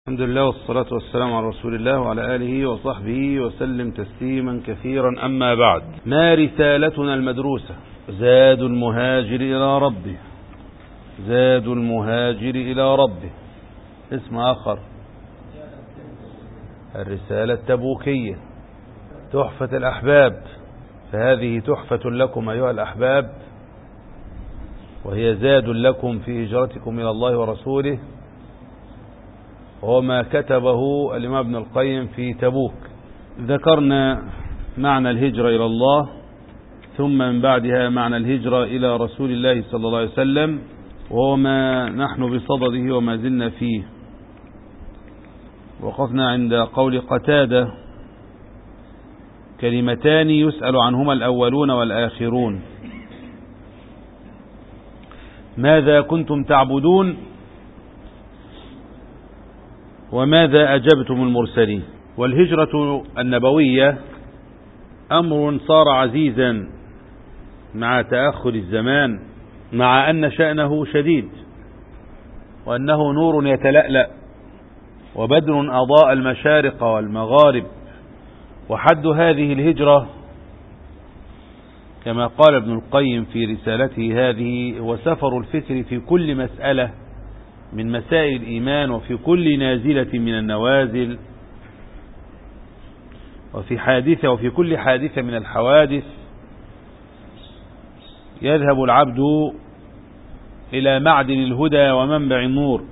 الحمد لله والصلاة والسلام على رسول الله وعلى آله وصحبه وسلم تسليما كثيرا أما بعد ما رسالتنا المدروسة زاد المهاجر إلى ربه زاد المهاجر إلى ربه اسم آخر الرسالة التبوكية تحفة الأحباب فهذه تحفة لكم أيها الأحباب وهي زاد لكم في هجرتكم إلى الله ورسوله وما كتبه الإمام ابن القيم في تبوك ذكرنا معنى الهجرة إلى الله ثم من بعدها معنى الهجرة إلى رسول الله صلى الله عليه وسلم وهو ما نحن بصدده وما زلنا فيه وقفنا عند قول قتادة كلمتان يسأل عنهما الأولون والآخرون ماذا كنتم تعبدون وماذا أجبتم المرسلين والهجرة النبوية أمر صار عزيزا مع تأخر الزمان مع أن شأنه شديد وأنه نور يتلألأ وبدر أضاء المشارق والمغارب وحد هذه الهجرة كما قال ابن القيم في رسالته هذه هو سفر الفكر في كل مسألة من مسائل الإيمان وفي كل نازلة من النوازل وفي حادثة وفي كل حادثة من الحوادث يذهب العبد إلى معدن الهدى ومنبع النور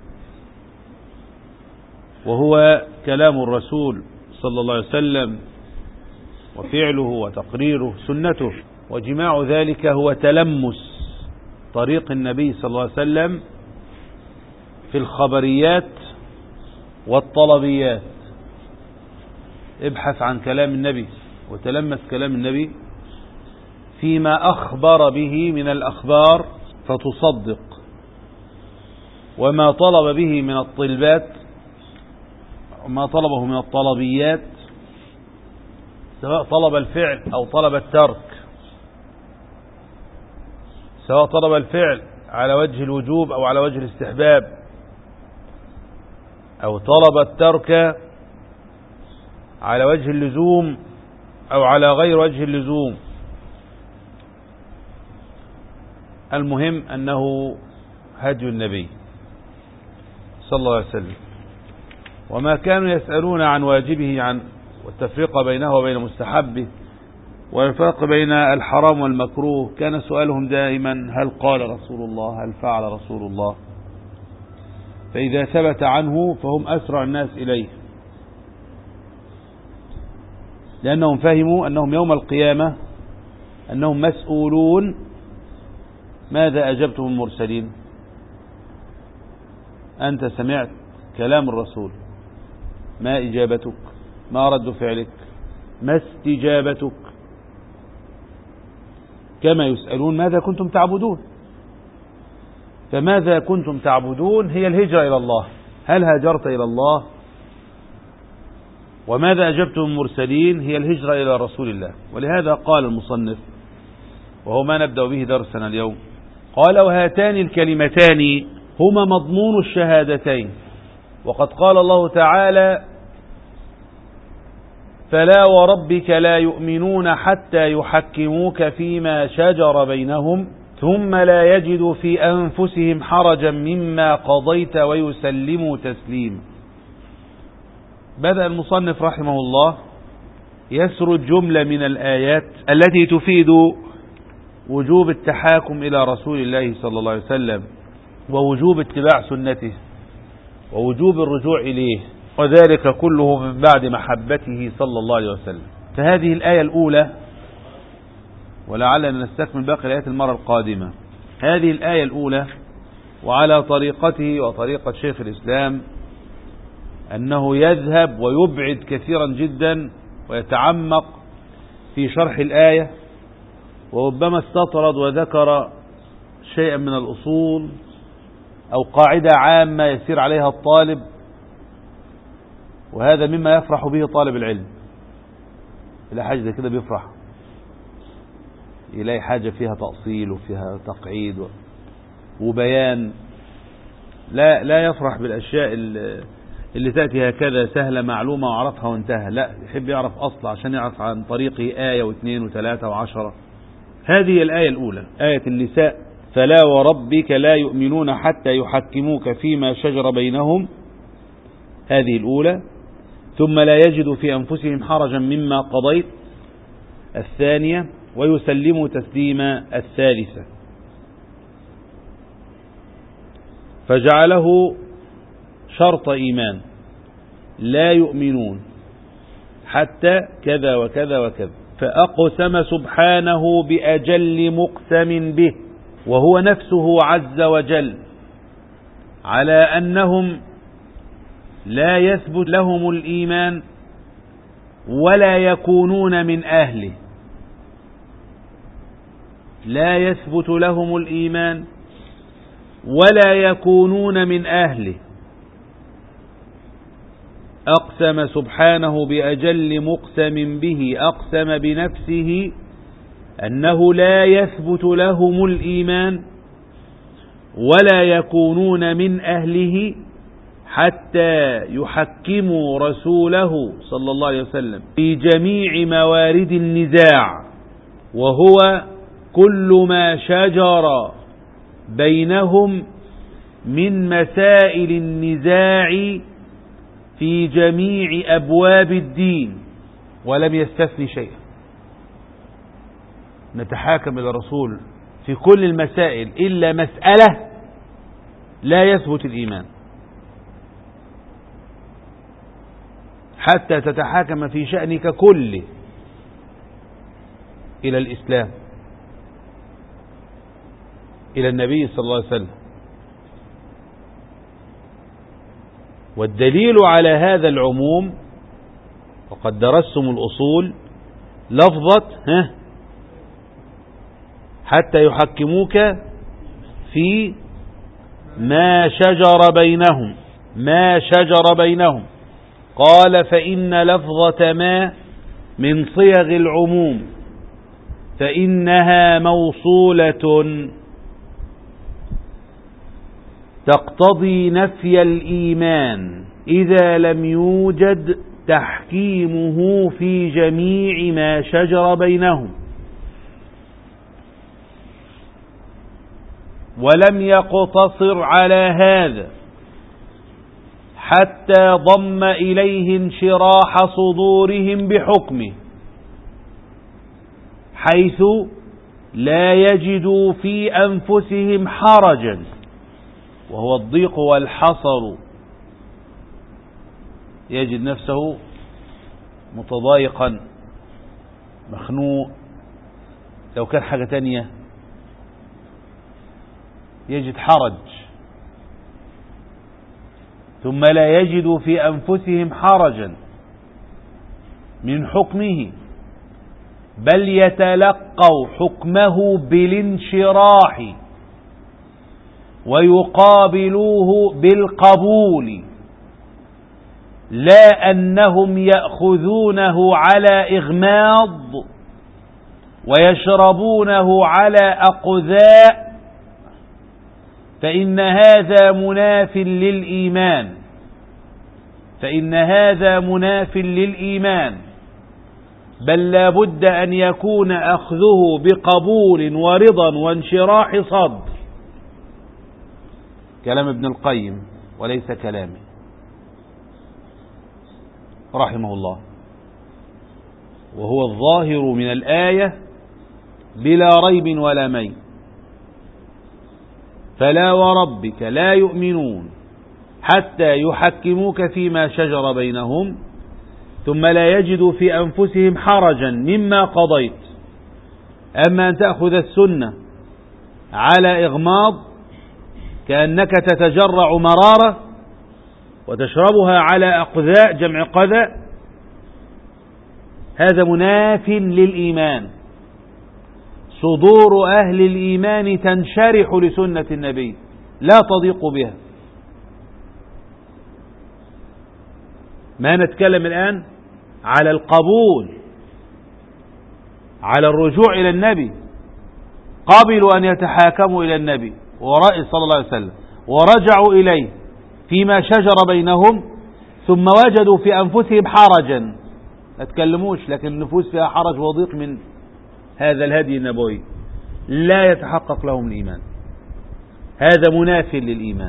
وهو كلام الرسول صلى الله عليه وسلم وفعله وتقريره سنته وجماع ذلك هو تلمس طريق النبي صلى الله عليه وسلم في الخبريات والطلبيات ابحث عن كلام النبي وتلمس كلام النبي فيما أخبر به من الأخبار فتصدق وما طلب به من الطلبات وما طلبه من الطلبيات سواء طلب الفعل أو طلب الترك سواء طلب الفعل على وجه الوجوب أو على وجه الاستحباب أو طلب الترك على وجه اللزوم أو على غير وجه اللزوم المهم أنه هدي النبي صلى الله عليه وسلم وما كانوا يسألون عن واجبه عن والتفريق بينه وبين مستحبه والفرق بين الحرام والمكروه كان سؤالهم دائما هل قال رسول الله هل فعل رسول الله فإذا ثبت عنه فهم أسرع الناس إليه لأنهم فهموا أنهم يوم القيامة أنهم مسؤولون ماذا أجبتم المرسلين أنت سمعت كلام الرسول ما إجابتك ما رد فعلك ما استجابتك كما يسألون ماذا كنتم تعبدون فماذا كنتم تعبدون هي الهجرة إلى الله هل هاجرت إلى الله وماذا أجبتم المرسلين هي الهجرة إلى رسول الله ولهذا قال المصنف وهو ما نبدأ به درسنا اليوم قال وهاتان الكلمتان هما مضمون الشهادتين وقد قال الله تعالى فلا وربك لا يؤمنون حتى يحكموك فيما شجر بينهم ثم لا يجدوا في أنفسهم حرجا مما قضيت ويسلموا تسليما بدأ المصنف رحمه الله يسرد جملة من الآيات التي تفيد وجوب التحاكم إلى رسول الله صلى الله عليه وسلم ووجوب اتباع سنته ووجوب الرجوع إليه وذلك كله من بعد محبته صلى الله عليه وسلم فهذه الآية الأولى ولعلنا نستكمل باقي الآيات المرة القادمة هذه الآية الأولى وعلى طريقته وطريقة شيخ الإسلام أنه يذهب ويبعد كثيرا جدا ويتعمق في شرح الآية وربما استطرد وذكر شيئا من الأصول أو قاعدة عامة يسير عليها الطالب وهذا مما يفرح به طالب العلم إلى حاجة زي كده بيفرح يلاقي حاجة فيها تأصيل وفيها تقعيد وبيان لا لا يفرح بالأشياء اللي تأتي هكذا سهلة معلومة وعرفها وانتهى لا يحب يعرف أصل عشان يعرف عن طريقه آية واثنين وثلاثة وعشرة هذه الآية الأولى آية النساء فلا وربك لا يؤمنون حتى يحكموك فيما شجر بينهم هذه الأولى ثم لا يجدوا في أنفسهم حرجا مما قضيت الثانية ويسلموا تسليما الثالثة فجعله شرط إيمان لا يؤمنون حتى كذا وكذا وكذا فأقسم سبحانه بأجل مقسم به وهو نفسه عز وجل على أنهم لا يثبت لهم الإيمان ولا يكونون من أهله لا يثبت لهم الإيمان ولا يكونون من أهله أقسم سبحانه بأجل مقسم به أقسم بنفسه أنه لا يثبت لهم الإيمان ولا يكونون من أهله حتى يحكموا رسوله صلى الله عليه وسلم في جميع موارد النزاع وهو كل ما شجر بينهم من مسائل النزاع في جميع أبواب الدين ولم يستثني شيئا نتحاكم إلى الرسول في كل المسائل إلا مسألة لا يثبت الإيمان حتى تتحاكم في شأنك كله إلى الإسلام إلى النبي صلى الله عليه وسلم والدليل على هذا العموم وقد درستم الأصول لفظة ها حتى يحكموك في ما شجر بينهم ما شجر بينهم قال فإن لفظة ما من صيغ العموم فإنها موصولة تقتضي نفي الإيمان إذا لم يوجد تحكيمه في جميع ما شجر بينهم ولم يقتصر على هذا حتى ضم إليه انشراح صدورهم بحكمه حيث لا يجدوا في أنفسهم حرجا وهو الضيق والحصر يجد نفسه متضايقا مخنوق لو كان حاجة تانية يجد حرج ثم لا يجد في أنفسهم حرجا من حكمه بل يتلقوا حكمه بالانشراح ويقابلوه بالقبول لا أنهم يأخذونه على إغماض ويشربونه على أقذاء فإن هذا مناف للإيمان فإن هذا مناف للإيمان بل لا بد أن يكون أخذه بقبول ورضا وانشراح صدر كلام ابن القيم وليس كلامي رحمه الله وهو الظاهر من الآية بلا ريب ولا مين فلا وربك لا يؤمنون حتى يحكموك فيما شجر بينهم ثم لا يجدوا في أنفسهم حرجا مما قضيت أما أن تأخذ السنة على إغماض كأنك تتجرع مرارة وتشربها على أقذاء جمع قذى هذا مناف للإيمان صدور أهل الإيمان تنشرح لسنة النبي لا تضيق بها ما نتكلم الآن على القبول على الرجوع إلى النبي قبلوا أن يتحاكموا إلى النبي صلى الله عليه وسلم ورجعوا إليه فيما شجر بينهم ثم وجدوا في أنفسهم حرجا ما تكلموش لكن النفوس فيها حرج وضيق من هذا الهدي النبوي لا يتحقق لهم الإيمان هذا مناف للإيمان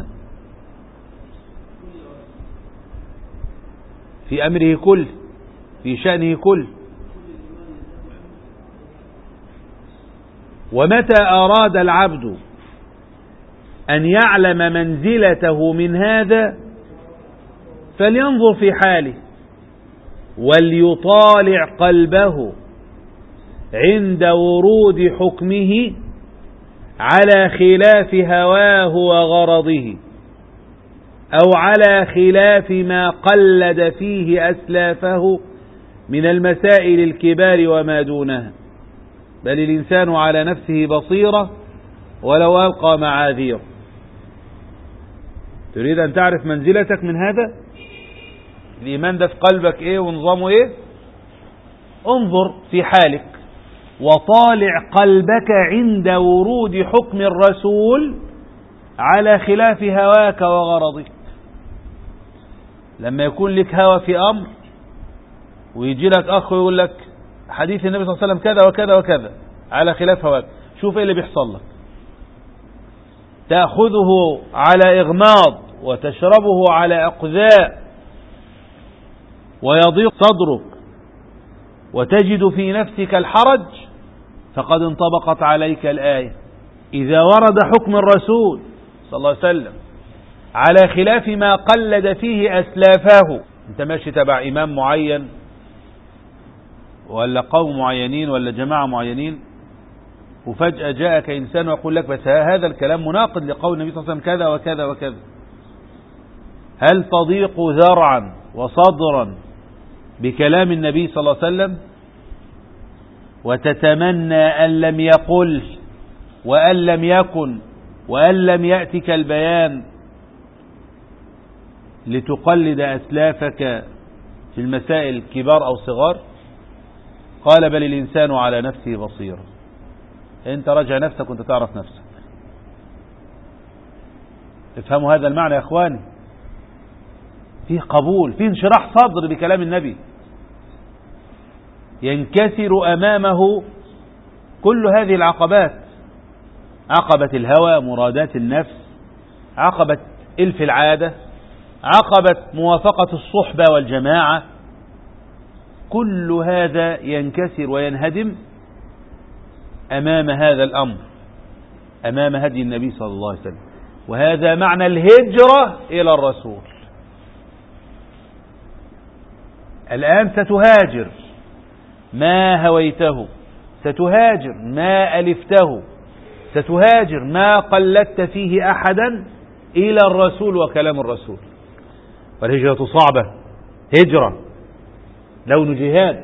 في أمره كل في شأنه كل ومتى أراد العبد أن يعلم منزلته من هذا فلينظر في حاله وليطالع قلبه عند ورود حكمه على خلاف هواه وغرضه أو على خلاف ما قلد فيه أسلافه من المسائل الكبار وما دونها بل الإنسان على نفسه بصيرة ولو ألقى معاذير تريد أن تعرف منزلتك من هذا الإيمان ده في قلبك إيه ونظامه إيه انظر في حالك وطالع قلبك عند ورود حكم الرسول على خلاف هواك وغرضك لما يكون لك هوى في أمر ويجي لك أخ ويقول لك حديث النبي صلى الله عليه وسلم كذا وكذا وكذا على خلاف هواك شوف ايه اللي بيحصل لك تأخذه على إغماض وتشربه على أقذاء ويضيق صدرك وتجد في نفسك الحرج فقد انطبقت عليك الآية إذا ورد حكم الرسول صلى الله عليه وسلم على خلاف ما قلد فيه أسلافه انت ماشي تبع إمام معين ولا قوم معينين ولا جماعة معينين وفجأة جاءك إنسان ويقول لك بس هذا الكلام مناقض لقول النبي صلى الله عليه وسلم كذا وكذا وكذا هل تضيق ذرعا وصدرا بكلام النبي صلى الله عليه وسلم وتتمنى أن لم يقل وأن لم يكن وأن لم يأتك البيان لتقلد أسلافك في المسائل كبار أو صغار قال بل الإنسان على نفسه بصير انت راجع نفسك وانت تعرف نفسك افهموا هذا المعنى يا اخواني فيه قبول فيه انشراح صدر بكلام النبي ينكسر امامه كل هذه العقبات عقبة الهوى مرادات النفس عقبة الف العادة عقبة موافقة الصحبة والجماعة كل هذا ينكسر وينهدم أمام هذا الأمر أمام هدي النبي صلى الله عليه وسلم وهذا معنى الهجرة إلى الرسول الآن ستهاجر ما هويته ستهاجر ما ألفته ستهاجر ما قلدت فيه أحدا إلى الرسول وكلام الرسول والهجرة صعبة هجرة لون جهاد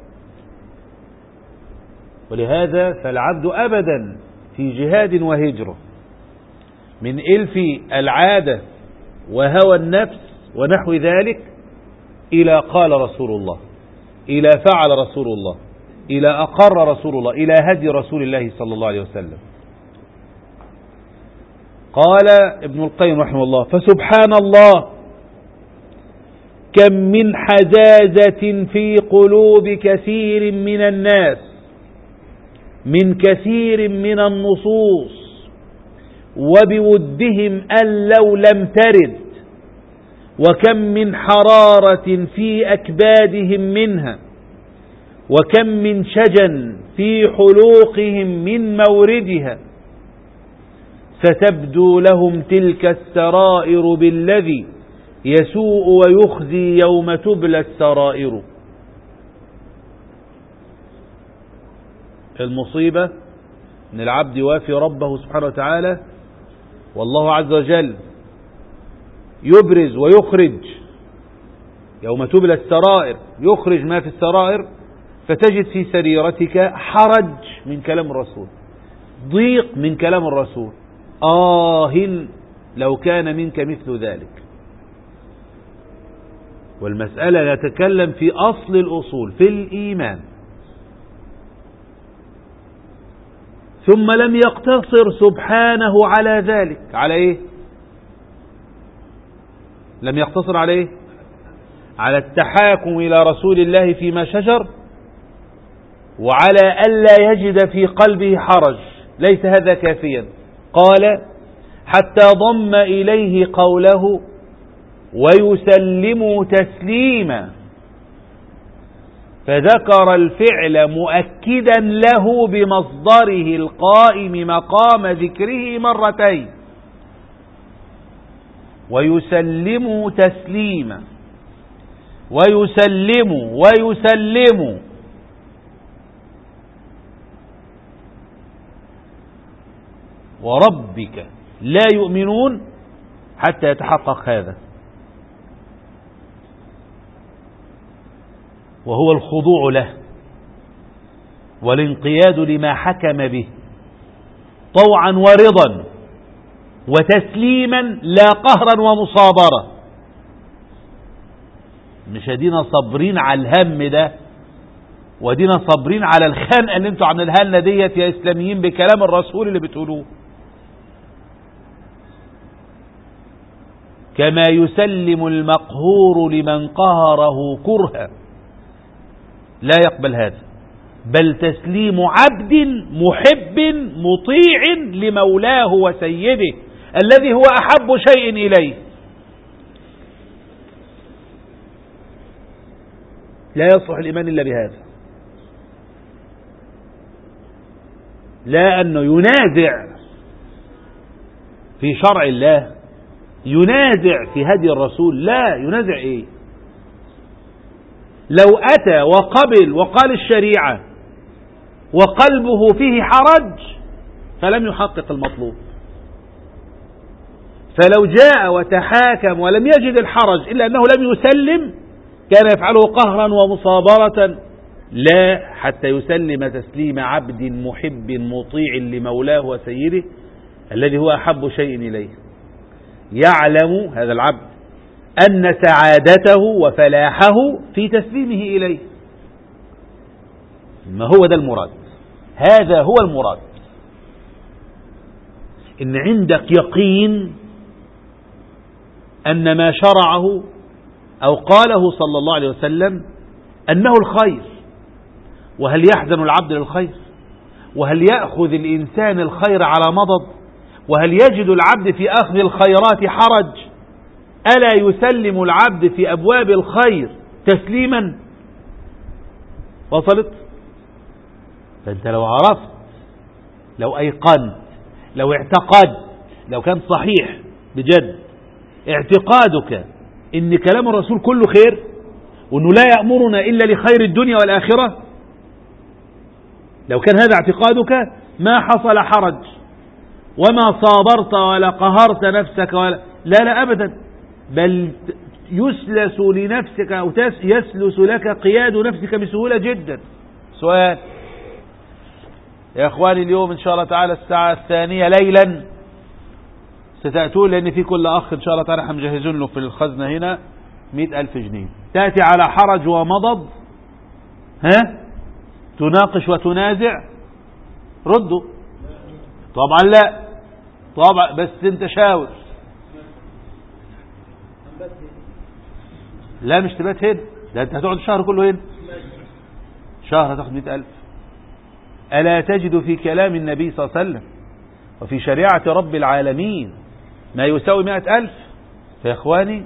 ولهذا فالعبد أبدا في جهاد وهجرة من إلف العادة وهوى النفس ونحو ذلك إلى قال رسول الله إلى فعل رسول الله إلى أقر رسول الله إلى هدي رسول الله صلى الله عليه وسلم قال ابن القيم رحمه الله فسبحان الله كم من حزازة في قلوب كثير من الناس من كثير من النصوص وبودهم أن لو لم ترد وكم من حرارة في أكبادهم منها وكم من شجن في حلوقهم من موردها ستبدو لهم تلك السرائر بالذي يسوء ويخزي يوم تبلى السرائر المصيبة ان العبد يوافي ربه سبحانه وتعالى والله عز وجل يبرز ويخرج يوم تبلى السرائر يخرج ما في السرائر فتجد في سريرتك حرج من كلام الرسول ضيق من كلام الرسول آه لو كان منك مثل ذلك والمسألة نتكلم في أصل الأصول في الإيمان ثم لم يقتصر سبحانه على ذلك على ايه لم يقتصر عليه على التحاكم إلى رسول الله فيما شجر وعلى ألا يجد في قلبه حرج ليس هذا كافيا قال حتى ضم إليه قوله ويسلموا تسليما فذكر الفعل مؤكدا له بمصدره القائم مقام ذكره مرتين ويسلموا تسليما ويسلموا ويسلموا وربك لا يؤمنون حتى يتحقق هذا وهو الخضوع له والانقياد لما حكم به طوعا ورضا وتسليما لا قهرا ومصابرة مش ادينا صابرين على الهم ده ودينا صابرين على الخنقه اللي انتوا عاملينها لنا ديت يا اسلاميين بكلام الرسول اللي بتقولوه كما يسلم المقهور لمن قهره كرها لا يقبل هذا بل تسليم عبد محب مطيع لمولاه وسيده الذي هو أحب شيء إليه لا يصلح الإيمان إلا بهذا لا أنه ينازع في شرع الله ينازع في هدي الرسول لا ينازع ايه لو اتى وقبل وقال الشريعة وقلبه فيه حرج فلم يحقق المطلوب فلو جاء وتحاكم ولم يجد الحرج إلا أنه لم يسلم كان يفعله قهرا ومصابرة لا حتى يسلم تسليم عبد محب مطيع لمولاه وسيده الذي هو أحب شيء إليه يعلم هذا العبد أن سعادته وفلاحه في تسليمه إليه ما هو ده المراد هذا هو المراد إن عندك يقين أن ما شرعه أو قاله صلى الله عليه وسلم أنه الخير وهل يحزن العبد للخير وهل يأخذ الإنسان الخير على مضض وهل يجد العبد في أخذ الخيرات حرج ألا يسلم العبد في أبواب الخير تسليما وصلت فأنت لو عرفت لو أيقنت لو اعتقدت لو كان صحيح بجد اعتقادك ان كلام الرسول كله خير وانه لا يأمرنا الا لخير الدنيا والاخرة لو كان هذا اعتقادك ما حصل حرج وما صابرت ولا قهرت نفسك ولا لا لا ابدا بل يسلس لنفسك او يسلس لك قياد نفسك بسهولة جدا سؤال يا اخواني اليوم ان شاء الله تعالى الساعة الثانية ليلا ستأتون لأن في كل أخ إن شاء الله تعالى مجهزون له في الخزنة هنا مئة ألف جنيه تأتي على حرج ومضض ها تناقش وتنازع ردوا طبعا لا طبعا بس انت شاور لا مش تبات هنا ده انت هتقعد الشهر كله هنا شهر هتاخد مئة ألف ألا تجد في كلام النبي صلى الله عليه وسلم وفي شريعة رب العالمين ما يساوي مئة ألف فيا إخواني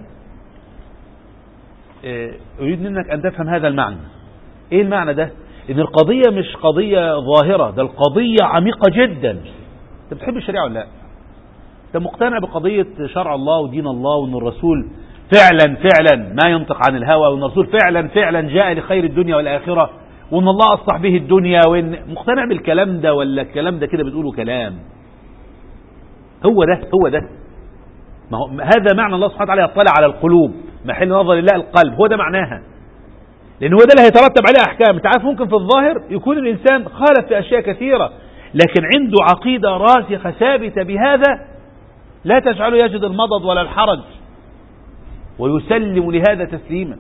أريد منك أن تفهم هذا المعنى إيه المعنى ده إن القضية مش قضية ظاهرة ده القضية عميقة جدا أنت بتحب الشريعة ولا لا أنت مقتنع بقضية شرع الله ودين الله وأن الرسول فعلا فعلا ما ينطق عن الهوى وأن الرسول فعلا فعلا جاء لخير الدنيا والآخرة وأن الله أصلح به الدنيا وإن مقتنع بالكلام ده ولا الكلام ده كده بتقوله كلام هو ده هو ده ما هو هذا معنى الله سبحانه وتعالى يطلع على القلوب محل نظر الله القلب هو ده معناها لأن هو ده اللي هيترتب عليه أحكام أنت عارف ممكن في الظاهر يكون الإنسان خالف في أشياء كثيرة لكن عنده عقيدة راسخة ثابتة بهذا لا تجعله يجد المضض ولا الحرج ويسلم لهذا تسليما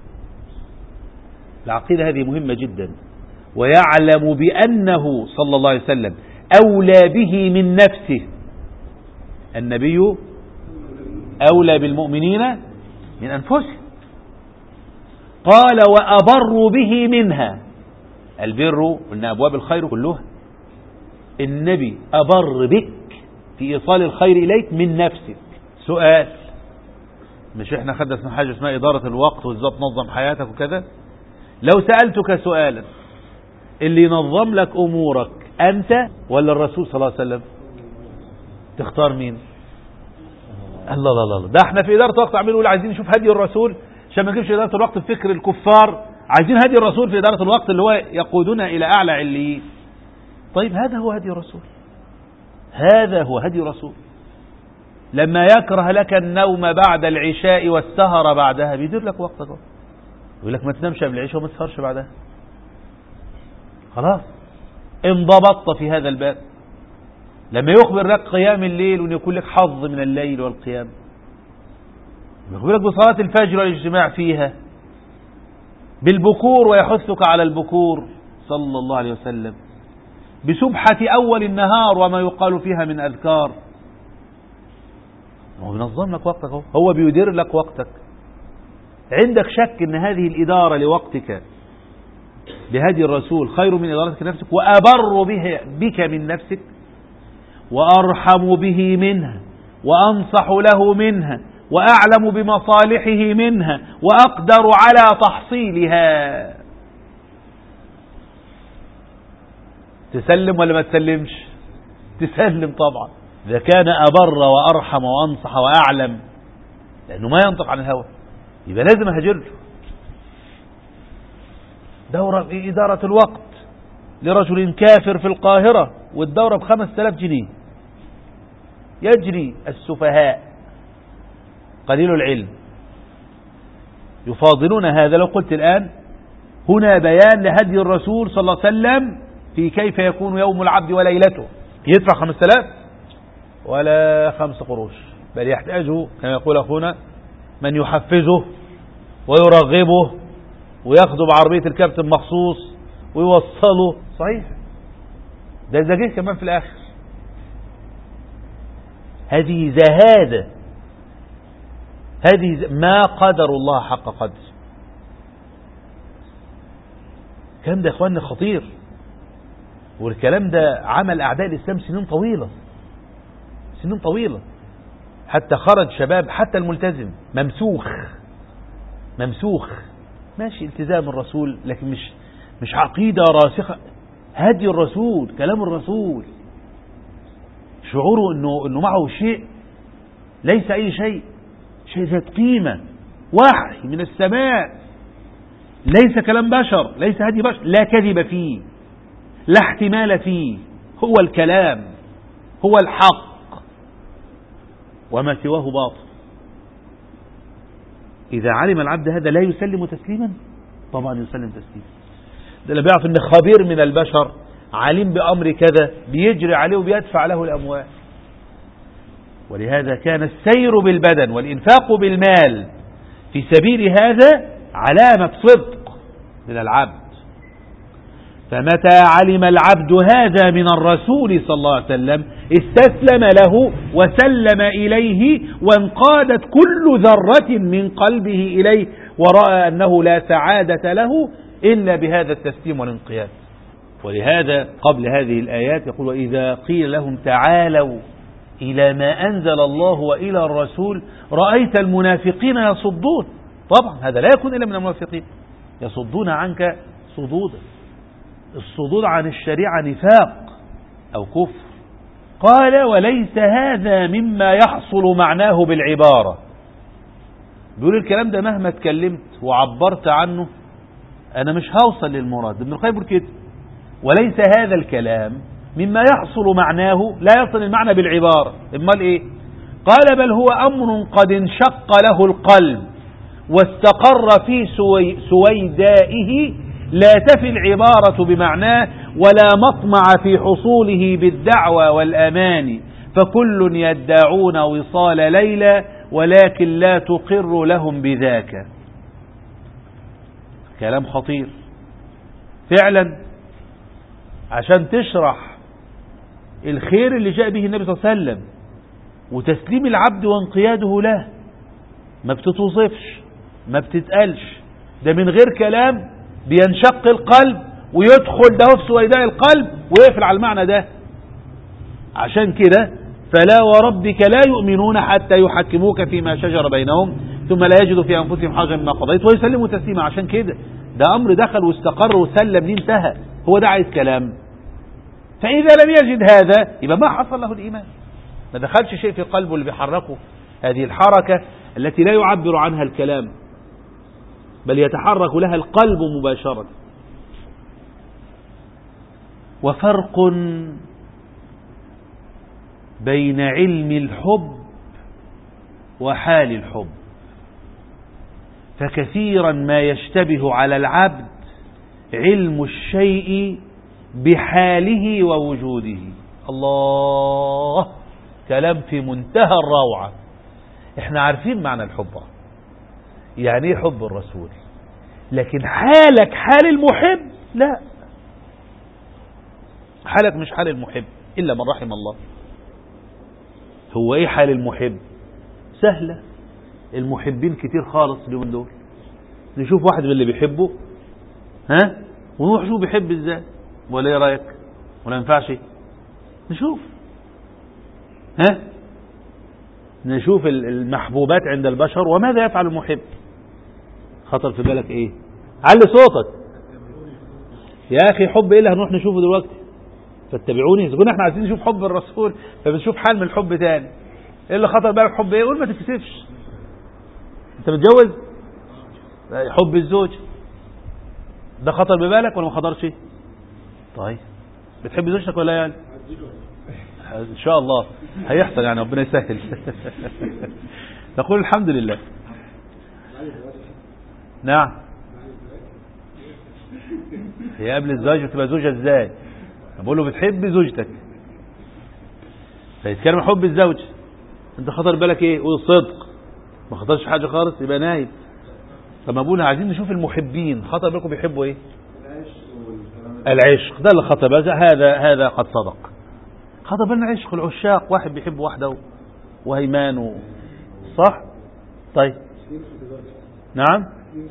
العقيدة هذه مهمة جدا ويعلم بأنه صلى الله عليه وسلم أولى به من نفسه النبي أولى بالمؤمنين من أنفسهم قال وأبر به منها البر قلنا أبواب الخير كلها النبي أبر بك في إيصال الخير إليك من نفسك سؤال مش احنا خدنا اسمها حاجة اسمها إدارة الوقت وازاي تنظم حياتك وكذا لو سألتك سؤالا اللي ينظم لك أمورك أنت ولا الرسول صلى الله عليه وسلم تختار مين الله الله الله ده احنا في إدارة وقت عاملين نقول عايزين نشوف هدي الرسول عشان ما نجيبش إدارة الوقت بفكر الكفار عايزين هدي الرسول في إدارة الوقت اللي هو يقودنا إلى أعلى عليين طيب هذا هو هدي الرسول هذا هو هدي الرسول لما يكره لك النوم بعد العشاء والسهر بعدها بيدير لك وقتك يقول لك ما تنامش قبل العشاء وما تسهرش بعدها خلاص انضبطت في هذا الباب لما يخبر لك قيام الليل وان يكون لك حظ من الليل والقيام يخبرك بصلاة الفجر والاجتماع فيها بالبكور ويحثك على البكور صلى الله عليه وسلم بسبحة أول النهار وما يقال فيها من أذكار هو بينظم لك وقتك هو, هو بيدير لك وقتك عندك شك ان هذه الإدارة لوقتك بهدي الرسول خير من إدارتك نفسك وأبر به بك من نفسك وأرحم به منها وأنصح له منها وأعلم بمصالحه منها وأقدر على تحصيلها تسلم ولا ما تسلمش تسلم طبعا إذا كان أبر وأرحم وأنصح وأعلم لأنه ما ينطق عن الهوى يبقى لازم أهجر له دورة في إدارة الوقت لرجل كافر في القاهرة والدورة بخمس تلاف جنيه يجري السفهاء قليل العلم يفاضلون هذا لو قلت الآن هنا بيان لهدي الرسول صلى الله عليه وسلم في كيف يكون يوم العبد وليلته يدفع خمس تلاف ولا خمس قروش بل يحتاجه كما يقول أخونا من يحفزه ويرغبه وياخده بعربية الكابتن مخصوص ويوصله صحيح ده إذا جه كمان في الآخر هذه زهادة هذه ما قدر الله حق قدر الكلام ده يا اخواننا خطير والكلام ده عمل أعداء الإسلام سنين طويلة سنين طويلة حتى خرج شباب حتى الملتزم ممسوخ ممسوخ ماشي التزام الرسول لكن مش مش عقيدة راسخة هدي الرسول كلام الرسول شعوره انه انه معه شيء ليس اي شيء شيء ذات قيمة وحي من السماء ليس كلام بشر ليس هدي بشر لا كذب فيه لا احتمال فيه هو الكلام هو الحق وما سواه باطل إذا علم العبد هذا لا يسلم تسليما طبعا يسلم تسليما ده اللي بيعرف ان خبير من البشر عليم بأمر كذا بيجري عليه وبيدفع له الأموال ولهذا كان السير بالبدن والإنفاق بالمال في سبيل هذا علامة صدق من العبد فمتى علم العبد هذا من الرسول صلى الله عليه وسلم استسلم له وسلم إليه وانقادت كل ذرة من قلبه إليه ورأى أنه لا سعادة له إلا بهذا التسليم والانقياد ولهذا قبل هذه الآيات يقول وإذا قيل لهم تعالوا إلى ما أنزل الله وإلى الرسول رأيت المنافقين يصدون طبعا هذا لا يكون إلا من المنافقين يصدون عنك صدودا الصدود عن الشريعة نفاق أو كفر قال وليس هذا مما يحصل معناه بالعبارة بيقول الكلام ده مهما اتكلمت وعبرت عنه أنا مش هوصل للمراد ابن القيم بيقول كده وليس هذا الكلام مما يحصل معناه لا يصل المعنى بالعبارة امال ايه قال بل هو أمر قد انشق له القلب واستقر في سوي سويدائه لا تفي العبارة بمعناه ولا مطمع في حصوله بالدعوى والأمان فكل يدعون وصال ليلى ولكن لا تقر لهم بذاك كلام خطير فعلا عشان تشرح الخير اللي جاء به النبي صلى الله عليه وسلم وتسليم العبد وانقياده له ما بتتوصفش ما بتتقالش ده من غير كلام بينشق القلب ويدخل ده في سويداء القلب ويقفل على المعنى ده عشان كده فلا وربك لا يؤمنون حتى يحكموك فيما شجر بينهم ثم لا يجدوا في أنفسهم حاجة مما قضيت ويسلموا تسليما عشان كده ده أمر دخل واستقر وسلم ليه انتهى هو ده عايز كلام فإذا لم يجد هذا يبقى ما حصل له الإيمان ما دخلش شيء في قلبه اللي بيحركه هذه الحركة التي لا يعبر عنها الكلام بل يتحرك لها القلب مباشرة وفرق بين علم الحب وحال الحب فكثيرا ما يشتبه على العبد علم الشيء بحاله ووجوده الله كلام في منتهى الروعة احنا عارفين معنى الحب يعني ايه حب الرسول لكن حالك حال المحب لا حالك مش حال المحب إلا من رحم الله هو ايه حال المحب سهلة المحبين كتير خالص اليومين دول نشوف واحد من اللي بيحبه ها ونروح شوف بيحب ازاي ولا ايه رايك ولا ينفعش نشوف ها نشوف المحبوبات عند البشر وماذا يفعل المحب خطر في بالك ايه علي صوتك يا اخي حب ايه اللي هنروح نشوفه دلوقتي فاتبعوني اذا كنا احنا عايزين نشوف حب الرسول فبنشوف حال من الحب تاني ايه اللي خطر بالك حب ايه قول ما تتكسفش انت متجوز حب الزوج ده خطر ببالك ولا ما خطرش طيب بتحب زوجتك ولا يعني ان شاء الله هيحصل يعني ربنا يسهل نقول الحمد لله نعم هي قبل الزواج بتبقى زوجة ازاي بقول له بتحب زوجتك فيتكلم حب الزوج انت خطر بالك ايه قول الصدق ما خطرش حاجة خالص يبقى نايم طب ابونا عايزين نشوف المحبين خطر بالكم بيحبوا ايه العشق ده اللي خطر بالك هذا هذا قد صدق خطر بالنا عشق العشاق واحد بيحب واحدة وهيمان و... صح طيب نعم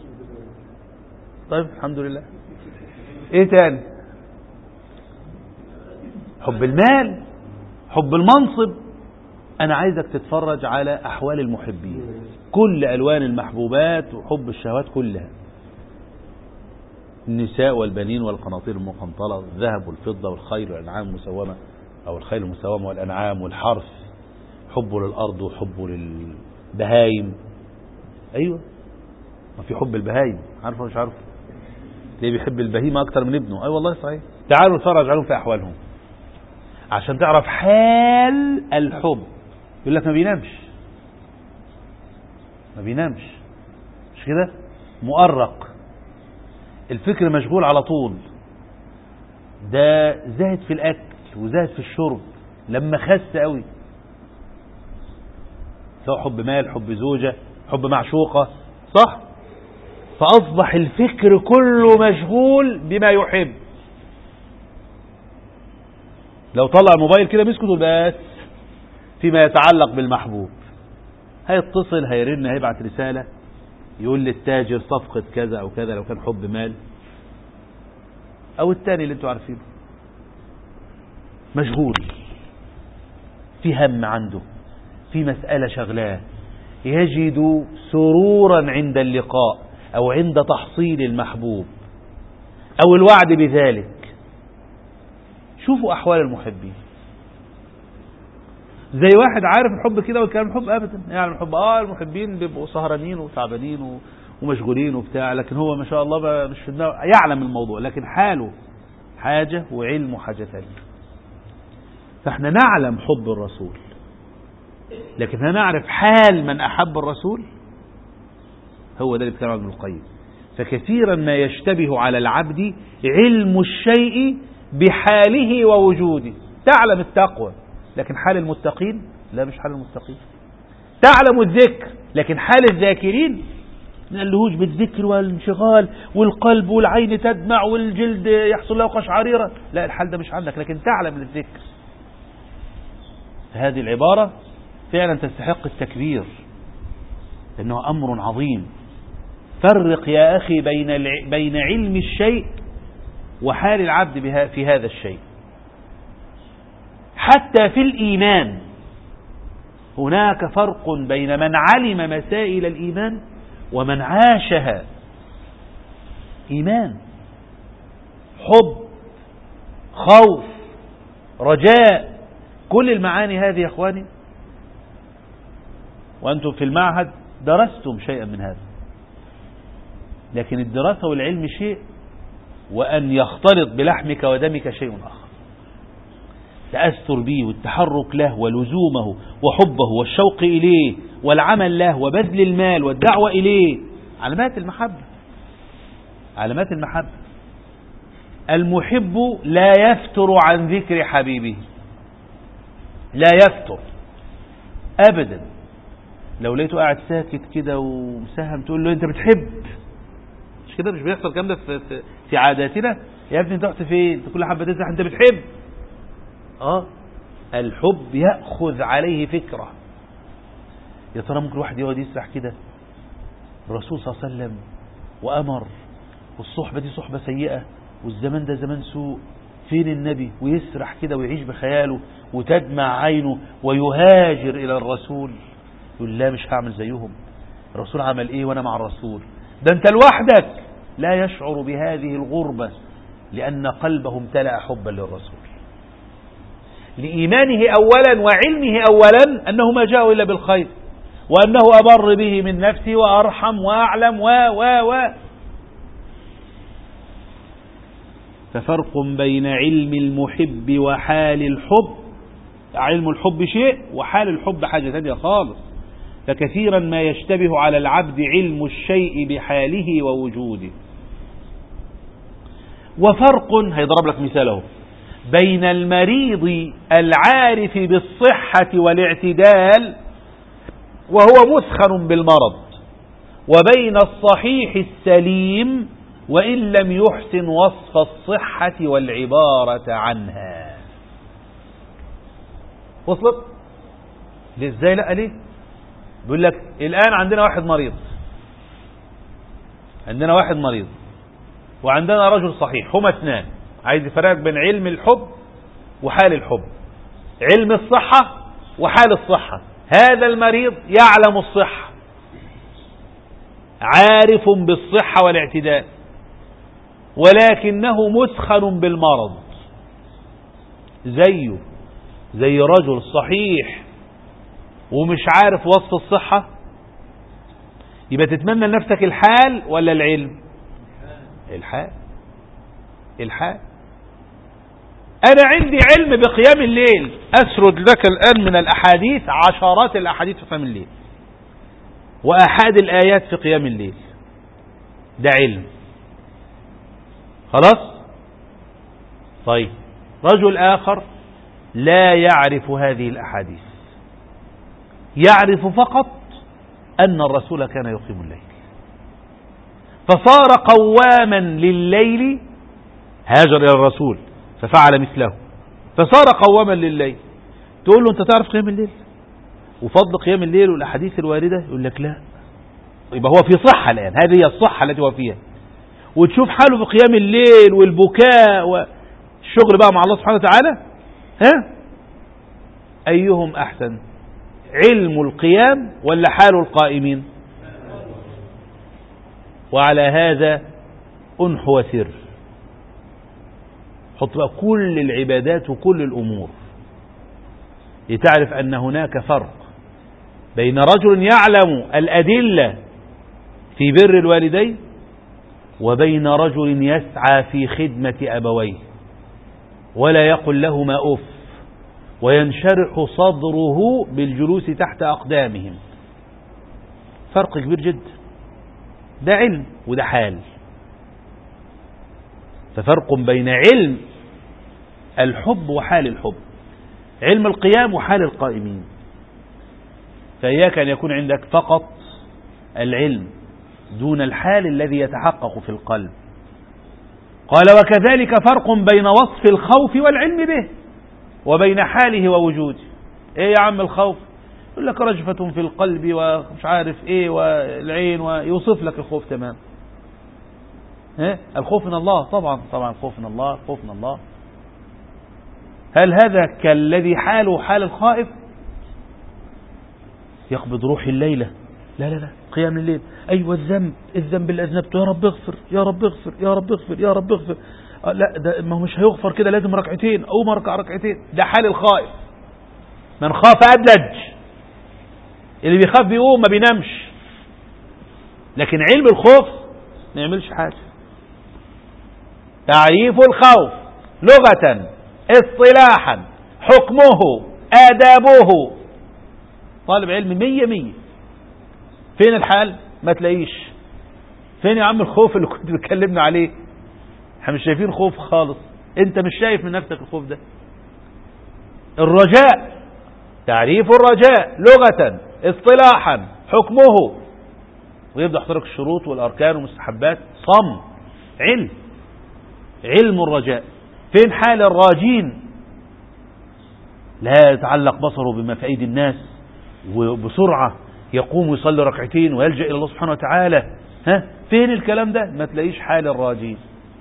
طيب الحمد لله ايه تاني حب المال حب المنصب انا عايزك تتفرج على احوال المحبين كل الوان المحبوبات وحب الشهوات كلها النساء والبنين والقناطير المقنطرة الذهب والفضة والخيل والأنعام المسومة أو الخيل المسومة والأنعام والحرث حبه للأرض وحبه للبهايم أيوة ما في حب البهايم عارفه مش عارفه ليه بيحب البهيمة أكتر من ابنه أي أيوة والله صحيح تعالوا نتفرج عليهم في أحوالهم عشان تعرف حال الحب يقول لك ما بينامش ما بينامش مش كده مؤرق الفكر مشغول على طول ده زاهد في الأكل وزاهد في الشرب لما خس قوي سواء حب مال حب زوجة حب معشوقة صح فأصبح الفكر كله مشغول بما يحب لو طلع الموبايل كده مسكته بس فيما يتعلق بالمحبوب هيتصل هيرن هيبعت رسالة يقول للتاجر صفقة كذا أو كذا لو كان حب مال أو التاني اللي انتوا عارفينه مشغول في هم عنده في مسألة شغلاه يجد سرورا عند اللقاء أو عند تحصيل المحبوب أو الوعد بذلك شوفوا أحوال المحبين زي واحد عارف الحب كده والكلام الحب ابدا يعني الحب اه المحبين بيبقوا سهرانين وتعبانين و... ومشغولين وبتاع لكن هو ما شاء الله مش في دماغه يعلم الموضوع لكن حاله حاجة وعلمه حاجة ثانية فاحنا نعلم حب الرسول لكن احنا نعرف حال من احب الرسول هو ده اللي بيتكلم ابن القيم فكثيرا ما يشتبه على العبد علم الشيء بحاله ووجوده تعلم التقوى لكن حال المتقين لا مش حال المتقين تعلم الذكر لكن حال الذاكرين من اللهوج بالذكر والانشغال والقلب والعين تدمع والجلد يحصل له قشعريرة لا الحال ده مش عندك لكن تعلم الذكر هذه العبارة فعلا تستحق التكبير لأنه أمر عظيم فرق يا أخي بين, الع... بين علم الشيء وحال العبد بها في هذا الشيء حتى في الإيمان هناك فرق بين من علم مسائل الإيمان ومن عاشها إيمان حب خوف رجاء كل المعاني هذه يا أخواني وأنتم في المعهد درستم شيئا من هذا لكن الدراسة والعلم شيء وأن يختلط بلحمك ودمك شيء آخر التأثر به والتحرك له ولزومه وحبه والشوق إليه والعمل له وبذل المال والدعوة إليه علامات المحبة علامات المحبة المحب لا يفتر عن ذكر حبيبه لا يفتر أبدا لو لقيته قاعد ساكت كده ومساهم تقول له أنت بتحب مش كده مش بيحصل الكلام ده في, في, في عاداتنا يا ابني انت رحت فين انت كل حبه تزح انت بتحب اه الحب ياخذ عليه فكره يا ترى ممكن الواحد يقعد يسرح كده الرسول صلى الله عليه وسلم وامر والصحبه دي صحبه سيئه والزمان ده زمان سوء فين النبي ويسرح كده ويعيش بخياله وتدمع عينه ويهاجر الى الرسول يقول لا مش هعمل زيهم الرسول عمل ايه وانا مع الرسول ده انت لوحدك لا يشعر بهذه الغربة لأن قلبه امتلأ حبا للرسول لإيمانه أولا وعلمه أولا أنه ما جاء إلا بالخير وأنه أبر به من نفسه وأرحم وأعلم و و و ففرق بين علم المحب وحال الحب علم الحب شيء وحال الحب حاجة ثانية خالص فكثيرا ما يشتبه على العبد علم الشيء بحاله ووجوده وفرق هيضرب لك مثاله بين المريض العارف بالصحة والاعتدال وهو مسخن بالمرض وبين الصحيح السليم وإن لم يحسن وصف الصحة والعبارة عنها وصلت ازاي لا ليه بيقول لك الآن عندنا واحد مريض عندنا واحد مريض وعندنا رجل صحيح هما اثنان عايز يفرق بين علم الحب وحال الحب علم الصحة وحال الصحة هذا المريض يعلم الصحة عارف بالصحة والاعتدال ولكنه مسخن بالمرض زيه زي رجل صحيح ومش عارف وصف الصحة يبقى تتمنى لنفسك الحال ولا العلم الحال الحال أنا عندي علم بقيام الليل أسرد لك الآن من الأحاديث عشرات الأحاديث في قيام الليل وأحد الآيات في قيام الليل ده علم خلاص طيب رجل آخر لا يعرف هذه الأحاديث يعرف فقط أن الرسول كان يقيم الليل فصار قواما لليل هاجر إلى الرسول ففعل مثله فصار قواما لليل تقول له أنت تعرف قيام الليل وفضل قيام الليل والأحاديث الواردة يقول لك لا يبقى هو في صحة الآن هذه هي الصحة التي هو فيها وتشوف حاله في قيام الليل والبكاء والشغل بقى مع الله سبحانه وتعالى ها أيهم أحسن علم القيام ولا حال القائمين وعلى هذا أنح وسر حط بقى كل العبادات وكل الأمور لتعرف أن هناك فرق بين رجل يعلم الأدلة في بر الوالدين وبين رجل يسعى في خدمة أبويه ولا يقل لهما أف وينشرح صدره بالجلوس تحت أقدامهم فرق كبير جدا ده علم وده حال ففرق بين علم الحب وحال الحب علم القيام وحال القائمين فإياك أن يكون عندك فقط العلم دون الحال الذي يتحقق في القلب قال وكذلك فرق بين وصف الخوف والعلم به وبين حاله ووجوده ايه يا عم الخوف يقول لك رجفة في القلب ومش عارف ايه والعين ويوصف لك الخوف تمام ها الخوف من الله طبعا طبعا الخوف من الله الخوف من الله هل هذا كالذي حاله حال الخائف يقبض روحي الليلة لا لا لا قيام الليل أيوة الذنب الذنب اللي أذنبته يا رب اغفر يا رب اغفر يا رب اغفر يا رب اغفر آه لا ده ما هو مش هيغفر كده لازم ركعتين أو مركع ركعتين ده حال الخائف من خاف أدلج اللي بيخاف بيقوم ما بينامش لكن علم الخوف ما يعملش حاجة تعريف الخوف لغة اصطلاحا حكمه آدابه طالب علم مية مية فين الحال ما تلاقيش فين يا عم الخوف اللي كنت بتكلمنا عليه احنا مش شايفين خوف خالص انت مش شايف من نفسك الخوف ده الرجاء تعريف الرجاء لغة اصطلاحا حكمه ويبدأ يحضرك الشروط والأركان والمستحبات صم علم علم الرجاء فين حال الراجين لا يتعلق بصره بما في أيدي الناس وبسرعة يقوم ويصلي ركعتين ويلجأ إلى الله سبحانه وتعالى ها فين الكلام ده ما تلاقيش حال الراجين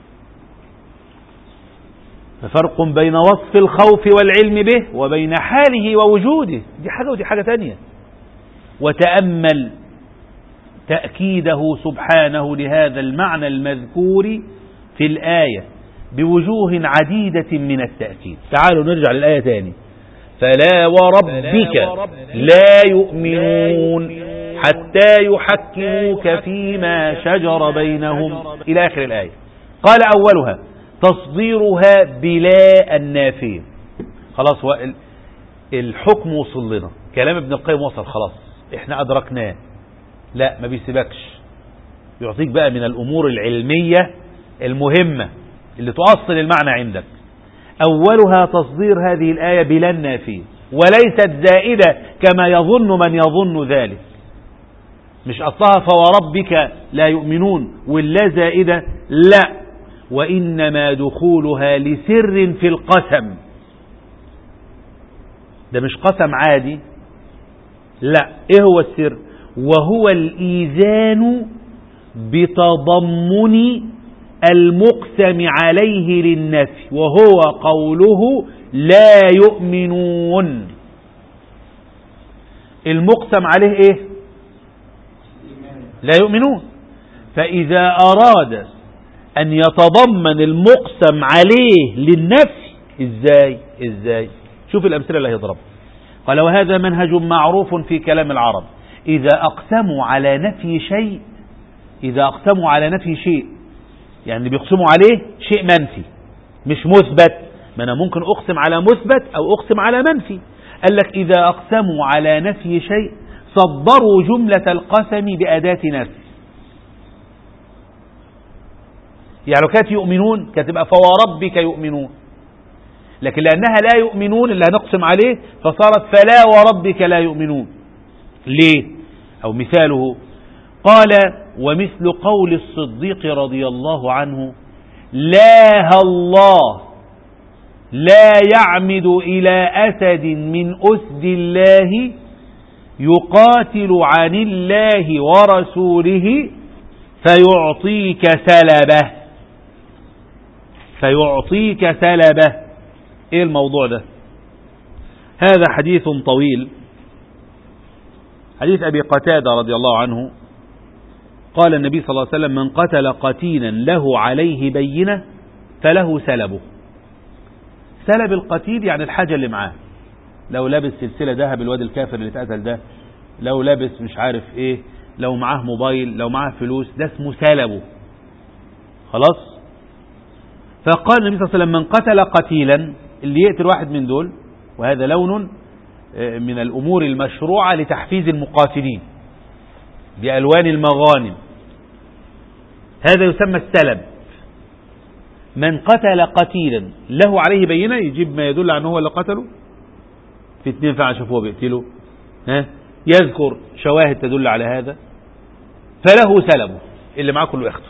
ففرق بين وصف الخوف والعلم به وبين حاله ووجوده دي حاجة ودي حاجة تانية وتأمل تأكيده سبحانه لهذا المعنى المذكور في الآية بوجوه عديدة من التأكيد تعالوا نرجع للآية تاني فلا وربك لا يؤمنون حتى يحكموك فيما شجر بينهم إلى آخر الآية قال أولها تصديرها بلا النافية خلاص هو الحكم وصل لنا كلام ابن القيم وصل خلاص احنا أدركناه لا ما بيسيبكش يعطيك بقى من الأمور العلمية المهمة اللي تؤصل المعنى عندك أولها تصدير هذه الآية بلا النافية وليست زائدة كما يظن من يظن ذلك مش أصلها فوربك لا يؤمنون واللا زائدة لا وإنما دخولها لسر في القسم ده مش قسم عادي لا ايه هو السر وهو الإيذان بتضمن المقسم عليه للنفي وهو قوله لا يؤمنون المقسم عليه ايه لا يؤمنون فإذا أراد أن يتضمن المقسم عليه للنفي إزاي إزاي شوف الأمثلة اللي هيضرب قال وهذا منهج معروف في كلام العرب إذا أقسموا على نفي شيء إذا أقسموا على نفي شيء يعني بيقسموا عليه شيء منفي مش مثبت ما أنا ممكن أقسم على مثبت أو أقسم على منفي قال لك إذا أقسموا على نفي شيء صدروا جملة القسم بأداة نفي يعني لو كانت يؤمنون كانت تبقى فوربك يؤمنون لكن لأنها لا يؤمنون اللي هنقسم عليه فصارت فلا وربك لا يؤمنون ليه أو مثاله قال ومثل قول الصديق رضي الله عنه لا الله لا يعمد إلى أسد من أسد الله يقاتل عن الله ورسوله فيعطيك سلبه فيعطيك سلبه ايه الموضوع ده هذا حديث طويل حديث أبي قتادة رضي الله عنه قال النبي صلى الله عليه وسلم من قتل قتيلا له عليه بينة فله سلبه سلب القتيل يعني الحاجة اللي معاه لو لابس سلسلة ذهب الواد الكافر اللي اتقتل ده لو لابس مش عارف ايه لو معاه موبايل لو معاه فلوس ده اسمه سلبه خلاص فقال النبي صلى الله عليه وسلم من قتل قتيلا اللي يقتل واحد من دول وهذا لون من الأمور المشروعة لتحفيز المقاتلين بألوان المغانم هذا يسمى السلب من قتل قتيلا له عليه بينة يجيب ما يدل على هو اللي قتله في اثنين فعلا شافوه بيقتله ها يذكر شواهد تدل على هذا فله سلبه اللي معاه كله ياخده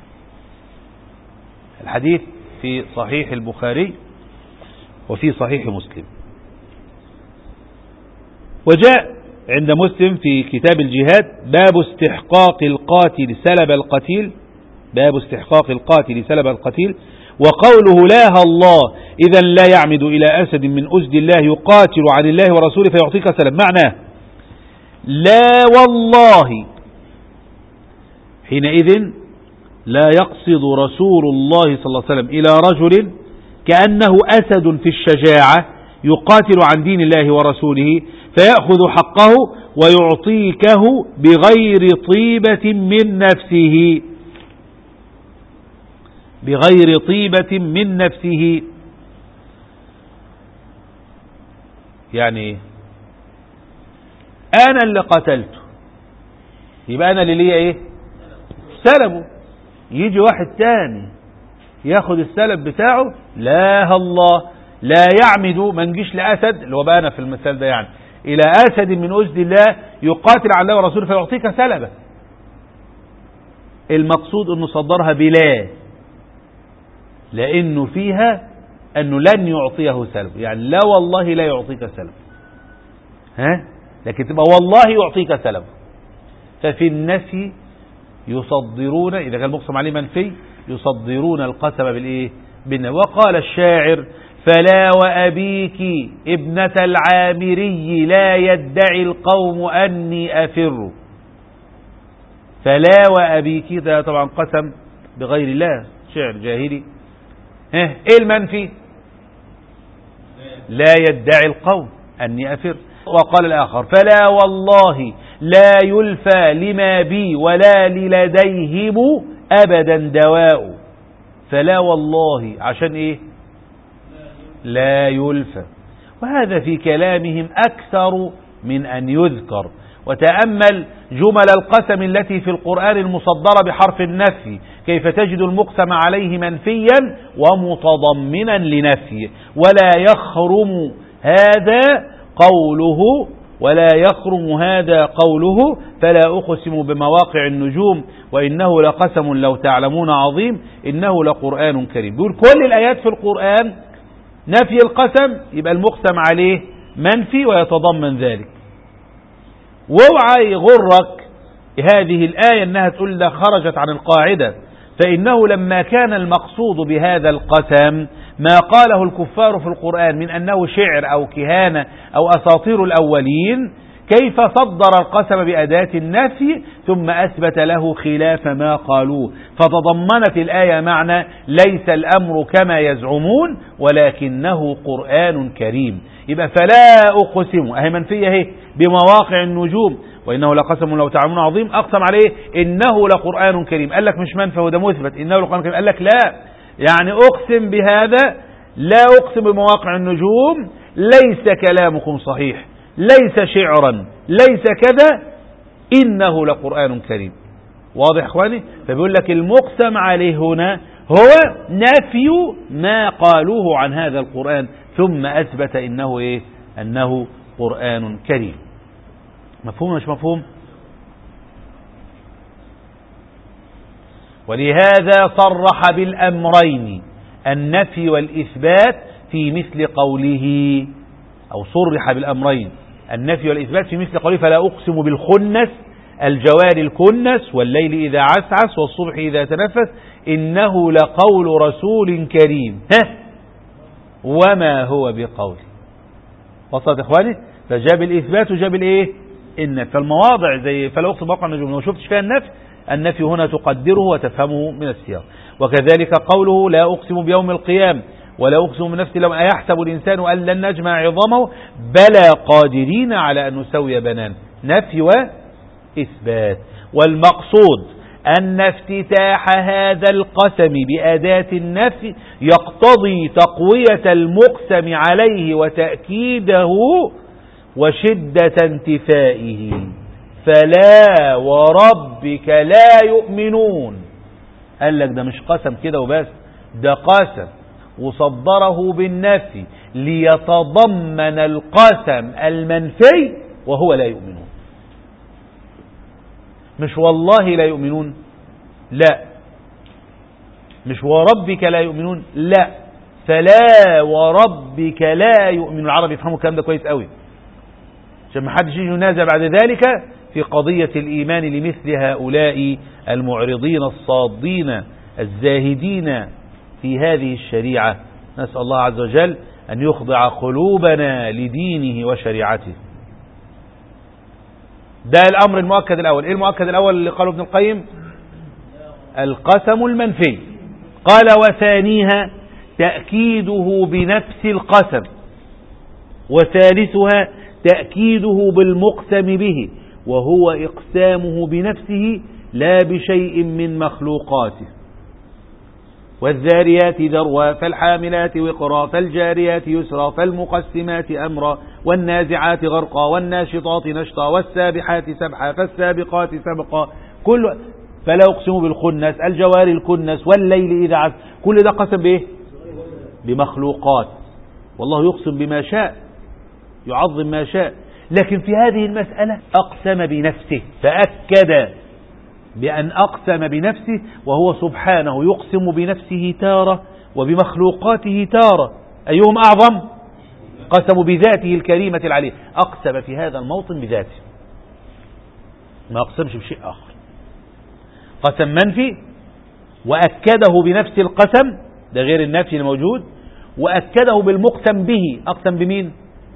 الحديث في صحيح البخاري وفي صحيح مسلم وجاء عند مسلم في كتاب الجهاد باب استحقاق القاتل سلب القتيل باب استحقاق القاتل سلب القتيل وقوله لا الله إذا لا يعمد إلى أسد من أسد الله يقاتل عن الله ورسوله فيعطيك سلب معناه لا والله حينئذ لا يقصد رسول الله صلى الله عليه وسلم إلى رجل كأنه أسد في الشجاعة يقاتل عن دين الله ورسوله فيأخذ حقه ويعطيكه بغير طيبة من نفسه بغير طيبة من نفسه يعني أنا اللي قتلته يبقى أنا اللي ليا إيه سلبه يجي واحد تاني ياخد السلب بتاعه لا الله لا يعمد ما نجيش لأسد اللي هو بقى أنا في المثال ده يعني إلى أسد من أسد الله يقاتل على الله ورسوله فيعطيك سلبه المقصود أنه صدرها بلا لأنه فيها أنه لن يعطيه سلب يعني لا والله لا يعطيك سلب ها لكن تبقى والله يعطيك سلب ففي النفي يصدرون إذا كان مقسم عليه منفي يصدرون القسم بالإيه بالنفي وقال الشاعر فلا وأبيك ابنة العامري لا يدعي القوم أني أفر فلا وأبيك ده طبعا قسم بغير الله شعر جاهلي ايه المنفي لا يدعي القوم أني أفر وقال الآخر فلا والله لا يلفى لما بي ولا للديهم أبدا دواء فلا والله عشان إيه لا يلفى وهذا في كلامهم أكثر من أن يذكر وتأمل جمل القسم التي في القرآن المصدرة بحرف النفي كيف تجد المقسم عليه منفيا ومتضمنا لنفي ولا يخرم هذا قوله ولا يخرم هذا قوله فلا أقسم بمواقع النجوم وإنه لقسم لو تعلمون عظيم إنه لقرآن كريم بيقول كل الآيات في القرآن نفي القسم يبقى المقسم عليه منفي ويتضمن ذلك واوعى يغرك هذه الآية أنها تقول ده خرجت عن القاعدة فإنه لما كان المقصود بهذا القسم ما قاله الكفار في القرآن من أنه شعر أو كهانة أو أساطير الأولين كيف صدر القسم بأداة النفي ثم أثبت له خلاف ما قالوه فتضمنت الآية معنى ليس الأمر كما يزعمون ولكنه قرآن كريم يبقى فلا أقسم أهي منفية اهي بمواقع النجوم وإنه لقسم لو تعلمون عظيم أقسم عليه إنه لقرآن كريم قال لك مش منفى وده مثبت إنه لقرآن كريم قال لك لا يعني أقسم بهذا لا أقسم بمواقع النجوم ليس كلامكم صحيح ليس شعرا ليس كذا إنه لقرآن كريم واضح اخواني فبيقول لك المقسم عليه هنا هو نفي ما قالوه عن هذا القرآن ثم أثبت إنه إيه أنه قرآن كريم مفهوم مش مفهوم ولهذا صرح بالأمرين النفي والإثبات في مثل قوله أو صرح بالأمرين النفي والإثبات في مثل قوله فلا أقسم بالخنس الجوار الكنس والليل إذا عسعس والصبح إذا تنفس إنه لقول رسول كريم ها وما هو بقول وصلت إخواني فجاب الإثبات وجاب الإيه النفي فالمواضع زي فلا أقسم بواقع النجوم لو شفتش فيها النفي النفي هنا تقدره وتفهمه من السياق وكذلك قوله لا أقسم بيوم القيام ولا أقسم بنفسي لو أيحسب الإنسان أن لن نجمع عظامه بلى قادرين على أن نسوي بنان نفي وإثبات والمقصود أن افتتاح هذا القسم بأداة النفي يقتضي تقوية المقسم عليه وتأكيده وشدة انتفائه فلا وربك لا يؤمنون قال لك ده مش قسم كده وبس ده قسم وصدره بالنفي ليتضمن القسم المنفي وهو لا يؤمنون مش والله لا يؤمنون لا مش وربك لا يؤمنون لا فلا وربك لا يؤمنون العرب يفهموا الكلام ده كويس قوي عشان ما حدش يجي ينازع بعد ذلك في قضية الإيمان لمثل هؤلاء المعرضين الصادين الزاهدين في هذه الشريعة نسأل الله عز وجل أن يخضع قلوبنا لدينه وشريعته ده الأمر المؤكد الأول إيه المؤكد الأول اللي قاله ابن القيم القسم المنفي قال وثانيها تأكيده بنفس القسم وثالثها تأكيده بالمقسم به وهو إقسامه بنفسه لا بشيء من مخلوقاته والذاريات ذروا فالحاملات وقرا فالجاريات يسرا فالمقسمات أمرا والنازعات غرقا والناشطات نشطا والسابحات سبحا فالسابقات سبقا كل فلا أقسم بالخنس الجوار الكنس والليل إذا عز كل ده قسم بإيه بمخلوقات والله يقسم بما شاء يعظم ما شاء لكن في هذه المسألة أقسم بنفسه فأكد بأن أقسم بنفسه وهو سبحانه يقسم بنفسه تارة وبمخلوقاته تارة أيهم أعظم قسم بذاته الكريمة العليه أقسم في هذا الموطن بذاته ما أقسمش بشيء آخر قسم منفي وأكده بنفس القسم ده غير النفي الموجود وأكده بالمقسم به أقسم بمين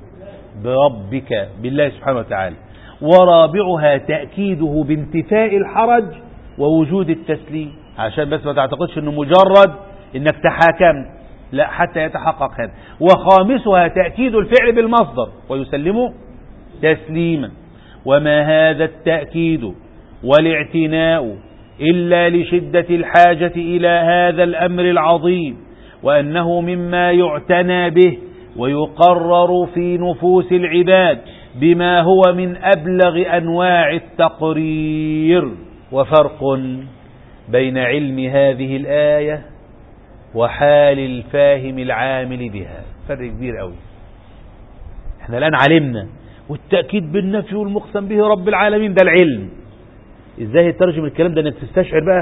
بربك بالله سبحانه وتعالى ورابعها تأكيده بانتفاء الحرج ووجود التسليم عشان بس ما تعتقدش انه مجرد انك تحاكمت لا حتى يتحقق هذا وخامسها تأكيد الفعل بالمصدر ويسلمه تسليما وما هذا التأكيد والاعتناء إلا لشدة الحاجة إلى هذا الأمر العظيم وأنه مما يعتنى به ويقرر في نفوس العباد بما هو من أبلغ أنواع التقرير وفرق بين علم هذه الآية وحال الفاهم العامل بها فرق كبير قوي احنا الآن علمنا والتأكيد بالنفي والمقسم به رب العالمين ده العلم ازاي ترجم الكلام ده انك تستشعر بقى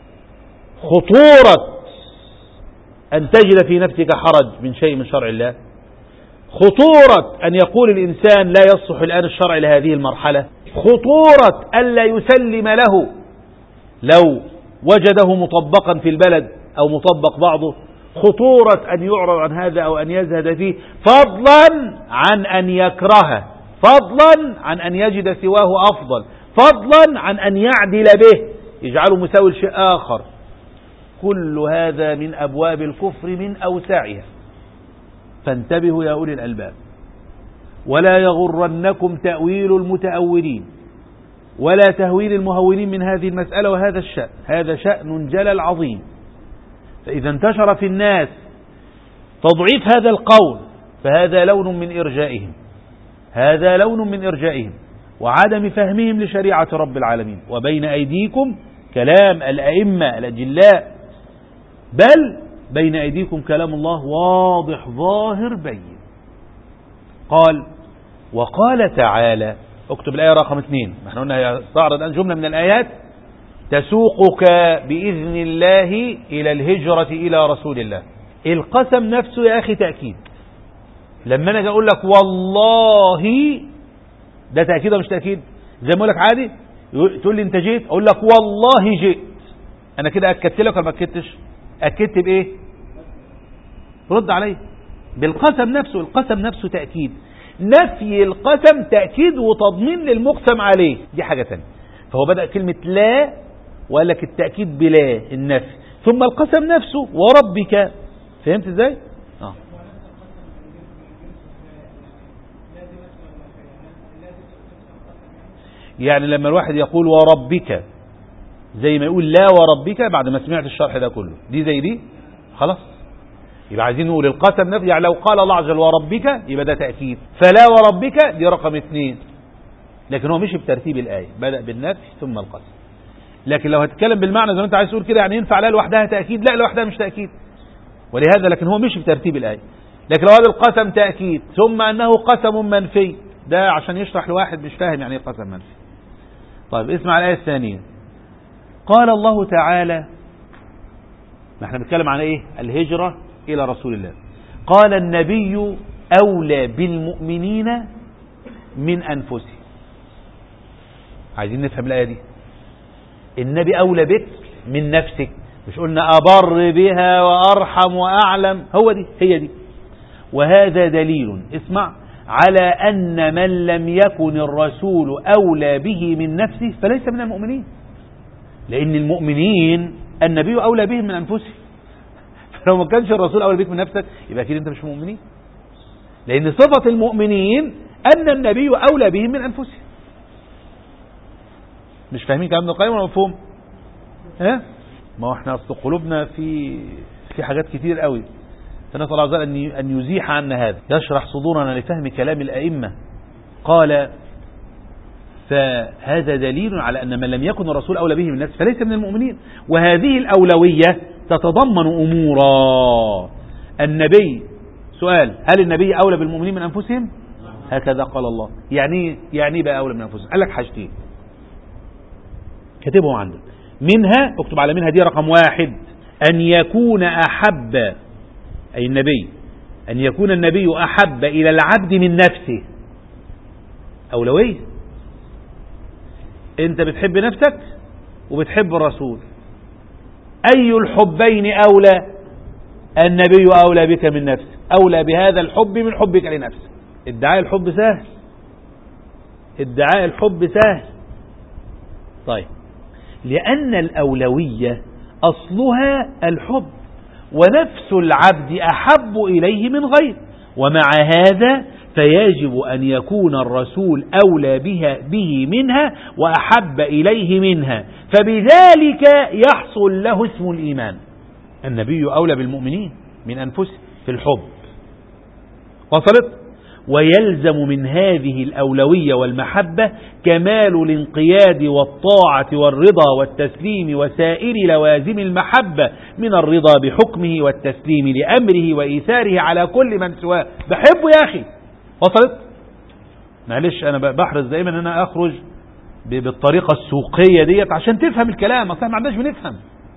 خطورة ان تجد في نفسك حرج من شيء من شرع الله خطورة أن يقول الإنسان لا يصلح الآن الشرع لهذه المرحلة خطورة ألا يسلم له لو وجده مطبقا في البلد أو مطبق بعضه خطورة أن يعرض عن هذا أو أن يزهد فيه فضلا عن أن يكرهه فضلا عن أن يجد سواه أفضل فضلا عن أن يعدل به يجعله مساوي لشيء آخر كل هذا من أبواب الكفر من أوسعها فانتبهوا يا أولي الألباب ولا يغرنكم تأويل المتأولين ولا تهويل المهونين من هذه المسألة وهذا الشأن هذا شأن جلل عظيم فإذا انتشر في الناس تضعيف هذا القول فهذا لون من إرجائهم هذا لون من إرجائهم وعدم فهمهم لشريعة رب العالمين وبين أيديكم كلام الأئمة الأجلاء بل بين أيديكم كلام الله واضح ظاهر بين قال وقال تعالى اكتب الآية رقم اثنين احنا قلنا استعرض الآن جملة من الآيات تسوقك بإذن الله إلى الهجرة إلى رسول الله القسم نفسه يا أخي تأكيد لما أنا أقول لك والله ده تأكيد ولا مش تأكيد زي ما أقول لك عادي تقول لي أنت جيت أقول لك والله جئت أنا كده أكدت لك ولا ما أكدتش أكدت بإيه رد علي بالقسم نفسه القسم نفسه تأكيد نفي القسم تأكيد وتضمين للمقسم عليه دي حاجة تانية فهو بدأ كلمة لا وقال لك التأكيد بلا النفي ثم القسم نفسه وربك فهمت ازاي آه. يعني لما الواحد يقول وربك زي ما يقول لا وربك بعد ما سمعت الشرح ده كله دي زي دي خلاص يبقى عايزين نقول القسم نفي يعني لو قال الله عز وجل وربك يبقى ده تأكيد فلا وربك دي رقم اثنين لكن هو مش بترتيب الآية بدأ بالنفي ثم القسم لكن لو هتتكلم بالمعنى زي ما انت عايز تقول كده يعني ينفع لا لوحدها تأكيد لا لوحدها مش تأكيد ولهذا لكن هو مش بترتيب الآية لكن لو هذا القسم تأكيد ثم أنه قسم منفي ده عشان يشرح لواحد مش فاهم يعني ايه قسم منفي طيب اسمع الآية الثانية قال الله تعالى ما احنا بنتكلم عن ايه الهجرة الى رسول الله قال النبي اولى بالمؤمنين من أنفسهم عايزين نفهم الآية دي النبي أولى بك من نفسك مش قلنا أبر بها وأرحم وأعلم هو دي هي دي وهذا دليل اسمع على أن من لم يكن الرسول أولى به من نفسه فليس من المؤمنين لأن المؤمنين النبي أولى بهم من أنفسهم لو ما كانش الرسول أولى بك من نفسك يبقى أكيد أنت مش مؤمنين لأن صفة المؤمنين أن النبي أولى بهم من أنفسهم مش فاهمين كلام ابن القيم ولا مفهوم ها ما هو احنا اصل قلوبنا في في حاجات كتير قوي فنسأل الله عز وجل أن أن يزيح عنا هذا يشرح صدورنا لفهم كلام الأئمة قال فهذا دليل على أن من لم يكن الرسول أولى به من الناس فليس من المؤمنين وهذه الأولوية تتضمن أمورا النبي سؤال هل النبي أولى بالمؤمنين من أنفسهم هكذا قال الله يعني يعني بقى أولى من أنفسهم قال لك حاجتين كاتبهم عندك منها اكتب على منها دي رقم واحد أن يكون أحب أي النبي أن يكون النبي أحب إلى العبد من نفسه أولوية أنت بتحب نفسك وبتحب الرسول أي الحبين أولى النبي أولى بك من نفسك أولى بهذا الحب من حبك لنفسك ادعاء الحب سهل ادعاء الحب سهل طيب لأن الأولوية أصلها الحب ونفس العبد أحب إليه من غيره ومع هذا فيجب أن يكون الرسول أولى بها به منها وأحب إليه منها فبذلك يحصل له اسم الإيمان النبي أولى بالمؤمنين من أنفسهم في الحب وصلت ويلزم من هذه الأولوية والمحبة كمال الانقياد والطاعة والرضا والتسليم وسائر لوازم المحبة من الرضا بحكمه والتسليم لأمره وإيثاره على كل من سواه بحبه يا أخي وصلت معلش أنا بحرص دائما أن أنا أخرج بالطريقة السوقية ديت عشان تفهم الكلام أصلا ما عندناش بنفهم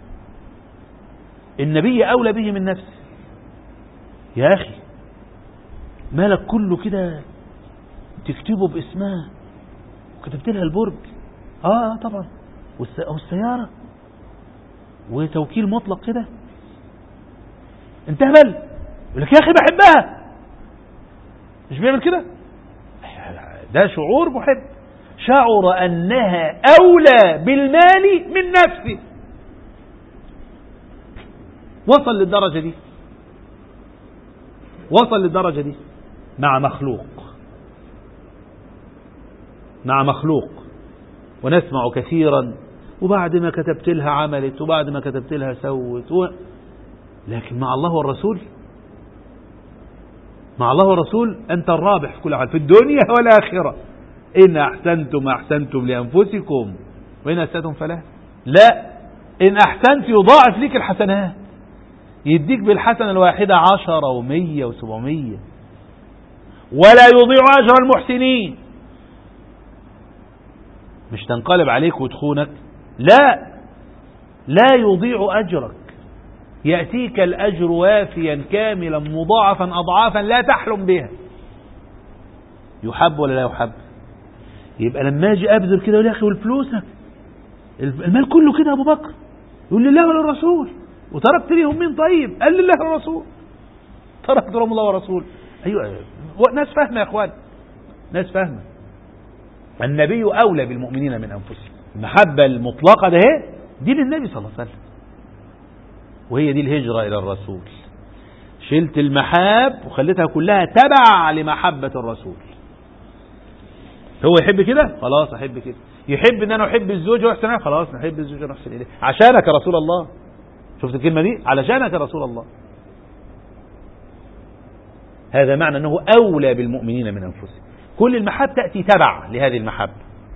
النبي أولى به من نفسه يا أخي مالك كله كده تكتبه باسمها وكتبت لها البرج اه طبعا والسيارة وتوكيل مطلق كده انت هبل يقول لك يا اخي بحبها مش بيعمل كده ده شعور محب شعر انها اولى بالمال من نفسه وصل للدرجة دي وصل للدرجة دي مع مخلوق مع مخلوق ونسمع كثيرا وبعد ما كتبت لها عملت وبعد ما كتبت لها سوت و... لكن مع الله والرسول مع الله والرسول أنت الرابح في كل حال في الدنيا والآخرة إن أحسنتم أحسنتم لأنفسكم وإن أسأتم فلا لا إن أحسنت يضاعف لك الحسنات يديك بالحسنة الواحدة عشرة ومية وسبعمية ولا يضيع أجر المحسنين مش تنقلب عليك وتخونك لا لا يضيع أجرك يأتيك الأجر وافيا كاملا مضاعفا أضعافا لا تحلم بها يحب ولا لا يحب يبقى لما اجي ابذل كده يقول يا اخي والفلوسك المال كله كده يا ابو بكر يقول لله وللرسول وتركت ليهم مين طيب قال لله والرسول تركت لهم الله ورسول ايوه ناس فاهمه يا اخوان ناس فاهمه النبي اولى بالمؤمنين من انفسهم المحبه المطلقه ده دي للنبي صلى الله عليه وسلم وهي دي الهجره الى الرسول شلت المحاب وخليتها كلها تبع لمحبه الرسول هو يحب كده خلاص احب كده يحب ان انا احب الزوج واحسن خلاص نحب الزوج ونحسن اليه عشانك يا رسول الله شفت الكلمه دي علشانك يا رسول الله هذا معنى انه اولى بالمؤمنين من انفسهم كل المحب تاتي تبع لهذه المحبه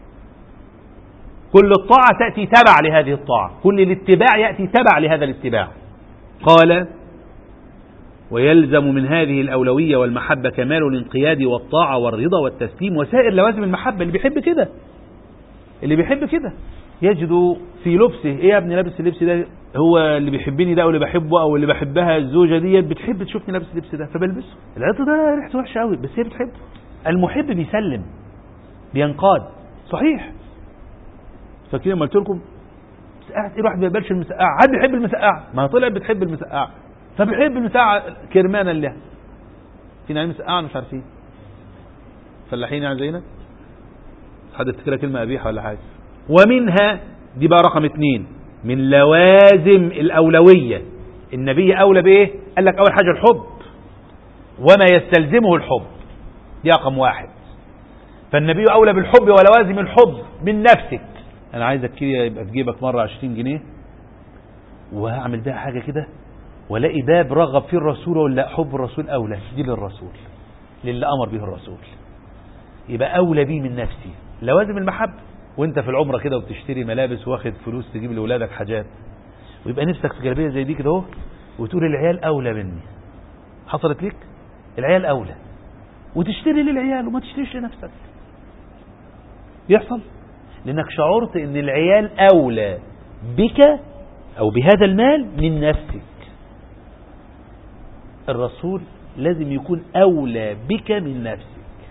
كل الطاعه تاتي تبع لهذه الطاعه كل الاتباع ياتي تبع لهذا الاتباع قال ويلزم من هذه الأولوية والمحبة كمال الانقياد والطاعة والرضا والتسليم وسائر لوازم المحبة اللي بيحب كده اللي بيحب كده يجد في لبسه ايه يا ابني لابس اللبس ده هو اللي بيحبني ده او اللي بحبه او اللي بحبها الزوجة ديت بتحب تشوفني لابس اللبس ده فبلبسه العطر ده ريحته وحشة قوي بس هي بتحبه المحب بيسلم بينقاد صحيح فاكرين لما قلت لكم مسقعة ايه الواحد ما يقبلش المسقعة حد بيحب المسقعة ما طلع بتحب المسقعة فبيحب المسقعة كرمانا لها فينا علم مسقعة مش عارفين فلاحين يعني زينا حد يفتكرها كلمة قبيحة ولا حاجة ومنها دي بقى رقم اتنين من لوازم الأولوية النبي أولى بإيه قال لك أول حاجة الحب وما يستلزمه الحب دي رقم واحد فالنبي أولى بالحب ولوازم الحب من نفسك أنا عايزك كده يبقى في جيبك مرة 20 جنيه وهعمل بيها حاجة كده والاقي باب رغب فيه الرسول ولا حب الرسول أولى دي للرسول للي أمر به الرسول يبقى أولى بيه من نفسي لوازم المحبة وانت في العمرة كده وبتشتري ملابس واخد فلوس تجيب لأولادك حاجات ويبقى نفسك في جلابية زي دي كده اهو وتقول العيال أولى مني حصلت ليك العيال أولى وتشتري للعيال وما تشتريش لنفسك يحصل لأنك شعرت أن العيال أولى بك أو بهذا المال من نفسك الرسول لازم يكون أولى بك من نفسك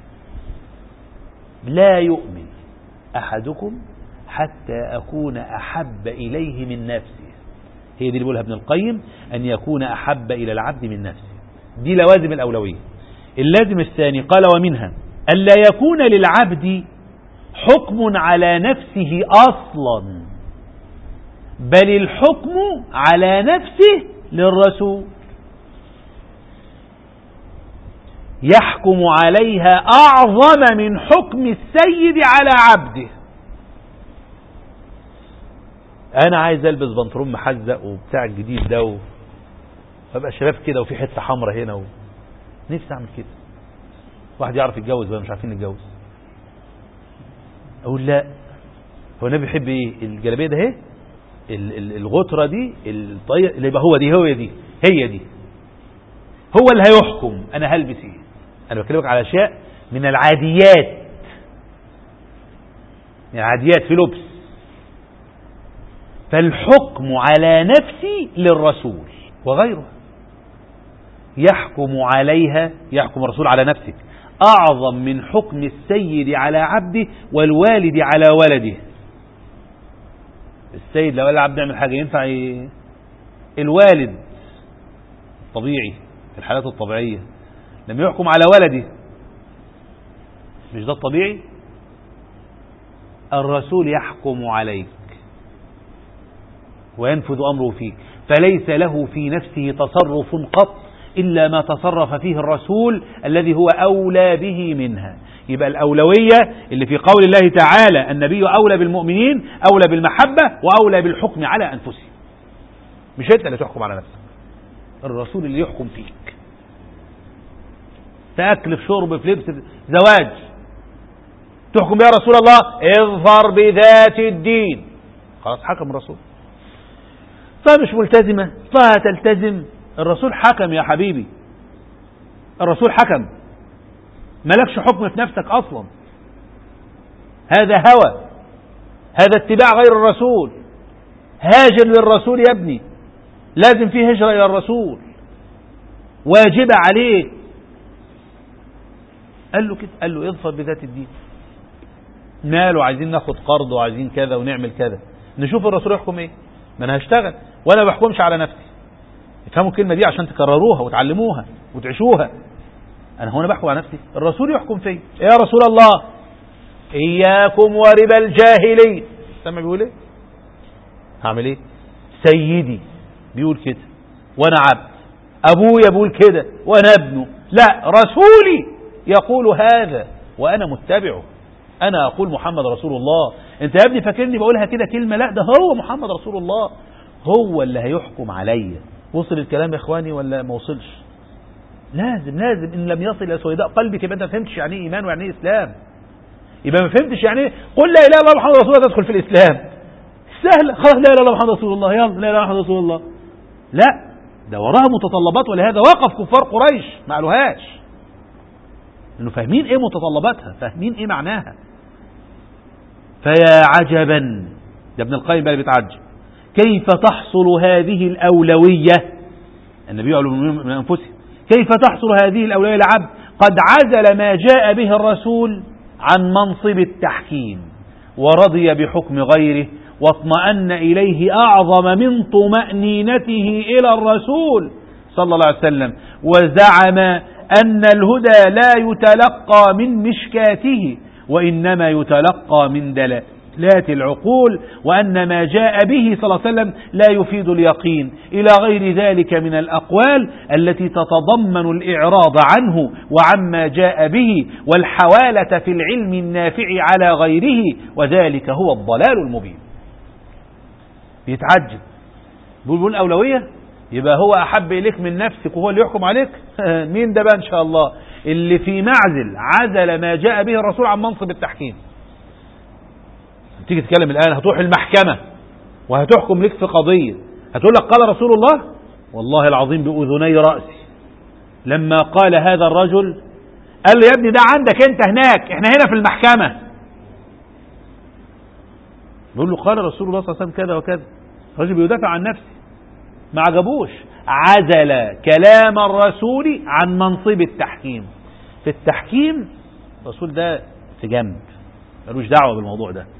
لا يؤمن أحدكم حتى أكون أحب إليه من نفسه هي دي اللي بيقولها ابن القيم أن يكون أحب إلى العبد من نفسه دي لوازم الأولوية اللازم الثاني قال ومنها ألا يكون للعبد حكم على نفسه أصلا بل الحكم على نفسه للرسول يحكم عليها أعظم من حكم السيد على عبده أنا عايز ألبس بنطلون محزق وبتاع الجديد ده وابقى شباب كده وفي حتة حمراء هنا و... نفسي أعمل كده واحد يعرف يتجوز بقى مش عارفين نتجوز أقول لا هو النبي بيحب إيه الجلابية ده اهي الغترة دي الطريقة اللي يبقى هو دي هو دي هي دي هو اللي هيحكم أنا هلبس إيه أنا بكلمك على أشياء من العاديات من العاديات في لبس فالحكم على نفسي للرسول وغيره يحكم عليها يحكم الرسول على نفسك أعظم من حكم السيد على عبده والوالد على ولده السيد لو قال العبد يعمل حاجة ينفع ي... الوالد طبيعي في الحالات الطبيعية لم يحكم على ولده مش ده الطبيعي الرسول يحكم عليك وينفذ أمره فيك فليس له في نفسه تصرف قط إلا ما تصرف فيه الرسول الذي هو أولى به منها يبقى الأولوية اللي في قول الله تعالى النبي أولى بالمؤمنين أولى بالمحبة وأولى بالحكم على أنفسهم مش أنت اللي تحكم على نفسك الرسول اللي يحكم فيك في أكل في شرب في لبس في زواج تحكم يا رسول الله اظفر بذات الدين خلاص حكم الرسول طيب مش ملتزمة طيب تلتزم الرسول حكم يا حبيبي الرسول حكم ملكش حكم في نفسك أصلا هذا هوى هذا اتباع غير الرسول هاجر للرسول يا ابني لازم فيه هجرة إلى الرسول واجبة عليك قال له كده قال له اظفر بذات الدين ماله عايزين ناخد قرض وعايزين كذا ونعمل كذا نشوف الرسول يحكم ايه ما انا هشتغل وانا ما بحكمش على نفسي افهموا الكلمه دي عشان تكرروها وتعلموها وتعيشوها انا هنا بحكم على نفسي الرسول يحكم فيا يا رسول الله اياكم وربا الجاهلين سامع بيقول ايه هعمل ايه سيدي بيقول كده وانا عبد ابويا بيقول كده وانا ابنه لا رسولي يقول هذا وانا متبعه انا اقول محمد رسول الله انت يا ابني فاكرني بقولها كده كلمه لا ده هو محمد رسول الله هو اللي هيحكم عليا وصل الكلام يا اخواني ولا ما وصلش لازم لازم ان لم يصل الى سويداء قلبك يبقى انت ما فهمتش يعني ايه ايمان ويعني ايه اسلام يبقى ما فهمتش يعني ايه قل لا اله الا الله محمد رسول الله تدخل في الاسلام سهله خلاص لا اله الا الله محمد رسول الله يلا لا اله الا الله محمد رسول الله لا ده وراها متطلبات ولهذا وقف كفار قريش ما قالوهاش انه فاهمين ايه متطلباتها فاهمين ايه معناها فيا عجبا ده ابن القيم بقى بيتعجب كيف تحصل هذه الأولوية النبي يعلم من أنفسهم كيف تحصل هذه الأولوية لعبد قد عزل ما جاء به الرسول عن منصب التحكيم ورضي بحكم غيره واطمأن إليه أعظم من طمأنينته إلى الرسول صلى الله عليه وسلم وزعم أن الهدى لا يتلقى من مشكاته وإنما يتلقى من دلالات العقول وأن ما جاء به صلى الله عليه وسلم لا يفيد اليقين إلى غير ذلك من الأقوال التي تتضمن الإعراض عنه وعما جاء به والحوالة في العلم النافع على غيره وذلك هو الضلال المبين بيتعجب بيقول أولوية يبقى هو أحب إليك من نفسك وهو اللي يحكم عليك مين ده بقى إن شاء الله اللي في معزل عزل ما جاء به الرسول عن منصب التحكيم تيجي تتكلم الآن هتروح المحكمة وهتحكم لك في قضية هتقول لك قال رسول الله والله العظيم بأذني رأسي لما قال هذا الرجل قال له يا ابني ده عندك انت هناك احنا هنا في المحكمة بيقول له قال رسول الله صلى الله عليه وسلم كذا وكذا الرجل بيدافع عن نفسه ما عجبوش عزل كلام الرسول عن منصب التحكيم في التحكيم الرسول ده في جنب ملوش دعوة بالموضوع ده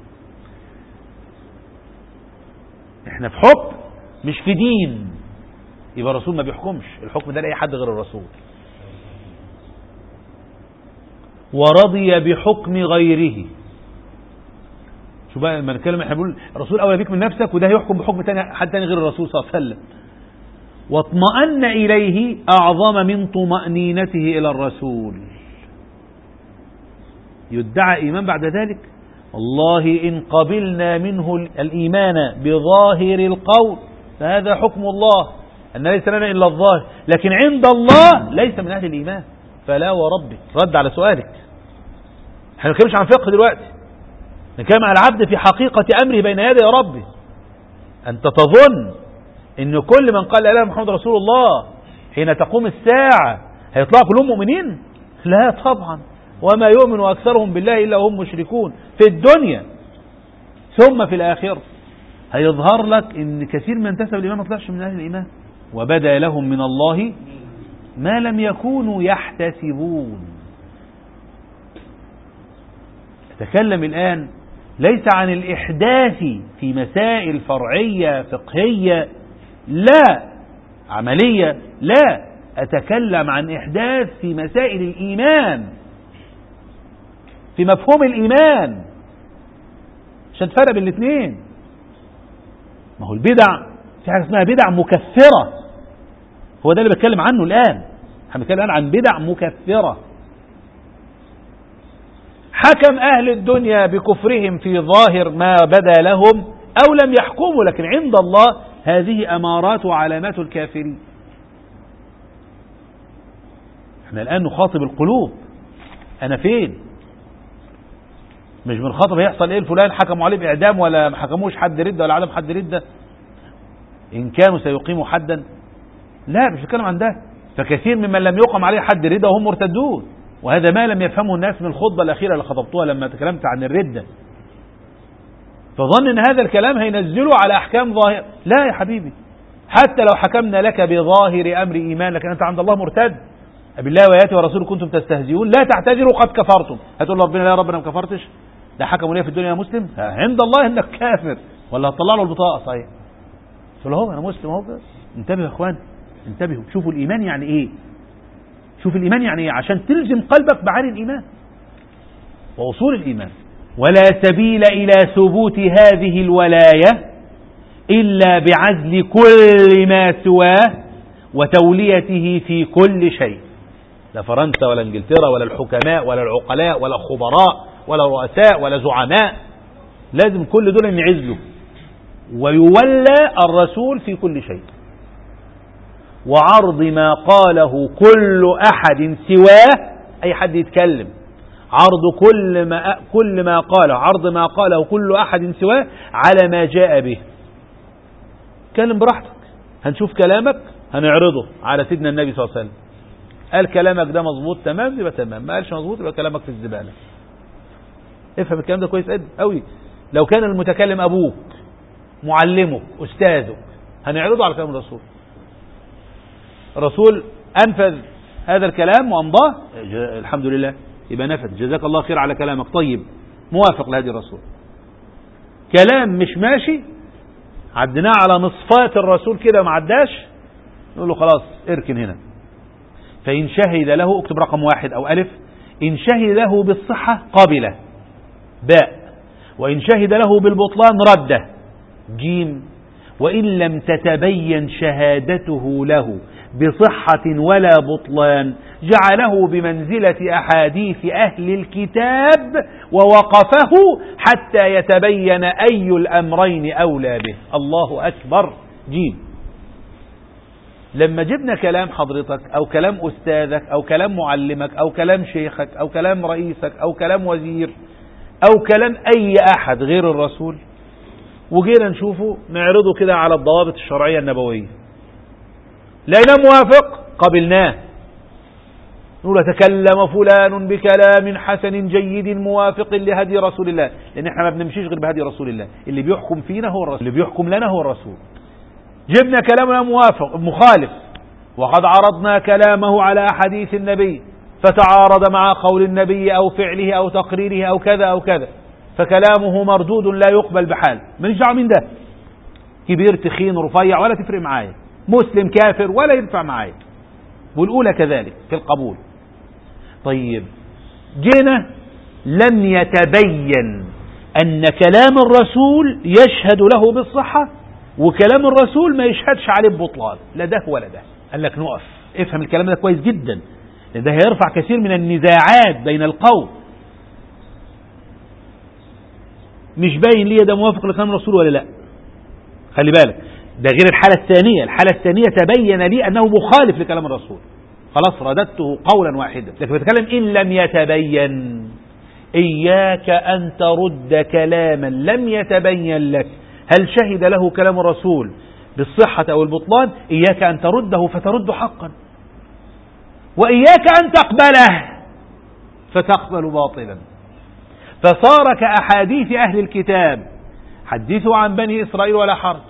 احنا في حكم مش في دين يبقى الرسول ما بيحكمش الحكم ده لأي حد غير الرسول ورضي بحكم غيره شو بقى لما نتكلم احنا بنقول الرسول اولى بيك من نفسك وده يحكم بحكم تاني حد تاني غير الرسول صلى الله عليه وسلم واطمأن إليه أعظم من طمأنينته إلى الرسول يدعى إيمان بعد ذلك والله إن قبلنا منه الإيمان بظاهر القول فهذا حكم الله أن ليس لنا إلا الظاهر لكن عند الله ليس من أهل الإيمان فلا وربك رد على سؤالك احنا نتكلمش عن فقه دلوقتي نتكلم عن العبد في حقيقة أمره بين يدي ربه أنت تظن ان كل من قال لا اله محمد رسول الله حين تقوم الساعة هيطلعوا كلهم مؤمنين لا طبعا وما يؤمن أكثرهم بالله إلا هم مشركون في الدنيا ثم في الآخرة هيظهر لك ان كثير من انتسب الإيمان ما طلعش من أهل الإيمان وبدا لهم من الله ما لم يكونوا يحتسبون تكلم الآن ليس عن الإحداث في مسائل فرعية فقهية لا عملية لا أتكلم عن إحداث في مسائل الإيمان في مفهوم الإيمان عشان تفرق بين الاثنين ما هو البدع في حاجة اسمها بدع مكفرة هو ده اللي بتكلم عنه الآن احنا بنتكلم الآن عن بدع مكفرة حكم أهل الدنيا بكفرهم في ظاهر ما بدا لهم أو لم يحكموا لكن عند الله هذه أمارات وعلامات الكافرين احنا الآن نخاطب القلوب أنا فين مش بنخاطب هيحصل ايه الفلان حكموا عليه بإعدام ولا ما حكموش حد ردة ولا عدم حد ردة إن كانوا سيقيموا حدا لا مش بتكلم عن ده فكثير ممن لم يقم عليه حد ردة وهم مرتدون وهذا ما لم يفهمه الناس من الخطبة الأخيرة اللي خطبتوها لما تكلمت عن الردة فظن ان هذا الكلام هينزله على احكام ظاهر لا يا حبيبي حتى لو حكمنا لك بظاهر امر ايمان لكن انت عند الله مرتد بالله وآياته ورسوله كنتم تستهزئون لا تعتذروا قد كفرتم هتقول ربنا لا يا رب انا ما كفرتش ده حكموا لي في الدنيا يا مسلم عند الله انك كافر ولا هتطلع له البطاقه صحيح قلت له انا مسلم اهو انتبهوا يا اخوان انتبهوا شوفوا الايمان يعني ايه شوف الايمان يعني ايه عشان تلزم قلبك معاني الايمان واصول الايمان ولا سبيل إلى ثبوت هذه الولاية إلا بعزل كل ما سواه وتوليته في كل شيء لا فرنسا ولا انجلترا ولا الحكماء ولا العقلاء ولا الخبراء ولا الرؤساء ولا زعماء لازم كل دول ينعزلوا ويولى الرسول في كل شيء وعرض ما قاله كل أحد سواه أي حد يتكلم عرض كل ما كل ما قاله عرض ما قاله كل احد سواه على ما جاء به اتكلم براحتك هنشوف كلامك هنعرضه على سيدنا النبي صلى الله عليه وسلم قال كلامك ده مظبوط تمام يبقى تمام ما قالش مظبوط يبقى كلامك في الزباله افهم الكلام ده كويس قوي لو كان المتكلم ابوك معلمك استاذك هنعرضه على كلام الرسول الرسول انفذ هذا الكلام وامضاه الحمد لله يبقى نفت جزاك الله خير على كلامك طيب موافق لهدي الرسول كلام مش ماشي عدناه على مصفات الرسول كده ما عداش نقول له خلاص اركن هنا فإن شهد له اكتب رقم واحد أو ألف إن شهد له بالصحة قابلة باء وإن شهد له بالبطلان رده جيم وإن لم تتبين شهادته له بصحة ولا بطلان جعله بمنزلة أحاديث أهل الكتاب ووقفه حتى يتبين أي الأمرين أولى به الله أكبر جيم لما جبنا كلام حضرتك أو كلام أستاذك أو كلام معلمك أو كلام شيخك أو كلام رئيسك أو كلام وزير أو كلام أي أحد غير الرسول وجينا نشوفه نعرضه كده على الضوابط الشرعية النبوية لقيناه موافق قبلناه نقول تكلم فلان بكلام حسن جيد موافق لهدي رسول الله لان احنا ما بنمشيش غير بهدي رسول الله اللي بيحكم فينا هو الرسول اللي بيحكم لنا هو الرسول جبنا كلامنا موافق مخالف وقد عرضنا كلامه على أحاديث النبي فتعارض مع قول النبي أو فعله أو تقريره أو كذا أو كذا فكلامه مردود لا يقبل بحال من دعوه من ده كبير تخين رفيع ولا تفرق معايا مسلم كافر ولا ينفع معايا والأولى كذلك في القبول طيب جينا لم يتبين أن كلام الرسول يشهد له بالصحة وكلام الرسول ما يشهدش عليه ببطلان لا ده ولا ده قال لك نقف افهم الكلام ده كويس جدا لان ده هيرفع كثير من النزاعات بين القوم مش باين ليه ده موافق لكلام الرسول ولا لا خلي بالك ده غير الحالة الثانية الحالة الثانية تبين لي أنه مخالف لكلام الرسول خلاص رددته قولا واحدا لكن بتكلم إن لم يتبين إياك أن ترد كلاما لم يتبين لك هل شهد له كلام الرسول بالصحة أو البطلان إياك أن ترده فترد حقا وإياك أن تقبله فتقبل باطلا فصار كأحاديث أهل الكتاب حدثوا عن بني إسرائيل ولا حرج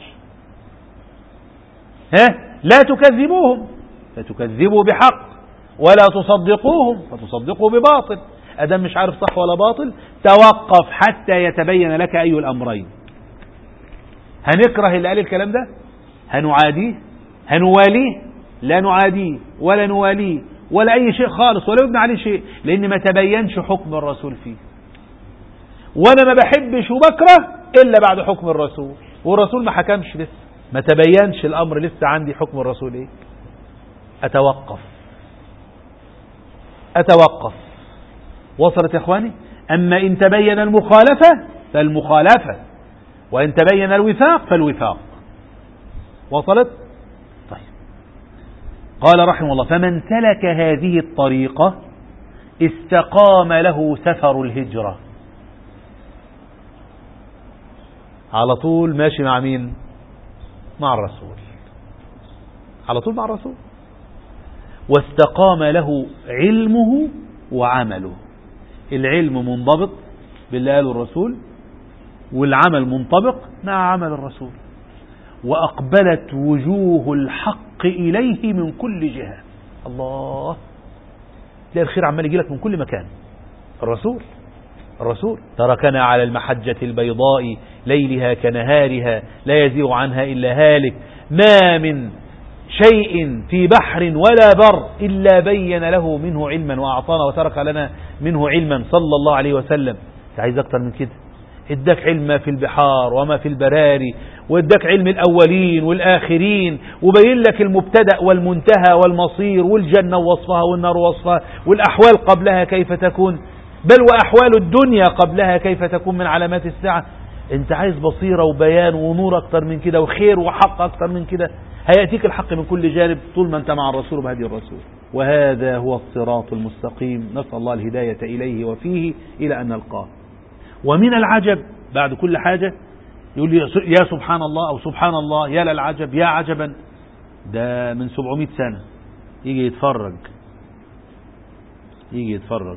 ها لا تكذبوهم فتكذبوا بحق ولا تصدقوهم فتصدقوا بباطل أدم مش عارف صح ولا باطل توقف حتى يتبين لك أي الأمرين هنكره اللي قال الكلام ده هنعاديه هنواليه لا نعاديه ولا نواليه ولا أي شيء خالص ولا يبنى عليه شيء لأن ما تبينش حكم الرسول فيه وأنا ما بحبش وبكره إلا بعد حكم الرسول والرسول ما حكمش لسه ما تبينش الأمر لسه عندي حكم الرسول إيه أتوقف أتوقف وصلت يا إخواني أما إن تبين المخالفة فالمخالفة وإن تبين الوفاق فالوفاق وصلت طيب قال رحمه الله فمن سلك هذه الطريقة استقام له سفر الهجرة على طول ماشي مع مين مع الرسول على طول مع الرسول واستقام له علمه وعمله العلم منضبط بالله قاله الرسول والعمل منطبق مع عمل الرسول وأقبلت وجوه الحق إليه من كل جهة الله تلاقي الخير عمال يجي لك من كل مكان الرسول الرسول تركنا على المحجة البيضاء ليلها كنهارها لا يزيغ عنها إلا هالك ما من شيء في بحر ولا بر إلا بين له منه علما وأعطانا وترك لنا منه علما صلى الله عليه وسلم عايز أكتر من كده اداك علم ما في البحار وما في البراري واداك علم الأولين والآخرين وبين لك المبتدأ والمنتهى والمصير والجنة ووصفها والنار ووصفها والأحوال قبلها كيف تكون بل وأحوال الدنيا قبلها كيف تكون من علامات الساعة انت عايز بصيرة وبيان ونور أكتر من كده وخير وحق أكتر من كده هيأتيك الحق من كل جانب طول ما انت مع الرسول بهدي الرسول وهذا هو الصراط المستقيم نسأل الله الهداية إليه وفيه إلى أن نلقاه ومن العجب بعد كل حاجة يقول لي يا سبحان الله أو سبحان الله يا للعجب يا عجبا ده من 700 سنة يجي يتفرج يجي يتفرج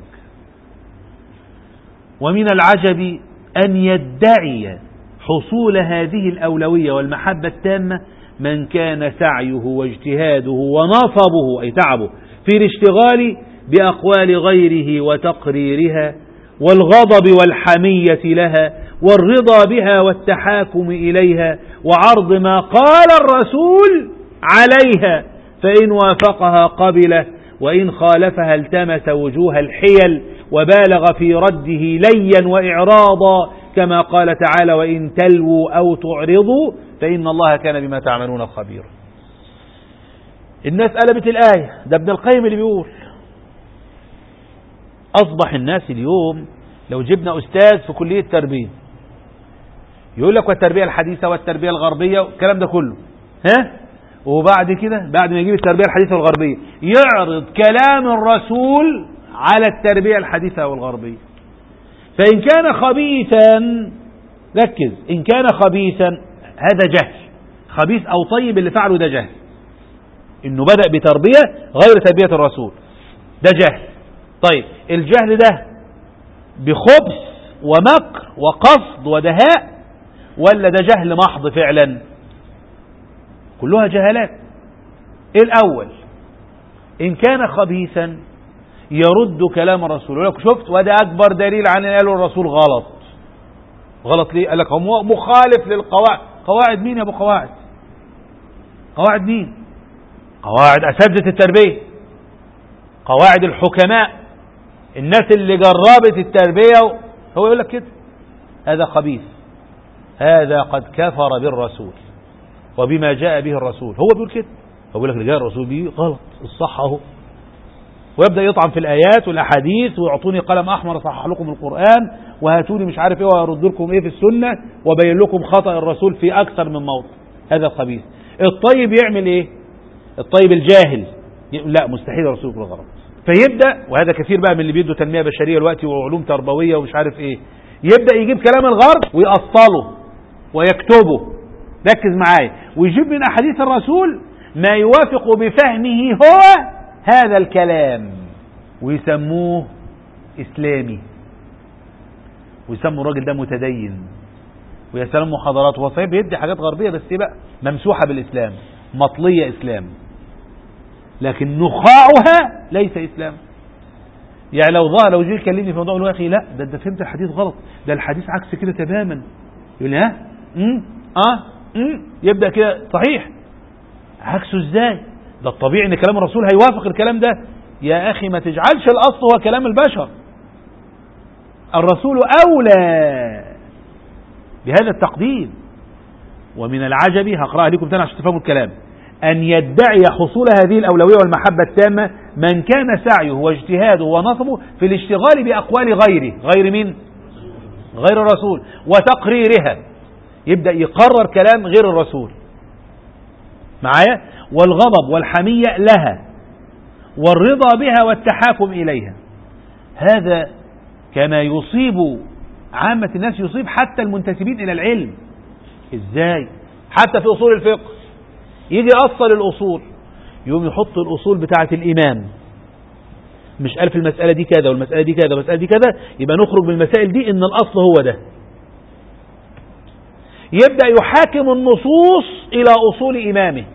ومن العجب أن يدعي حصول هذه الأولوية والمحبة التامة من كان سعيه واجتهاده ونصبه أي تعبه في الاشتغال بأقوال غيره وتقريرها والغضب والحمية لها والرضا بها والتحاكم إليها وعرض ما قال الرسول عليها فإن وافقها قبله وإن خالفها التمس وجوه الحيل وبالغ في رده ليا وإعراضا كما قال تعالى وإن تلووا أو تعرضوا فإن الله كان بما تعملون خبيرا الناس قلبت الآية ده ابن القيم اللي بيقول أصبح الناس اليوم لو جبنا أستاذ في كلية تربية يقول لك والتربية الحديثة والتربية الغربية والكلام ده كله ها وبعد كده بعد ما يجيب التربية الحديثة والغربية يعرض كلام الرسول على التربية الحديثة والغربية فإن كان خبيثا ركز إن كان خبيثا هذا جهل خبيث أو طيب اللي فعله ده جهل إنه بدأ بتربية غير تربية الرسول ده جهل طيب الجهل ده بخبث ومكر وقصد ودهاء ولا ده جهل محض فعلا كلها جهالات الأول إن كان خبيثا يرد كلام الرسول يقول لك شفت وده أكبر دليل عن أن قاله الرسول غلط غلط ليه قال لك هو مخالف للقواعد قواعد مين يا أبو قواعد قواعد مين قواعد أساتذة التربية قواعد الحكماء الناس اللي جربت التربية هو يقول لك كده هذا خبيث هذا قد كفر بالرسول وبما جاء به الرسول هو بيقول كده هو بيقول لك اللي جاء الرسول به غلط الصح اهو ويبدا يطعن في الايات والاحاديث ويعطوني قلم احمر اصحح لكم القران وهاتوني مش عارف ايه ويرد لكم ايه في السنه وبين لكم خطا الرسول في اكثر من موضع هذا الخبيث الطيب يعمل ايه الطيب الجاهل لا مستحيل الرسول يكون غلط فيبدا وهذا كثير بقى من اللي بيدوا تنميه بشريه دلوقتي وعلوم تربويه ومش عارف ايه يبدا يجيب كلام الغرب ويأصله ويكتبه ركز معايا ويجيب من احاديث الرسول ما يوافق بفهمه هو هذا الكلام ويسموه اسلامي ويسموا الراجل ده متدين ويا سلام محاضرات هو صحيح بيدي حاجات غربيه بس ايه بقى ممسوحه بالاسلام مطليه اسلام لكن نخاعها ليس اسلام يعني لو ظهر لو جه يكلمني في موضوع يقول يا اخي لا ده انت فهمت الحديث غلط ده الحديث عكس كده تماما يقول لي ها امم اه امم يبدا كده صحيح عكسه ازاي ده الطبيعي ان كلام الرسول هيوافق الكلام ده يا اخي ما تجعلش الاصل هو كلام البشر الرسول اولى بهذا التقديم ومن العجب هقرأها لكم تاني عشان تفهموا الكلام أن يدعي حصول هذه الأولوية والمحبة التامة من كان سعيه واجتهاده ونصبه في الاشتغال بأقوال غيره غير مين غير الرسول وتقريرها يبدأ يقرر كلام غير الرسول معايا والغضب والحمية لها والرضا بها والتحاكم إليها هذا كما يصيب عامة الناس يصيب حتى المنتسبين إلى العلم إزاي حتى في أصول الفقه يجي يأصل الأصول يقوم يحط الأصول بتاعة الإمام مش قال في المسألة دي كذا والمسألة دي كذا والمسألة دي كذا يبقى نخرج من المسائل دي إن الأصل هو ده يبدأ يحاكم النصوص إلى أصول إمامه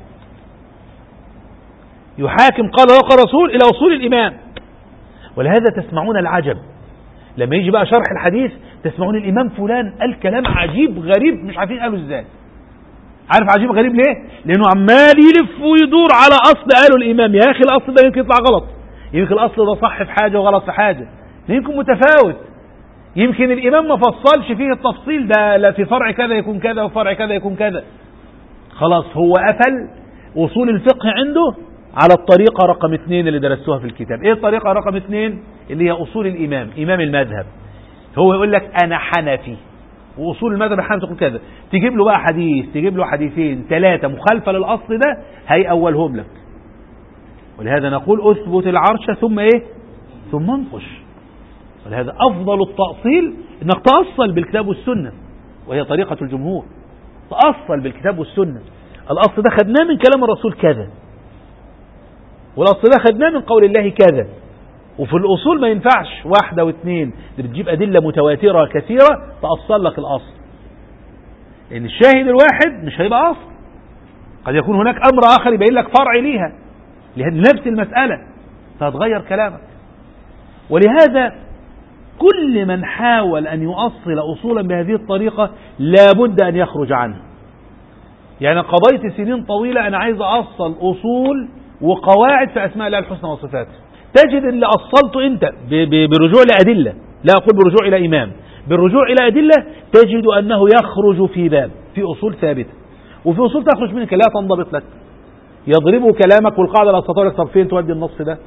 يحاكم قال وقال رسول إلى أصول الإمام ولهذا تسمعون العجب لما يجي بقى شرح الحديث تسمعون الإمام فلان قال كلام عجيب غريب مش عارفين قاله ازاي عارف عجيب غريب ليه لأنه عمال يلف ويدور على أصل قاله الإمام يا أخي الأصل ده يمكن يطلع غلط يمكن الأصل ده صح في حاجة وغلط في حاجة يمكن متفاوت يمكن الإمام ما فصلش فيه التفصيل ده لا في فرع كذا يكون كذا وفرع كذا يكون كذا خلاص هو قفل أصول الفقه عنده على الطريقة رقم اثنين اللي درستوها في الكتاب ايه الطريقة رقم اثنين اللي هي اصول الامام امام المذهب هو يقول لك انا حنفي واصول المذهب الحنفي تقول كذا تجيب له بقى حديث تجيب له حديثين ثلاثة مخالفة للاصل ده هيأولهم لك ولهذا نقول اثبت العرش ثم ايه ثم انقش ولهذا افضل التأصيل انك تأصل بالكتاب والسنة وهي طريقة الجمهور تأصل بالكتاب والسنة الاصل ده خدناه من كلام الرسول كذا والاصل ده خدناه من قول الله كذا وفي الاصول ما ينفعش واحده واثنين دي بتجيب ادله متواتره كثيره تاصل لك الاصل لان الشاهد الواحد مش هيبقى اصل قد يكون هناك امر اخر يبين لك فرع ليها لنفس المساله فهتغير كلامك ولهذا كل من حاول أن يؤصل أصولا بهذه الطريقة لابد أن يخرج عنها يعني قضيت سنين طويلة أنا عايز أصل أصول وقواعد في أسماء الله الحسنى وصفاته تجد اللي أصلته أنت برجوع لأدلة لا أقول برجوع إلى إمام بالرجوع إلى أدلة تجد أنه يخرج في باب في أصول ثابتة وفي أصول تخرج منك لا تنضبط لك يضربه كلامك والقاعدة لا تستطيع لك طب فين تودي النص ده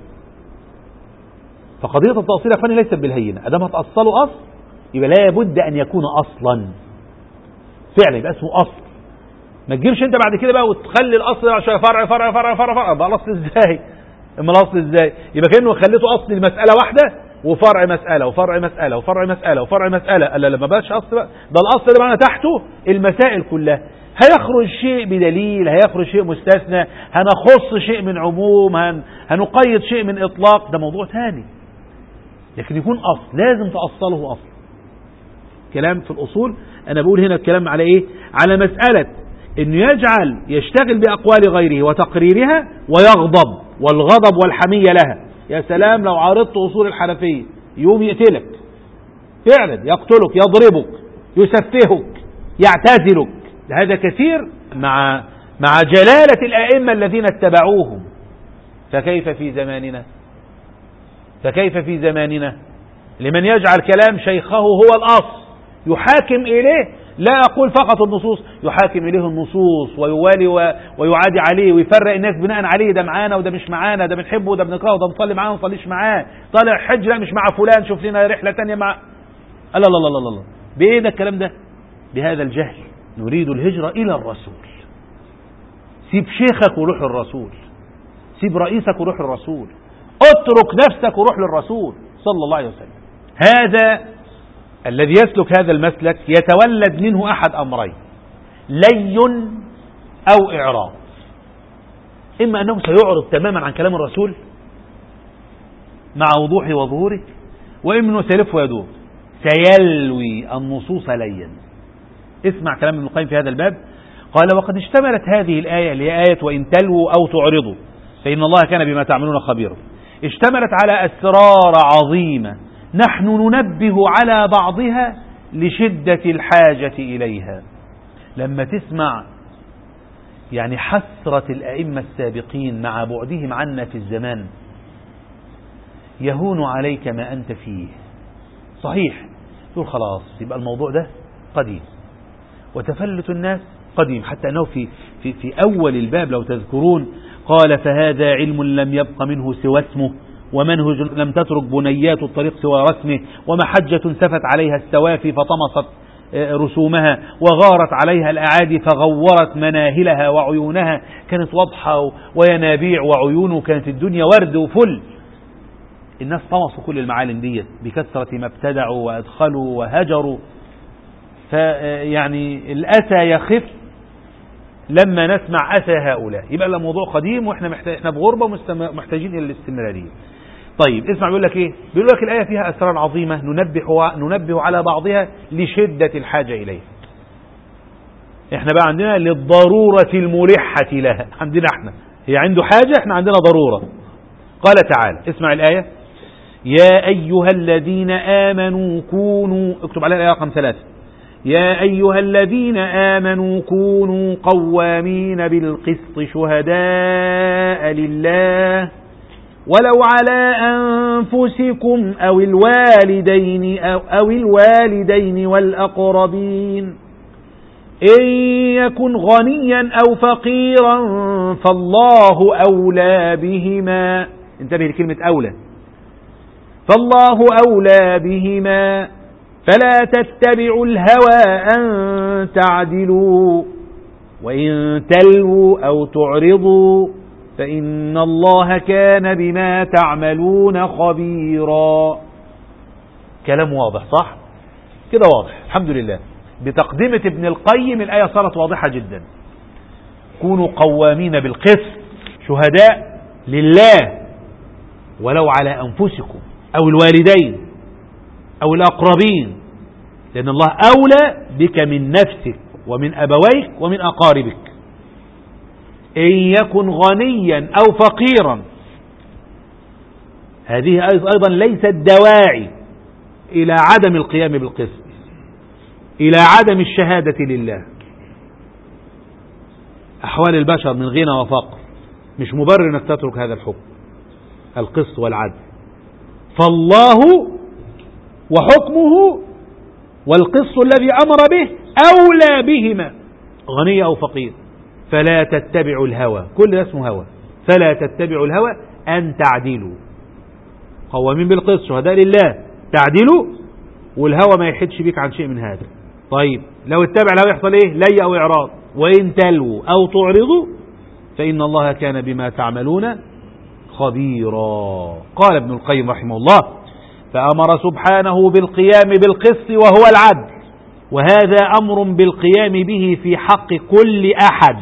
فقضية التأصيل يا اخواني ليست بالهينة أدام هتأصله أصل يبقى لا بد أن يكون أصلا فعلا يبقى اسمه أصل ما تجيبش انت بعد كده بقى وتخلي الاصل عشان فرع فرع فرع فرع فرع بقى الاصل ازاي اما الاصل ازاي يبقى كانه خليته اصل المساله واحده وفرع مساله وفرع مساله وفرع مساله وفرع مساله الا لما بقاش اصل بقى ده الاصل اللي معنا تحته المسائل كلها هيخرج شيء بدليل هيخرج شيء مستثنى هنخص شيء من عموم هن هنقيد شيء من اطلاق ده موضوع ثاني لكن يكون اصل لازم تاصله اصل كلام في الاصول انا بقول هنا الكلام على ايه على مساله انه يجعل يشتغل باقوال غيره وتقريرها ويغضب والغضب والحمية لها يا سلام لو عارضت اصول الحنفية يوم يقتلك فعلا يقتلك يضربك يسفهك يعتزلك هذا كثير مع مع جلالة الأئمة الذين اتبعوهم فكيف في زماننا فكيف في زماننا لمن يجعل كلام شيخه هو الأصل يحاكم إليه لا أقول فقط النصوص يحاكم إليه النصوص ويوالي ويعادي عليه ويفرق الناس بناء عليه ده معانا وده مش معانا ده بنحبه وده بنكرهه ده بنصلي معاه وما نصليش معاه طالع حج لا مش مع فلان شوف لنا رحلة تانية مع الله الله الله الله الله بإيه ده الكلام ده بهذا الجهل نريد الهجرة إلى الرسول سيب شيخك وروح للرسول سيب رئيسك وروح للرسول اترك نفسك وروح للرسول صلى الله عليه وسلم هذا الذي يسلك هذا المسلك يتولد منه أحد أمرين لي أو إعراض إما أنه سيعرض تماما عن كلام الرسول مع وضوحه وظهوره وإما أنه سيلف ويدور سيلوي النصوص ليا اسمع كلام ابن القيم في هذا الباب قال وقد اشتملت هذه الآية اللي هي آية وإن تلووا أو تعرضوا فإن الله كان بما تعملون خبيرا اشتملت على أسرار عظيمة نحن ننبه على بعضها لشدة الحاجة إليها لما تسمع يعني حسرة الأئمة السابقين مع بعدهم عنا في الزمان يهون عليك ما أنت فيه صحيح تقول خلاص يبقى الموضوع ده قديم وتفلت الناس قديم حتى أنه في, في, في أول الباب لو تذكرون قال فهذا علم لم يبق منه سوى اسمه ومنهج لم تترك بنيات الطريق سوى رسمه ومحجة سفت عليها السوافي فطمست رسومها وغارت عليها الأعادي فغورت مناهلها وعيونها كانت واضحة وينابيع وعيون كانت الدنيا ورد وفل الناس طمسوا كل المعالم دي بكثرة ما ابتدعوا وأدخلوا وهجروا فيعني الأسى يخف لما نسمع أسى هؤلاء يبقى الموضوع قديم واحنا محتاج احنا بغربة محتاجين إلى الاستمرارية طيب اسمع بيقول لك ايه بيقول لك الآية فيها أسرار عظيمة ننبه ننبه على بعضها لشدة الحاجة إليها احنا بقى عندنا للضرورة الملحة لها عندنا احنا هي عنده حاجة احنا عندنا ضرورة قال تعالى اسمع الآية يا أيها الذين آمنوا كونوا اكتب عليها الآية رقم ثلاثة يا أيها الذين آمنوا كونوا قوامين بالقسط شهداء لله ولو على أنفسكم أو الوالدين أو, أو الوالدين والأقربين إن يكن غنيا أو فقيرا فالله أولى بهما انتبه لكلمة أولى فالله أولى بهما فلا تتبعوا الهوى أن تعدلوا وإن تلووا أو تعرضوا فإن الله كان بما تعملون خبيرا كلام واضح صح كده واضح الحمد لله بتقدمة ابن القيم الآية صارت واضحة جدا كونوا قوامين بالقسط شهداء لله ولو على أنفسكم أو الوالدين أو الأقربين لأن الله أولى بك من نفسك ومن أبويك ومن أقاربك إن يكن غنيا أو فقيرا هذه أيضا ليست دواعي إلى عدم القيام بالقسط إلى عدم الشهادة لله أحوال البشر من غنى وفقر مش مبرر أنك تترك هذا الحكم القسط والعدل فالله وحكمه والقسط الذي أمر به أولى بهما غني أو فقير فلا تتبعوا الهوى كل ده اسمه هوى فلا تتبعوا الهوى أن تعدلوا قوامين بالقسط شهداء لله تعدلوا والهوى ما يحدش بيك عن شيء من هذا طيب لو اتبع الهوى يحصل ايه لي او اعراض وان تلووا او تعرضوا فان الله كان بما تعملون خبيرا قال ابن القيم رحمه الله فامر سبحانه بالقيام بالقسط وهو العدل وهذا امر بالقيام به في حق كل احد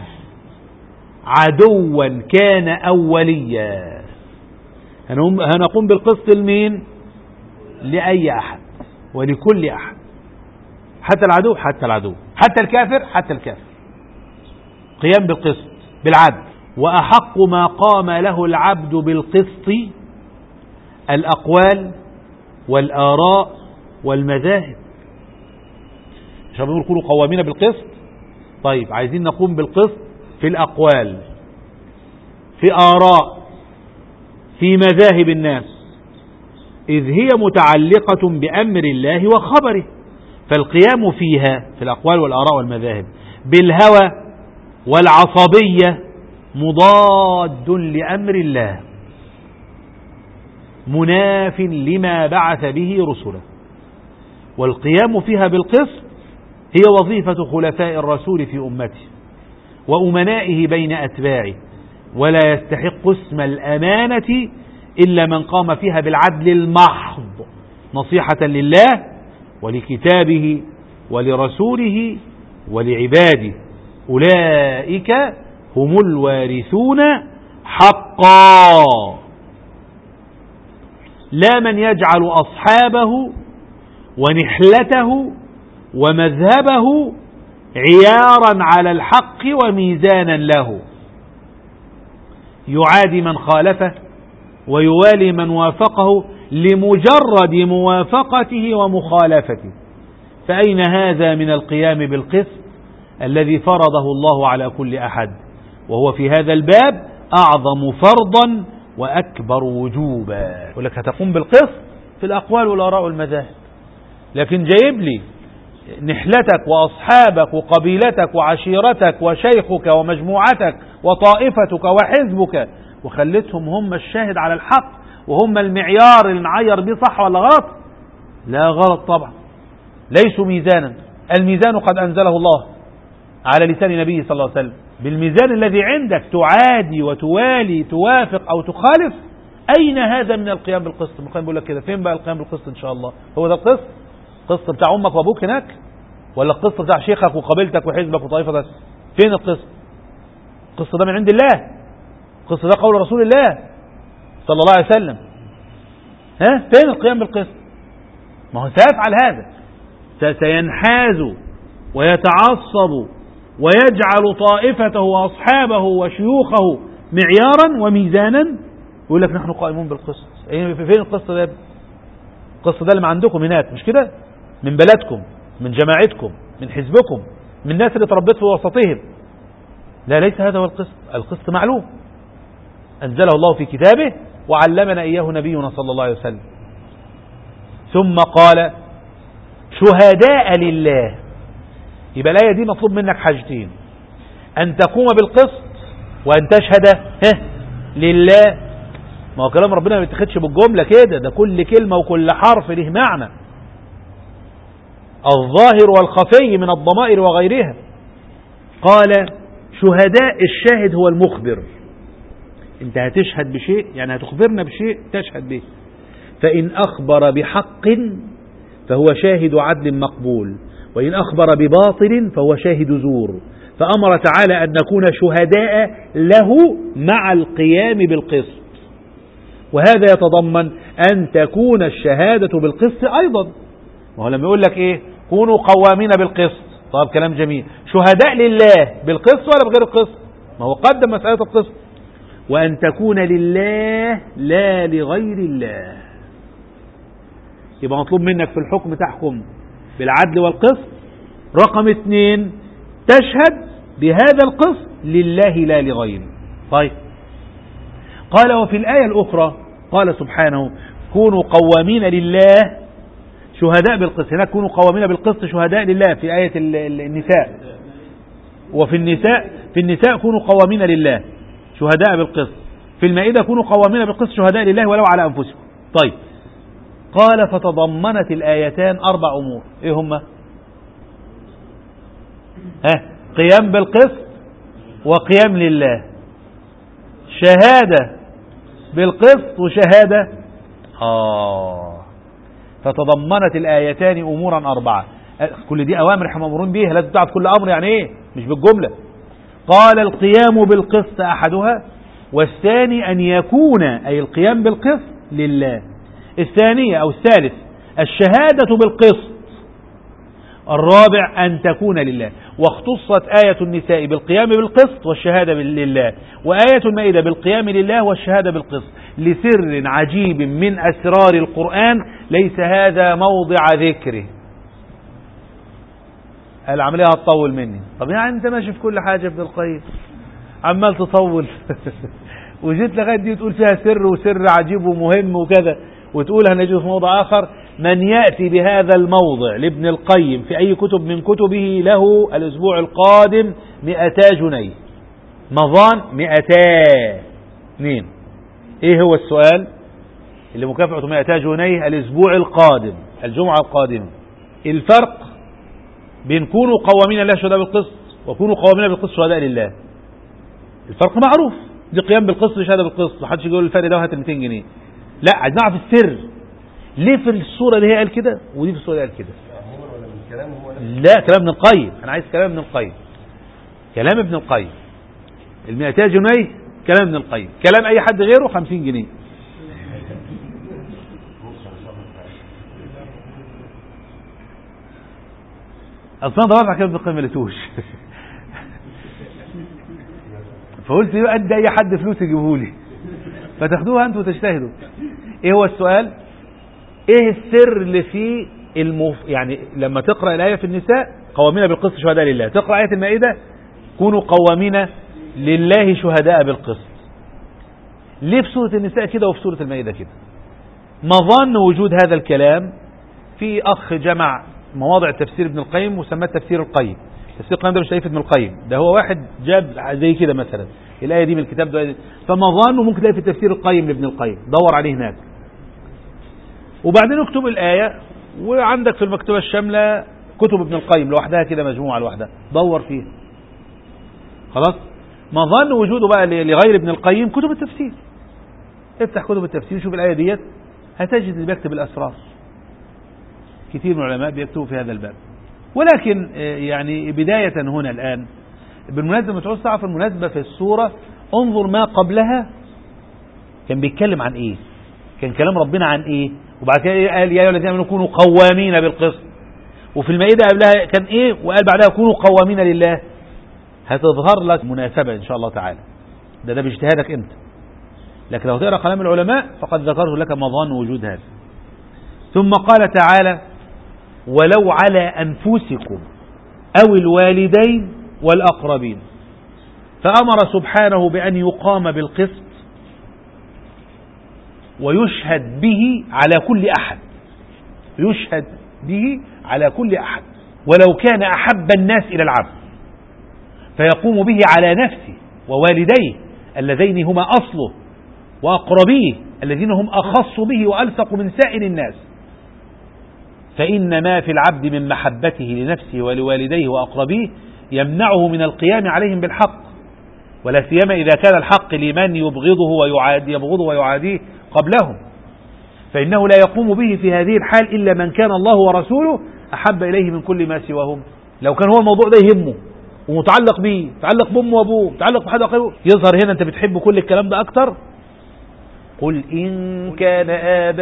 عدوا كان اوليا هنقوم بالقسط لمين لأي أحد ولكل أحد حتى العدو حتى العدو حتى الكافر حتى الكافر قيام بالقسط بالعدل وأحق ما قام له العبد بالقسط الأقوال والآراء والمذاهب مش بنقول كونوا قوامين بالقسط طيب عايزين نقوم بالقسط في الأقوال في آراء في مذاهب الناس إذ هي متعلقة بأمر الله وخبره فالقيام فيها في الأقوال والآراء والمذاهب بالهوى والعصبية مضاد لأمر الله مناف لما بعث به رسله والقيام فيها بالقسط هي وظيفة خلفاء الرسول في أمته وأمنائه بين أتباعه ولا يستحق اسم الأمانة إلا من قام فيها بالعدل المحض نصيحة لله ولكتابه ولرسوله ولعباده أولئك هم الوارثون حقا لا من يجعل أصحابه ونحلته ومذهبه عيارا على الحق وميزانا له يعادي من خالفه ويوالي من وافقه لمجرد موافقته ومخالفته فأين هذا من القيام بالقسط الذي فرضه الله على كل أحد وهو في هذا الباب أعظم فرضا وأكبر وجوبا يقول لك هتقوم بالقسط في الأقوال والآراء والمذاهب لكن جايب لي نحلتك وأصحابك وقبيلتك وعشيرتك وشيخك ومجموعتك وطائفتك وحزبك وخلتهم هم الشاهد على الحق وهم المعيار اللي نعير بيه صح ولا غلط لا غلط طبعا ليسوا ميزانا الميزان قد أنزله الله على لسان نبيه صلى الله عليه وسلم بالميزان الذي عندك تعادي وتوالي توافق أو تخالف أين هذا من القيام بالقسط القيم بيقول لك كده فين بقى القيام بالقسط إن شاء الله هو ده القسط القسط بتاع أمك وأبوك هناك ولا القسط بتاع شيخك وقبيلتك وحزبك وطائفتك فين القسط القسط ده من عند الله القسط ده قول رسول الله صلى الله عليه وسلم ها فين القيام بالقسط ما هو سيفعل هذا سينحاز ويتعصب ويجعل طائفته وأصحابه وشيوخه معيارا وميزانا يقول لك نحن قائمون بالقسط فين القسط ده القسط ده اللي عندكم هناك مش كده من بلدكم من جماعتكم من حزبكم من الناس اللي تربيت في وسطهم لا ليس هذا هو القسط القسط معلوم أنزله الله في كتابه وعلمنا إياه نبينا صلى الله عليه وسلم ثم قال شهداء لله يبقى الآية دي مطلوب منك حاجتين أن تقوم بالقسط وأن تشهد لله ما هو كلام ربنا ما بيتخدش بالجملة كده ده كل كلمة وكل حرف له معنى الظاهر والخفي من الضمائر وغيرها قال شهداء الشاهد هو المخبر انت هتشهد بشيء يعني هتخبرنا بشيء تشهد به فإن أخبر بحق فهو شاهد عدل مقبول وإن أخبر بباطل فهو شاهد زور فأمر تعالى أن نكون شهداء له مع القيام بالقسط وهذا يتضمن أن تكون الشهادة بالقسط أيضا وهو لما يقول لك إيه كونوا قوامين بالقسط طب كلام جميل شهداء لله بالقسط ولا بغير القسط ما هو قدم مسألة القسط وأن تكون لله لا لغير الله يبقى مطلوب منك في الحكم تحكم بالعدل والقسط رقم اثنين تشهد بهذا القسط لله لا لغيره طيب قال وفي الآية الأخرى قال سبحانه كونوا قوامين لله شهداء بالقسط هناك كونوا قوامين بالقسط شهداء لله في آية النساء وفي النساء في النساء كونوا قوامين لله شهداء بالقسط في المائدة كونوا قوامين بالقسط شهداء لله ولو على أنفسكم طيب قال فتضمنت الآيتان أربع أمور إيه هما ها قيام بالقسط وقيام لله شهادة بالقسط وشهادة آه فتضمنت الآيتان أمورا أربعة كل دي أوامر احنا مأمورين بيها لازم تعرف كل أمر يعني إيه مش بالجملة قال القيام بالقسط أحدها والثاني أن يكون أي القيام بالقسط لله الثانية أو الثالث الشهادة بالقسط الرابع أن تكون لله واختصت آية النساء بالقيام بالقسط والشهادة لله وآية المائدة بالقيام لله والشهادة بالقسط لسر عجيب من أسرار القرآن ليس هذا موضع ذكره العملية هتطول مني طب يعني انت ماشي في كل حاجة ابن القيم عمال تطول وجيت لغاية دي تقول فيها سر وسر عجيب ومهم وكذا وتقول هنجد في موضع آخر من يأتي بهذا الموضع لابن القيم في أي كتب من كتبه له الأسبوع القادم مئتا جنيه مظان مئتا اثنين ايه هو السؤال اللي مكافأته مئتا جنيه الأسبوع القادم الجمعة القادمة الفرق بين كونوا قوامين الله شهداء بالقسط وكونوا قوامين بالقسط شهداء لله الفرق معروف دي قيام بالقسط وشهاده بالقسط محدش يقول الفرق ده هات 200 جنيه لا عايز نعرف السر ليه في الصورة اللي هي قال كده ودي في الصورة اللي قال كده لا كلام ابن القيم انا عايز كلام ابن القيم كلام ابن القيم ال 200 جنيه كلام ابن القيم كلام اي حد غيره 50 جنيه اصلا دورت على كلام ابن القيم ما لقيتوش فقلت يبقى ادي اي حد فلوس يجيبه لي فتاخدوها انتوا وتجتهدوا ايه هو السؤال ايه السر اللي في المف... يعني لما تقرأ الآية في النساء قوامين بالقسط شهداء لله تقرأ آية المائدة كونوا قوامين لله شهداء بالقسط ليه في سورة النساء كده وفي سورة المائدة كده مظن وجود هذا الكلام في أخ جمع مواضع تفسير ابن القيم وسماه تفسير القيم تفسير القيم ده مش تأليف ابن القيم ده هو واحد جاب زي كده مثلا الآية دي من الكتاب ده فمظنه ممكن تلاقي في تفسير القيم لابن القيم دور عليه هناك وبعدين اكتب الآية وعندك في المكتبة الشاملة كتب ابن القيم لوحدها كده مجموعة لوحدها دور فيها خلاص ما ظن وجوده بقى لغير ابن القيم كتب التفسير افتح كتب التفسير شوف الآية ديت هتجد اللي بيكتب الأسرار كثير من العلماء بيكتبوا في هذا الباب ولكن يعني بداية هنا الآن بالمناسبة ما تعوز تعرف المناسبة في السورة انظر ما قبلها كان بيتكلم عن ايه كان كلام ربنا عن ايه وبعد كده إيه قال يا ايها الذين امنوا كونوا قوامين بالقسط وفي المائده قبلها كان ايه وقال بعدها كونوا قوامين لله هتظهر لك مناسبه ان شاء الله تعالى ده ده باجتهادك انت لكن لو تقرا كلام العلماء فقد ذكرت لك مظان وجود هذا ثم قال تعالى ولو على انفسكم او الوالدين والاقربين فامر سبحانه بان يقام بالقسط ويشهد به على كل أحد يشهد به على كل أحد ولو كان أحب الناس إلى العبد فيقوم به على نفسه ووالديه اللذين هما أصله وأقربيه الذين هم أخص به وألصق من سائر الناس فإن ما في العبد من محبته لنفسه ولوالديه وأقربيه يمنعه من القيام عليهم بالحق ولا سيما إذا كان الحق لمن يبغضه ويعادي يبغضه ويعاديه قبلهم فإنه لا يقوم به في هذه الحال إلا من كان الله ورسوله أحب إليه من كل ما سواهم لو كان هو الموضوع ده يهمه ومتعلق بيه متعلق بأمه وأبوه متعلق بحد أقربه يظهر هنا أنت بتحب كل الكلام ده أكتر قل إن كان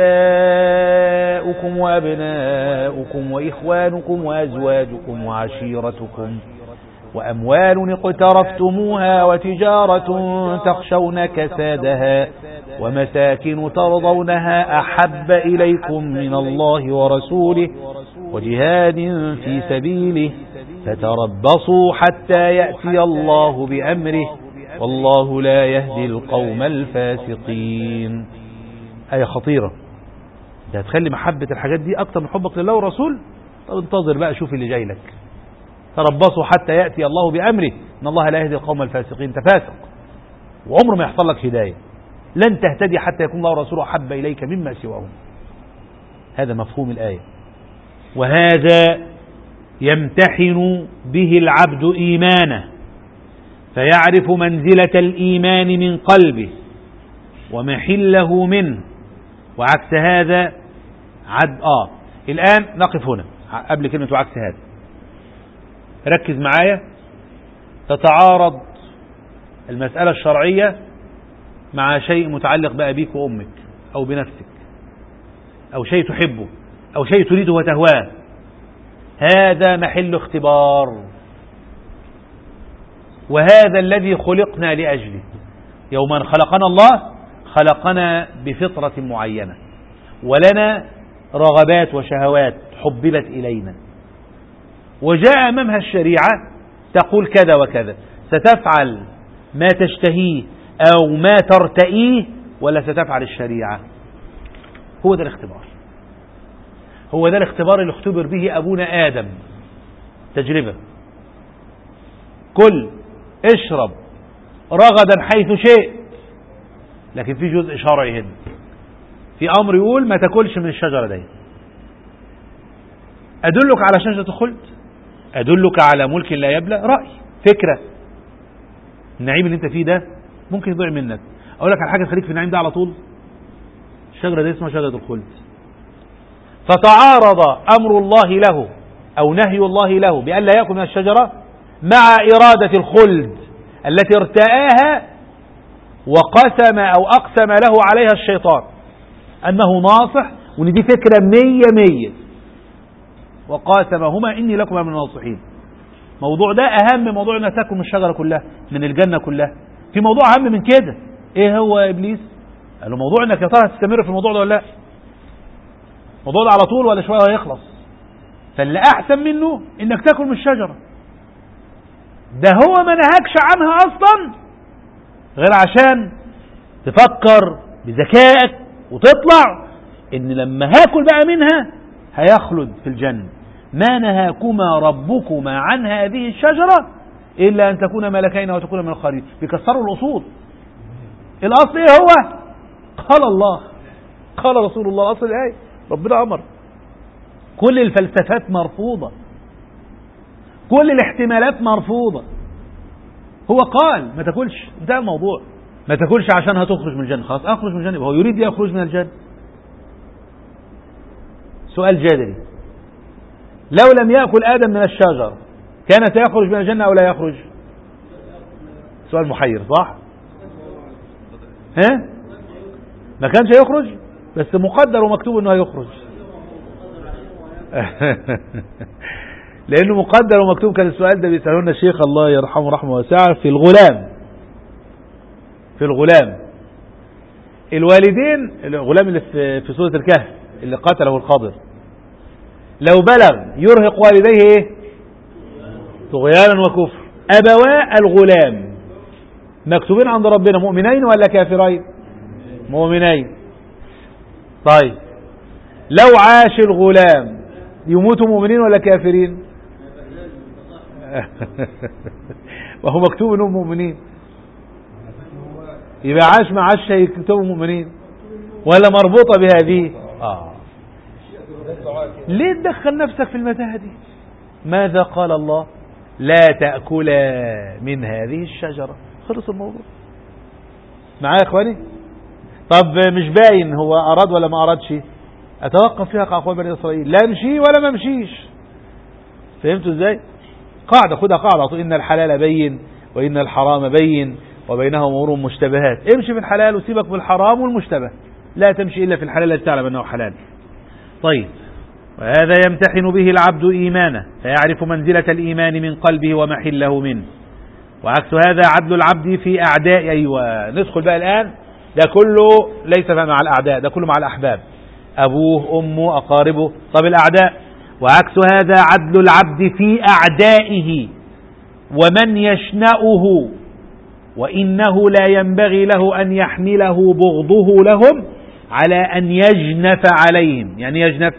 آباؤكم وأبناؤكم وإخوانكم وأزواجكم وعشيرتكم وأموال اقترفتموها وتجارة تخشون كسادها ومساكن ترضونها أحب إليكم من الله ورسوله وجهاد في سبيله فتربصوا حتى يأتي الله بأمره والله لا يهدي القوم الفاسقين آية خطيرة ده هتخلي محبة الحاجات دي أكتر من حبك لله والرسول طب انتظر بقى شوف اللي جاي لك تربصوا حتى يأتي الله بأمره إن الله لا يهدي القوم الفاسقين تفاسق وعمر ما يحصل لك هداية لن تهتدي حتى يكون الله ورسوله أحب إليك مما سواهم هذا مفهوم الآية وهذا يمتحن به العبد إيمانه فيعرف منزلة الإيمان من قلبه ومحله منه وعكس هذا عد آه الآن نقف هنا قبل كلمة وعكس هذا ركز معايا تتعارض المسألة الشرعية مع شيء متعلق بأبيك وأمك أو بنفسك أو شيء تحبه أو شيء تريده وتهواه هذا محل اختبار وهذا الذي خلقنا لأجله يوم أن خلقنا الله خلقنا بفطرة معينة ولنا رغبات وشهوات حببت إلينا وجاء أمامها الشريعة تقول كذا وكذا ستفعل ما تشتهيه أو ما ترتئيه ولا ستفعل الشريعة هو ده الاختبار هو ده الاختبار اللي اختبر به أبونا آدم تجربة كل اشرب رغدا حيث شئت لكن في جزء شرعي هنا في امر يقول ما تاكلش من الشجره دي ادلك على شجره الخلد ادلك على ملك لا يبلى راي فكره النعيم اللي انت فيه ده ممكن يضيع منك اقول لك على حاجه تخليك في النعيم ده على طول الشجره دي اسمها شجره الخلد فتعارض امر الله له او نهي الله له بان لا ياكل من الشجره مع إرادة الخلد التي ارتآها وقسم أو أقسم له عليها الشيطان أنه ناصح وأن دي فكرة مية مية وقاسمهما إني لكما من الناصحين موضوع ده أهم من موضوع أنها تاكل من الشجرة كلها من الجنة كلها في موضوع أهم من كده إيه هو يا إبليس قال له موضوع أنك يا ترى هتستمر في الموضوع ده ولا لا الموضوع ده على طول ولا شوية هيخلص فاللي أحسن منه إنك تاكل من الشجرة ده هو ما نهاكش عنها اصلا غير عشان تفكر بذكائك وتطلع ان لما هاكل بقى منها هيخلد في الجنة ما نهاكما ربكما عن هذه الشجرة إلا أن تكون ملكين وتكون من الخالدين بيكسروا الأصول الأصل إيه هو قال الله قال رسول الله أصل الآية ربنا أمر كل الفلسفات مرفوضة كل الاحتمالات مرفوضة هو قال ما تاكلش ده الموضوع ما تاكلش عشان هتخرج من الجنة خلاص اخرج من الجنة هو يريد يخرج من الجنة سؤال جادري لو لم يأكل آدم من الشجر كان سيخرج من الجنة أو لا يخرج سؤال محير صح ها ما كانش يخرج بس مقدر ومكتوب انه هيخرج لانه مقدر ومكتوب كان السؤال ده بيسألونا لنا الشيخ الله يرحمه رحمه واسعه في الغلام في الغلام الوالدين الغلام اللي في في سورة الكهف اللي قتله الخضر لو بلغ يرهق والديه ايه طغيانا وكفر أبواء الغلام مكتوبين عند ربنا مؤمنين ولا كافرين مؤمنين طيب لو عاش الغلام يموتوا مؤمنين ولا كافرين وهو مكتوب انهم مؤمنين يبقى عاش ما عاش يكتبوا مؤمنين ولا مربوطة بهذه آه. ليه تدخل نفسك في المتاهة دي ماذا قال الله لا تأكلا من هذه الشجرة خلص الموضوع معايا يا اخواني طب مش باين هو اراد ولا ما ارادش اتوقف فيها كاقوال بني اسرائيل لا امشي ولا ما امشيش فهمتوا ازاي قاعدة خدها قاعدة إن الحلال بين وإن الحرام بين وبينهم أمور مشتبهات امشي في الحلال وسيبك بالحرام والمشتبه لا تمشي إلا في الحلال التي تعلم أنه حلال طيب وهذا يمتحن به العبد إيمانه فيعرف منزلة الإيمان من قلبه ومحله منه وعكس هذا عدل العبد في أعداء أيوة ندخل بقى الآن ده كله ليس مع الأعداء ده كله مع الأحباب أبوه أمه أقاربه طب الأعداء وعكس هذا عدل العبد في أعدائه ومن يشنأه وإنه لا ينبغي له أن يحمله بغضه لهم على أن يجنف عليهم يعني يجنف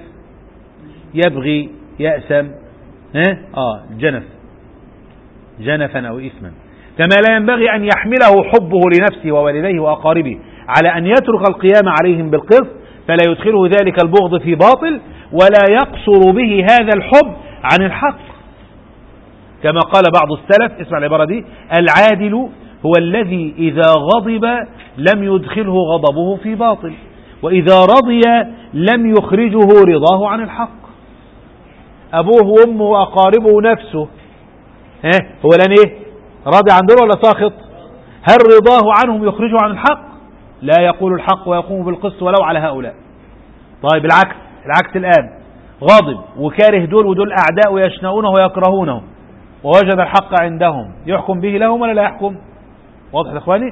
يبغي يأسم ها؟ آه جنف جنفا أو إثما كما لا ينبغي أن يحمله حبه لنفسه ووالديه وأقاربه على أن يترك القيام عليهم بالقسط فلا يدخله ذلك البغض في باطل ولا يقصر به هذا الحب عن الحق كما قال بعض السلف اسمع العبارة دي العادل هو الذي إذا غضب لم يدخله غضبه في باطل وإذا رضي لم يخرجه رضاه عن الحق أبوه وأمه وأقاربه ونفسه ها هو لان ايه راضي عن دول ولا ساخط هل رضاه عنهم يخرجه عن الحق لا يقول الحق ويقوم بالقسط ولو على هؤلاء طيب العكس العكس الآن غاضب وكاره دول ودول أعداء ويشنؤونه ويكرهونه ووجد الحق عندهم يحكم به لهم ولا لا يحكم واضح يا اخواني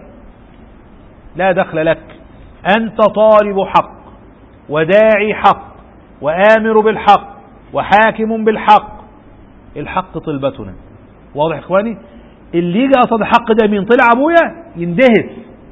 لا دخل لك أنت طالب حق وداعي حق وآمر بالحق وحاكم بالحق الحق طلبتنا واضح يا اخواني اللي يجي قصد الحق ده مين طلع ابويا يندهس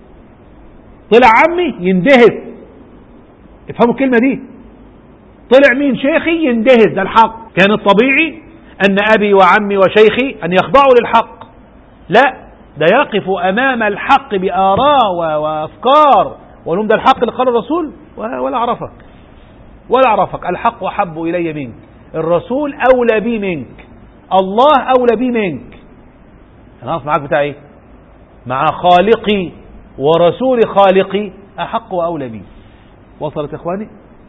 طلع عمي يندهس افهموا الكلمه دي طلع مين شيخي يندهس ده الحق كان الطبيعي ان ابي وعمي وشيخي ان يخضعوا للحق لا ده يقف امام الحق باراء وافكار ولهم ده الحق اللي قال الرسول ولا عرفك ولا عرفك الحق احب الي منك الرسول اولى بي منك الله أولى بي منك أنا أقف معاك بتاع إيه مع خالقي ورسول خالقي أحق وأولى بي وصلت يا إخواني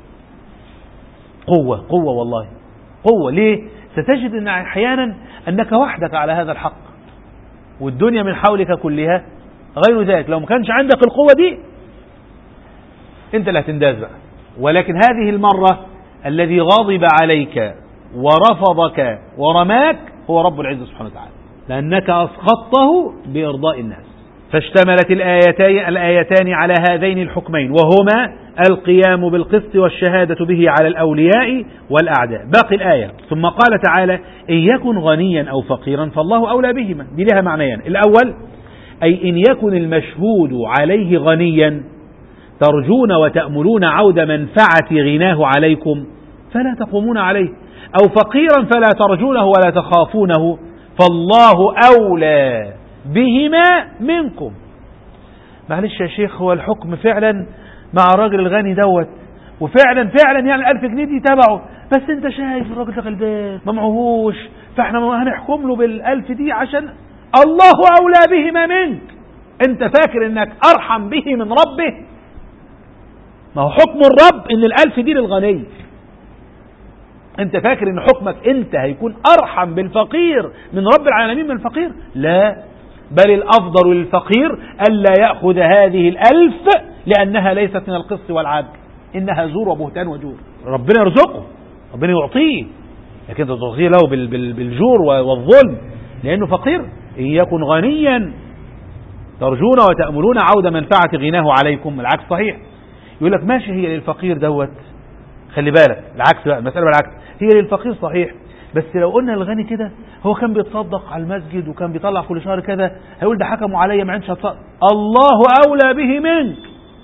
قوة قوة والله قوة ليه ستجد أن أحيانا أنك وحدك على هذا الحق والدنيا من حولك كلها غير ذلك لو ما كانش عندك القوة دي انت اللي هتنداز بقى ولكن هذه المرة الذي غضب عليك ورفضك ورماك هو رب العزة سبحانه وتعالى لأنك أسخطته بإرضاء الناس فاشتملت الآيتان, الآيتان على هذين الحكمين وهما القيام بالقسط والشهادة به على الأولياء والأعداء باقي الآية ثم قال تعالى إن يكن غنيا أو فقيرا فالله أولى بهما دي لها معنيان الأول أي إن يكن المشهود عليه غنيا ترجون وتأملون عود منفعة غناه عليكم فلا تقومون عليه أو فقيرا فلا ترجونه ولا تخافونه فالله أولى بهما منكم معلش يا شيخ هو الحكم فعلا مع الراجل الغني دوت وفعلا فعلا يعني الألف جنيه دي تبعه بس انت شايف الراجل ده غلبان ما معهوش فاحنا هنحكم له بالألف دي عشان الله أولى بهما منك انت فاكر انك أرحم به من ربه ما هو حكم الرب ان الألف دي للغني انت فاكر ان حكمك انت هيكون ارحم بالفقير من رب العالمين من الفقير لا بل الافضل للفقير الا ياخذ هذه الالف لانها ليست من القسط والعدل انها زور وبهتان وجور ربنا يرزقه ربنا يعطيه لكن تعطيه له بالجور والظلم لانه فقير ان يكن غنيا ترجون وتاملون عود منفعه غناه عليكم العكس صحيح يقول لك ماشي هي للفقير دوت خلي بالك العكس بقى المسألة بالعكس هي للفقير صحيح بس لو قلنا الغني كده هو كان بيتصدق على المسجد وكان بيطلع كل شهر كذا هيقول ده حكموا عليا ما عندش هتصدق الله أولى به منك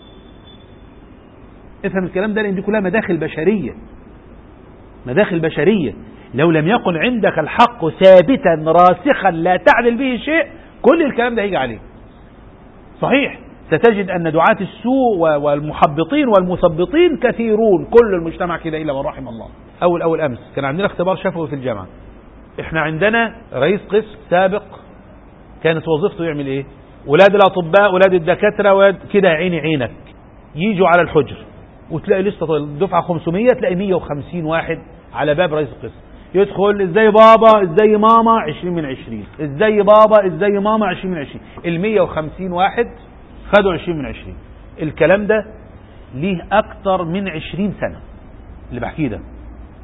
افهم الكلام ده لأن دي كلها مداخل بشرية مداخل بشرية لو لم يكن عندك الحق ثابتا راسخا لا تعدل به شيء كل الكلام ده هيجي عليك صحيح ستجد أن دعاة السوء والمحبطين والمثبطين كثيرون كل المجتمع كده إلا من رحم الله أول أول أمس كان عندنا اختبار شفوي في الجامعة احنا عندنا رئيس قسم سابق كانت وظيفته يعمل ايه ولاد الاطباء ولاد الدكاترة ولاد كده عيني عينك يجوا على الحجر وتلاقي لسه الدفعة 500 تلاقي 150 واحد على باب رئيس القسم يدخل ازاي بابا ازاي ماما 20 من 20 ازاي بابا ازاي ماما 20 من 20 ال 150 واحد خدوا 20 من 20 الكلام ده ليه اكتر من 20 سنة اللي بحكيه ده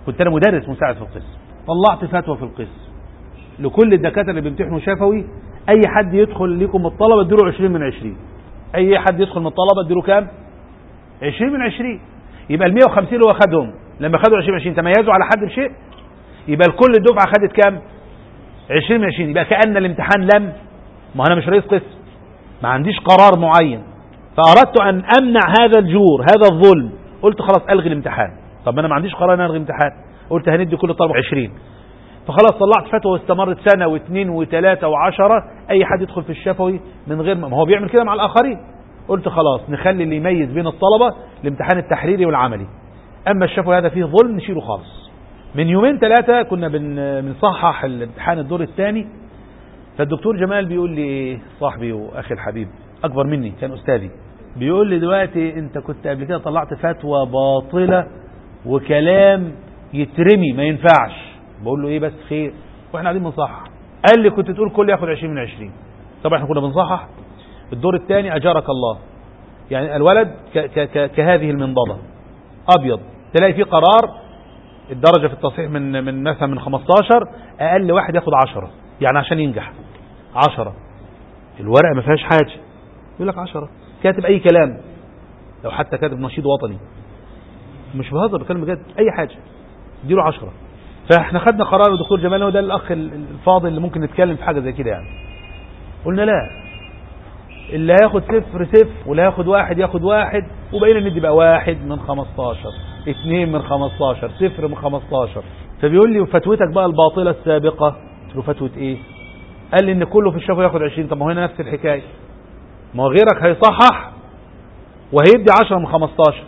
كنت انا مدرس مساعد في القسم طلعت فتوى في القسم لكل الدكاتره اللي بيمتحنوا شفوي اي حد يدخل لكم الطلبه اديله 20 من 20 اي حد يدخل من الطلبه اديله كام 20 من 20 يبقى ال 150 اللي هو خدهم لما خدوا 20 من 20 تميزوا على حد بشيء يبقى الكل الدفعه خدت كام 20 من 20 يبقى كان الامتحان لم ما انا مش رئيس قسم ما عنديش قرار معين فاردت ان امنع هذا الجور هذا الظلم قلت خلاص الغي الامتحان طب انا ما عنديش قرار ان الغي الامتحان قلت هندي كل الطلبه 20 فخلاص طلعت فتوى واستمرت سنة واثنين وثلاثة وعشرة أي حد يدخل في الشفوي من غير ما هو بيعمل كده مع الآخرين قلت خلاص نخلي اللي يميز بين الطلبة الامتحان التحريري والعملي أما الشفوي هذا فيه ظلم نشيله خالص من يومين ثلاثة كنا بن بنصحح الامتحان الدور الثاني فالدكتور جمال بيقول لي صاحبي وأخي الحبيب أكبر مني كان أستاذي بيقول لي دلوقتي أنت كنت قبل كده طلعت فتوى باطلة وكلام يترمي ما ينفعش بقول له ايه بس خير واحنا قاعدين بنصحح قال لي كنت تقول كل ياخد 20 من 20 طبعا احنا كنا بنصحح الدور الثاني اجارك الله يعني الولد ك ك ك كهذه المنضده ابيض تلاقي فيه قرار الدرجه في التصحيح من من مثلا من 15 اقل واحد ياخد 10 يعني عشان ينجح 10 الورقه ما فيهاش حاجه يقول لك 10 كاتب اي كلام لو حتى كاتب نشيد وطني مش بهزر بتكلم بجد اي حاجه اديله 10 فاحنا خدنا قرار الدكتور جمال هو ده الاخ الفاضل اللي ممكن نتكلم في حاجه زي كده يعني قلنا لا اللي هياخد صفر صفر واللي هياخد واحد ياخد واحد وبقينا ندي بقى واحد من 15 اثنين من 15 صفر من 15 فبيقول لي وفتوتك بقى الباطله السابقه قلت له فتوه ايه؟ قال لي ان كله في الشفا ياخد 20 طب ما هو هنا نفس الحكايه ما هو غيرك هيصحح وهيدي 10 من 15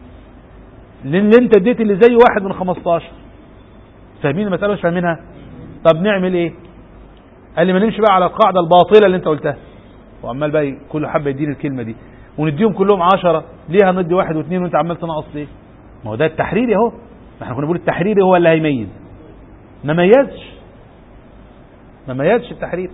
لان انت اديت اللي زي واحد من 15 فاهمين المسألة مش فاهمينها طب نعمل ايه قال لي ما نمشي بقى على القاعدة الباطلة اللي انت قلتها وعمال بقى كل حبة يديني الكلمة دي ونديهم كلهم عشرة ليه هندي واحد واثنين وانت عمال تنقص ليه ما هو ده التحريري اهو ما احنا كنا بنقول التحريري هو اللي هيميز ما ميزش ما ميزش التحرير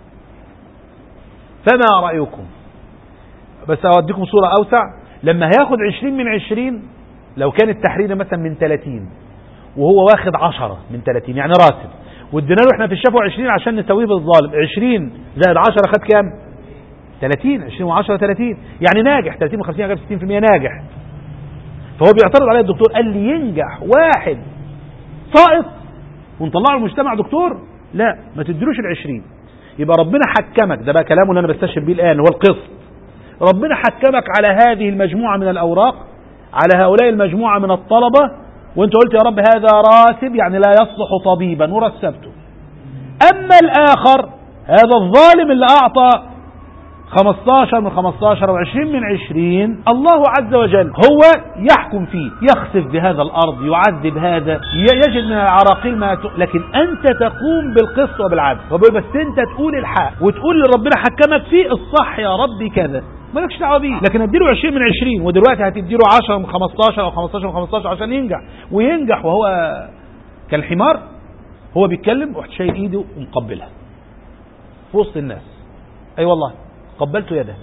فما رأيكم بس اوديكم صورة اوسع لما هياخد عشرين من عشرين لو كان التحرير مثلا من 30 وهو واخد 10 من 30 يعني راتب وادينا له احنا في الشفوة 20 عشان نسويه بالظالم 20 زائد 10 خد كام 30 20 و10 30 يعني ناجح 30 و50 جاب 60% ناجح فهو بيعترض عليه الدكتور قال لي ينجح واحد ساقط ونطلعه المجتمع دكتور لا ما تديلوش ال 20 يبقى ربنا حكمك ده بقى كلامه اللي انا بستشهد بيه الان هو القسط ربنا حكمك على هذه المجموعه من الاوراق على هؤلاء المجموعه من الطلبه وانت قلت يا رب هذا راتب يعني لا يصلح طبيبا ورسبته اما الاخر هذا الظالم اللي اعطى 15 من 15 او 20 من 20 الله عز وجل هو يحكم فيه يخسف بهذا الارض يعذب هذا يجد من العراقيل ما ت... لكن انت تقوم بالقسط وبالعدل وبيقول بس انت تقول الحق وتقول اللي ربنا حكمك فيه الصح يا ربي كذا مالكش دعوه بيه لكن اديله 20 من 20 ودلوقتي هتديله 10 من 15 او 15 من 15 عشان ينجح وينجح وهو كالحمار هو بيتكلم ورحت شايل ايده ومقبلها في وسط الناس اي أيوة والله قبلت يده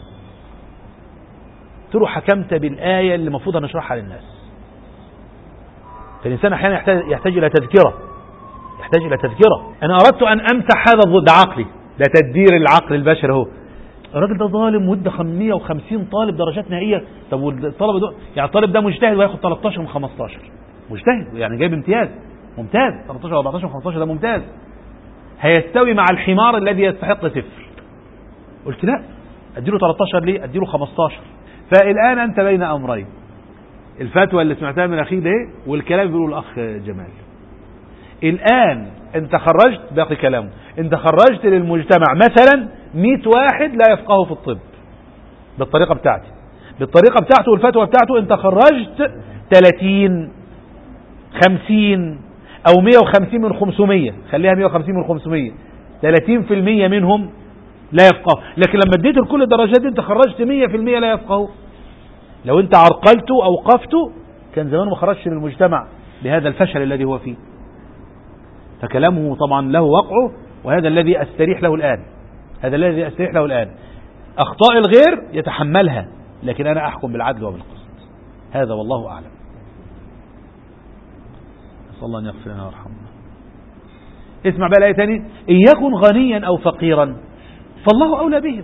قلت له حكمت بالآية اللي المفروض نشرحها للناس فالإنسان أحيانا يحتاج, يحتاج إلى تذكرة يحتاج إلى تذكرة أنا أردت أن أمسح هذا الظلم ده عقلي ده تدبير العقل البشري اهو الراجل ده ظالم وادى 150 طالب درجات نهائيه طب والطلبه دول يعني الطالب ده مجتهد وياخد 13 من 15 مجتهد يعني جايب امتياز ممتاز 13 و 14 و 15 ده ممتاز هيستوي مع الحمار الذي يستحق صفر قلت لا اديله 13 ليه اديله 15 فالان انت بين امرين الفتوى اللي سمعتها من اخي ده والكلام اللي بيقوله الاخ جمال الان انت خرجت باقي كلامه انت خرجت للمجتمع مثلا 100 واحد لا يفقهوا في الطب بالطريقه بتاعتي بالطريقه بتاعته والفتوى بتاعته انت خرجت 30 50 او 150 من 500 خليها 150 من 500 30% منهم لا يفقهوا لكن لما اديت لكل الدرجات انت خرجت 100% لا يفقهوا لو انت عرقلته اوقفته كان زمان ما خرجش للمجتمع بهذا الفشل الذي هو فيه فكلامه طبعا له وقعه وهذا الذي استريح له الان هذا الذي استريح له الان اخطاء الغير يتحملها لكن انا احكم بالعدل وبالقسط هذا والله اعلم صلى الله أن يغفر لنا ويرحمنا اسمع بقى الآية تاني إن يكن غنيا أو فقيرا فالله أولى بهم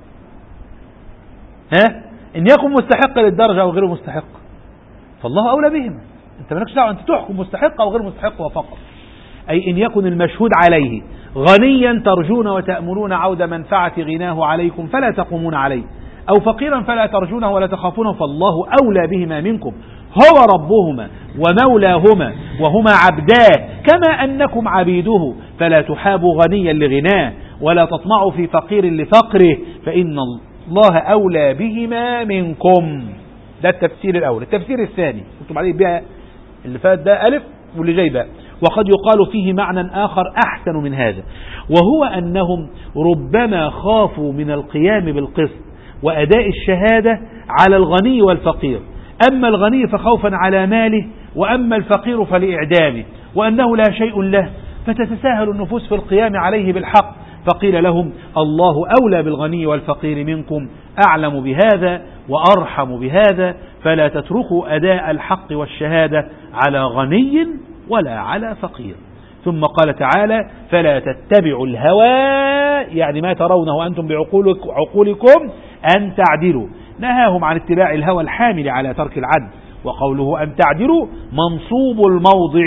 ها إن يكن مستحق للدرجة أو غير مستحق فالله أولى بهم أنت مالكش دعوة أنت تحكم مستحق أو غير مستحق وفقط أي إن يكن المشهود عليه غنيا ترجون وتأملون عود منفعة غناه عليكم فلا تقومون عليه أو فقيرا فلا ترجونه ولا تخافونه فالله أولى بهما منكم هو ربهما ومولاهما وهما عبداه كما أنكم عبيده فلا تحابوا غنيا لغناه ولا تطمعوا في فقير لفقره فإن الله أولى بهما منكم ده التفسير الأول التفسير الثاني كنتم عليه بها اللي فات ده ألف واللي جاي بقى وقد يقال فيه معنى آخر أحسن من هذا وهو أنهم ربما خافوا من القيام بالقسط وأداء الشهادة على الغني والفقير أما الغني فخوفا على ماله وأما الفقير فلإعدامه وأنه لا شيء له فتتساهل النفوس في القيام عليه بالحق فقيل لهم الله أولى بالغني والفقير منكم أعلم بهذا وأرحم بهذا فلا تتركوا أداء الحق والشهادة على غني ولا على فقير ثم قال تعالى فلا تتبعوا الهوى يعني ما ترونه أنتم بعقولكم أن تعدلوا نهاهم عن اتباع الهوى الحامل على ترك العدل وقوله أن تعدلوا منصوب الموضع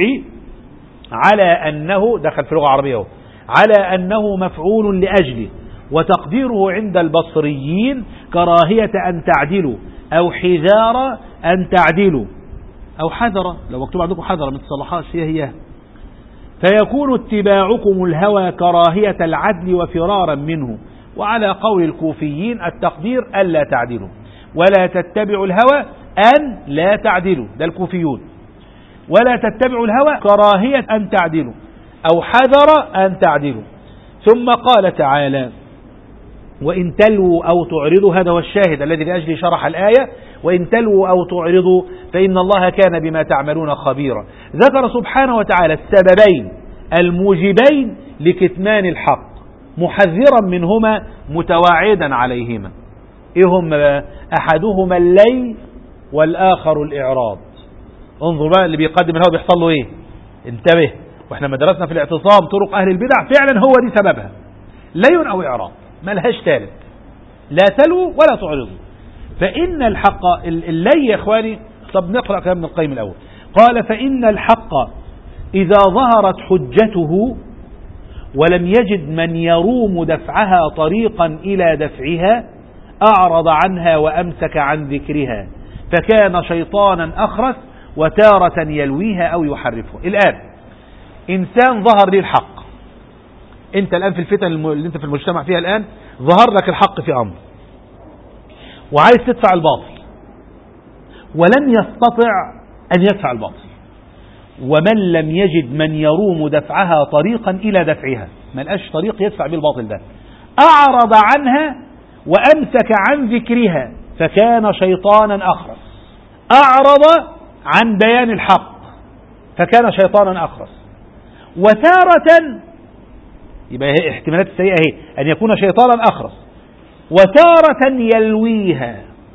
على أنه دخل في اللغة العربية على أنه مفعول لأجله وتقديره عند البصريين كراهية أن تعدلوا أو حذار أن تعدلوا أو حذر لو مكتوب عندكم حذر من تصلحات هي هي فيكون اتباعكم الهوى كراهية العدل وفرارا منه وعلى قول الكوفيين التقدير ألا تعدلوا ولا تتبعوا الهوى أن لا تعدلوا ده الكوفيون ولا تتبعوا الهوى كراهية أن تعدلوا أو حذر أن تعدلوا ثم قال تعالى وإن تلووا أو تعرضوا هذا هو الشاهد الذي لأجله شرح الآية وإن تلووا أو تعرضوا فإن الله كان بما تعملون خبيرا ذكر سبحانه وتعالى السببين الموجبين لكتمان الحق محذرا منهما متواعدا عليهما إيه هم أحدهما الليل والآخر الإعراض انظر بقى اللي بيقدم الهوى بيحصل له إيه انتبه واحنا ما درسنا في الاعتصام طرق أهل البدع فعلا هو دي سببها لين أو إعراض ملهاش ثالث لا تلو ولا تعرضوا فإن الحق اللي يا إخواني طب نقرأ كلام ابن القيم الأول قال فإن الحق إذا ظهرت حجته ولم يجد من يروم دفعها طريقا إلى دفعها أعرض عنها وأمسك عن ذكرها فكان شيطانا أخرس وتارة يلويها أو يحرفها الآن إنسان ظهر لي الحق أنت الآن في الفتن اللي أنت في المجتمع فيها الآن ظهر لك الحق في أمر وعايز تدفع الباطل ولم يستطع أن يدفع الباطل ومن لم يجد من يروم دفعها طريقا إلى دفعها ما لقاش طريق يدفع به الباطل ده أعرض عنها وأمسك عن ذكرها فكان شيطانا أخرس أعرض عن بيان الحق فكان شيطانا أخرس وتارة يبقى هي احتمالات السيئة هي أن يكون شيطانا أخرس وتارة يلويها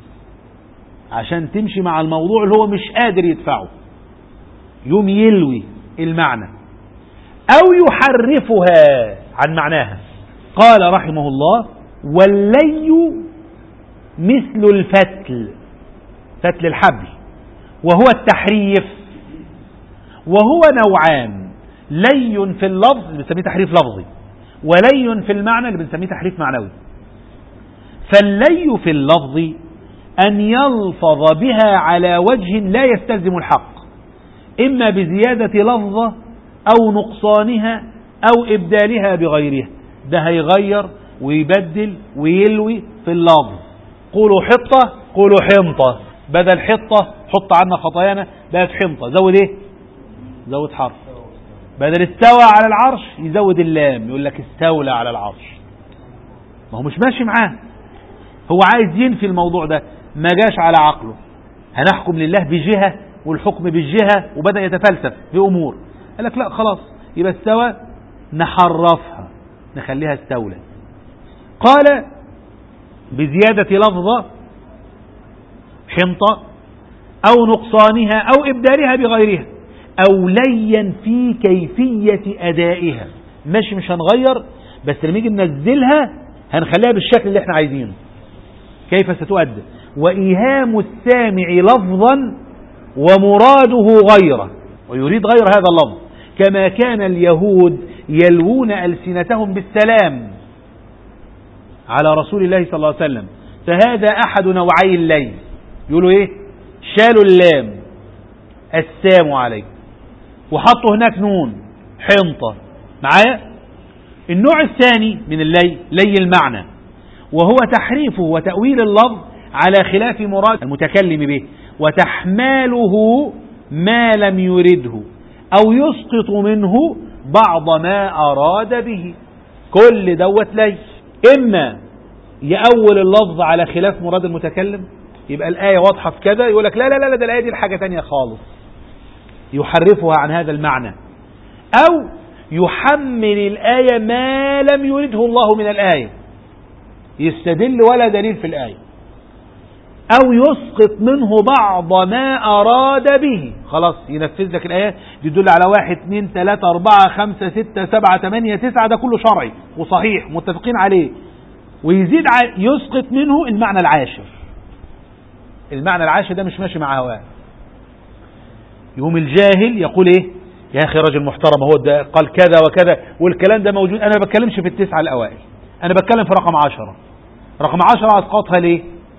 عشان تمشي مع الموضوع اللي هو مش قادر يدفعه يوم يلوي المعنى أو يحرفها عن معناها قال رحمه الله واللي مثل الفتل فتل الحبل وهو التحريف وهو نوعان لي في اللفظ اللي بنسميه تحريف لفظي ولي في المعنى اللي بنسميه تحريف معنوي فاللي في اللفظ أن يلفظ بها على وجه لا يستلزم الحق إما بزيادة لفظة أو نقصانها أو إبدالها بغيرها ده هيغير ويبدل ويلوي في اللفظ قولوا حطة قولوا حمطة بدل حطة حط عنا خطايانا بقت حمطة زود ايه زود حرف بدل استوى على العرش يزود اللام يقول لك استولى على العرش ما هو مش ماشي معاه هو عايز ينفي الموضوع ده ما جاش على عقله هنحكم لله بجهة والحكم بالجهة وبدأ يتفلسف في أمور قال لك لا خلاص يبقى استوى نحرفها نخليها استولى قال بزيادة لفظة حنطة أو نقصانها أو إبدالها بغيرها أو ليا في كيفية أدائها ماشي مش هنغير بس لما نيجي ننزلها هنخليها بالشكل اللي احنا عايزينه كيف ستؤدى وإيهام السامع لفظا ومراده غيره ويريد غير هذا اللفظ كما كان اليهود يلوون ألسنتهم بالسلام على رسول الله صلى الله عليه وسلم فهذا أحد نوعي الليل يقولوا إيه شالوا اللام السام عليه وحطوا هناك نون حنطة معايا النوع الثاني من اللي لي المعنى وهو تحريفه وتأويل اللفظ على خلاف مراد المتكلم به وتحماله ما لم يرده أو يسقط منه بعض ما أراد به كل دوت لي إما يأول اللفظ على خلاف مراد المتكلم يبقى الآية واضحة في كذا يقول لك لا لا لا ده الآية دي حاجة تانية خالص يحرفها عن هذا المعنى أو يحمل الآية ما لم يرده الله من الآية يستدل ولا دليل في الآية أو يسقط منه بعض ما أراد به خلاص ينفذ لك الآية دي تدل على واحد اثنين ثلاثة أربعة خمسة ستة سبعة ثمانية تسعة ده كله شرعي وصحيح متفقين عليه ويزيد يسقط منه المعنى العاشر المعنى العاشر ده مش ماشي مع هواه يوم الجاهل يقول ايه يا اخي راجل محترم هو ده قال كذا وكذا والكلام ده موجود انا ما بتكلمش في التسعة الاوائل انا بتكلم في رقم عشرة رقم عشرة اسقطها ليه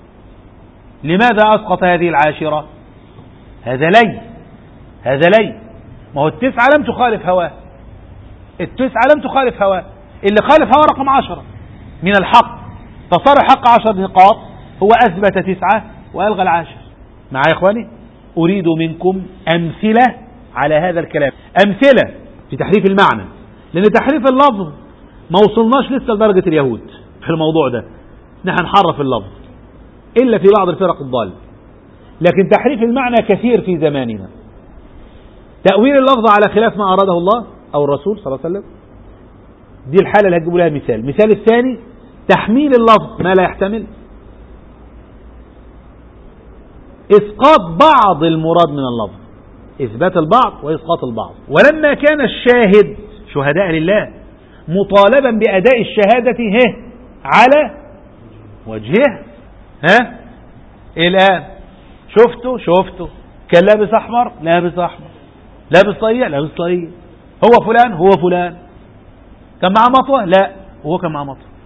لماذا اسقط هذه العاشرة هذا لي هذا لي ما هو التسعة لم تخالف هواه التسعة لم تخالف هواه اللي خالف هواه رقم عشرة من الحق فصار الحق عشر نقاط هو أثبت تسعة وألغى العاشر معايا يا إخواني أريد منكم أمثلة على هذا الكلام أمثلة في تحريف المعنى لأن تحريف اللفظ ما وصلناش لسه لدرجة اليهود في الموضوع ده نحن نحرف اللفظ إلا في بعض الفرق الضالة لكن تحريف المعنى كثير في زماننا تأويل اللفظ على خلاف ما أراده الله أو الرسول صلى الله عليه وسلم دي الحالة اللي هتجيبوا لها مثال المثال الثاني تحميل اللفظ ما لا يحتمل إسقاط بعض المراد من اللفظ إثبات البعض وإسقاط البعض ولما كان الشاهد شهداء لله مطالبا بأداء الشهادة هه على وجهه ها إيه الآن شفته شفته كان لابس أحمر لابس أحمر لابس طيع لابس طيع هو فلان هو فلان كان معاه مطوة لا وهو كان معاه مطوة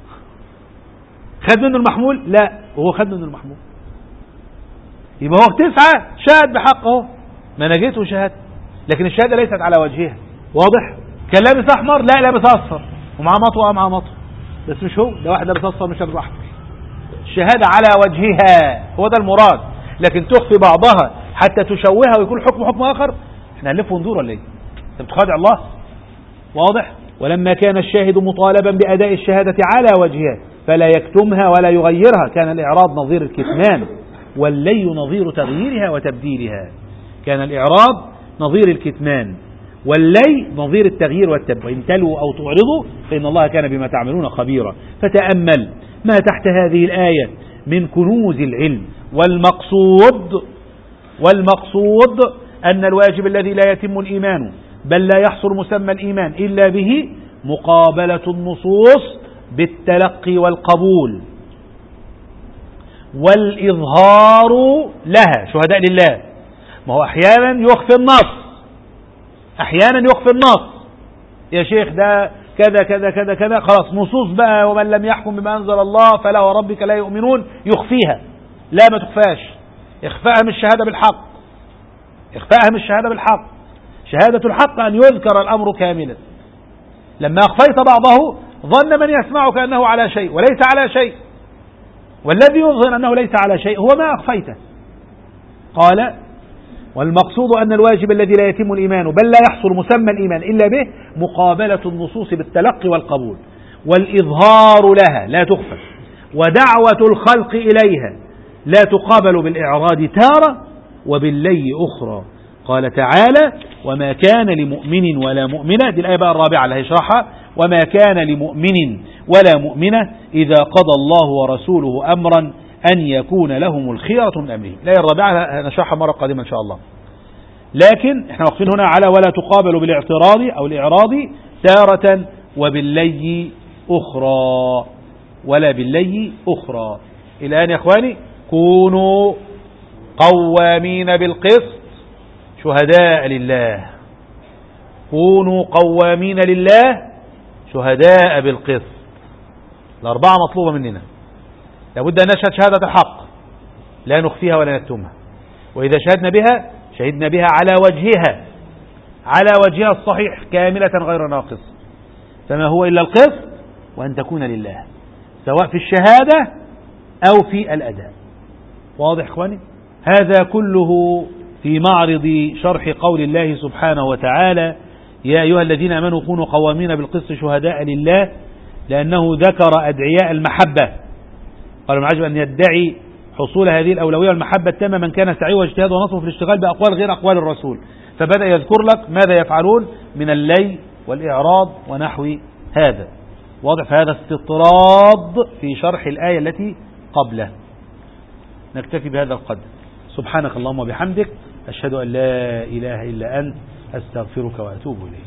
خد منه المحمول لا وهو خد منه المحمول يبقى هو تسعة شاهد بحقه ما انا جيت وشهدت لكن الشهاده ليست على وجهها واضح كان لابس احمر لا لابس اصفر ومعاه مطوه معاه مطوه بس مش هو ده واحد لابس اصفر مش لابس احمر الشهاده على وجهها هو ده المراد لكن تخفي بعضها حتى تشوهها ويكون حكم حكم اخر احنا هنلف وندور ولا ايه انت بتخادع الله واضح ولما كان الشاهد مطالبا باداء الشهاده على وجهها فلا يكتمها ولا يغيرها كان الاعراض نظير الكتمان واللي نظير تغييرها وتبديلها كان الإعراب نظير الكتمان واللي نظير التغيير والتبديل وإن تلوا أو تعرضوا فإن الله كان بما تعملون خبيرا فتأمل ما تحت هذه الآية من كنوز العلم والمقصود والمقصود أن الواجب الذي لا يتم الإيمان بل لا يحصل مسمى الإيمان إلا به مقابلة النصوص بالتلقي والقبول والإظهار لها شهداء لله ما هو أحيانا يخفي النص أحيانا يخفي النص يا شيخ ده كذا كذا كذا كذا خلاص نصوص بقى ومن لم يحكم بما أنزل الله فلا وربك لا يؤمنون يخفيها لا ما تخفاش إخفاءها مش شهادة بالحق إخفاءها مش شهادة بالحق شهادة الحق أن يذكر الأمر كاملا لما أخفيت بعضه ظن من يسمعك أنه على شيء وليس على شيء والذي يظهر أنه ليس على شيء هو ما أخفيته قال والمقصود أن الواجب الذي لا يتم الإيمان بل لا يحصل مسمى الإيمان إلا به مقابلة النصوص بالتلقي والقبول والإظهار لها لا تخفى ودعوة الخلق إليها لا تقابل بالإعراض تارة وباللي أخرى قال تعالى وما كان لمؤمن ولا مؤمنة دي الآية بقى الرابعة اللي هيشرحها وما كان لمؤمن ولا مؤمنة إذا قضى الله ورسوله أمرا أن يكون لهم الخيرة من أمره الآية الرابعة نشرحها مرة قادمة إن شاء الله لكن احنا واقفين هنا على ولا تقابل بالاعتراض أو الإعراض تارة وباللي أخرى ولا باللي أخرى الآن يا أخواني كونوا قوامين بالقسط شهداء لله كونوا قوامين لله شهداء بالقسط الأربعة مطلوبة مننا لابد أن نشهد شهادة الحق لا نخفيها ولا نكتمها وإذا شهدنا بها شهدنا بها على وجهها على وجهها الصحيح كاملة غير ناقص فما هو إلا القسط وأن تكون لله سواء في الشهادة أو في الأداء واضح إخواني هذا كله في معرض شرح قول الله سبحانه وتعالى يا أيها الذين أمنوا كونوا قوامين بالقسط شهداء لله لأنه ذكر أدعياء المحبة قال من عجب أن يدعي حصول هذه الأولوية والمحبة التامة من كان سعيه واجتهاده ونصره في الاشتغال بأقوال غير أقوال الرسول فبدأ يذكر لك ماذا يفعلون من اللي والإعراض ونحو هذا واضح فهذا استطراد في شرح الآية التي قبله نكتفي بهذا القدر سبحانك اللهم وبحمدك أشهد أن لا إله إلا أنت أستغفرك وأتوب إليك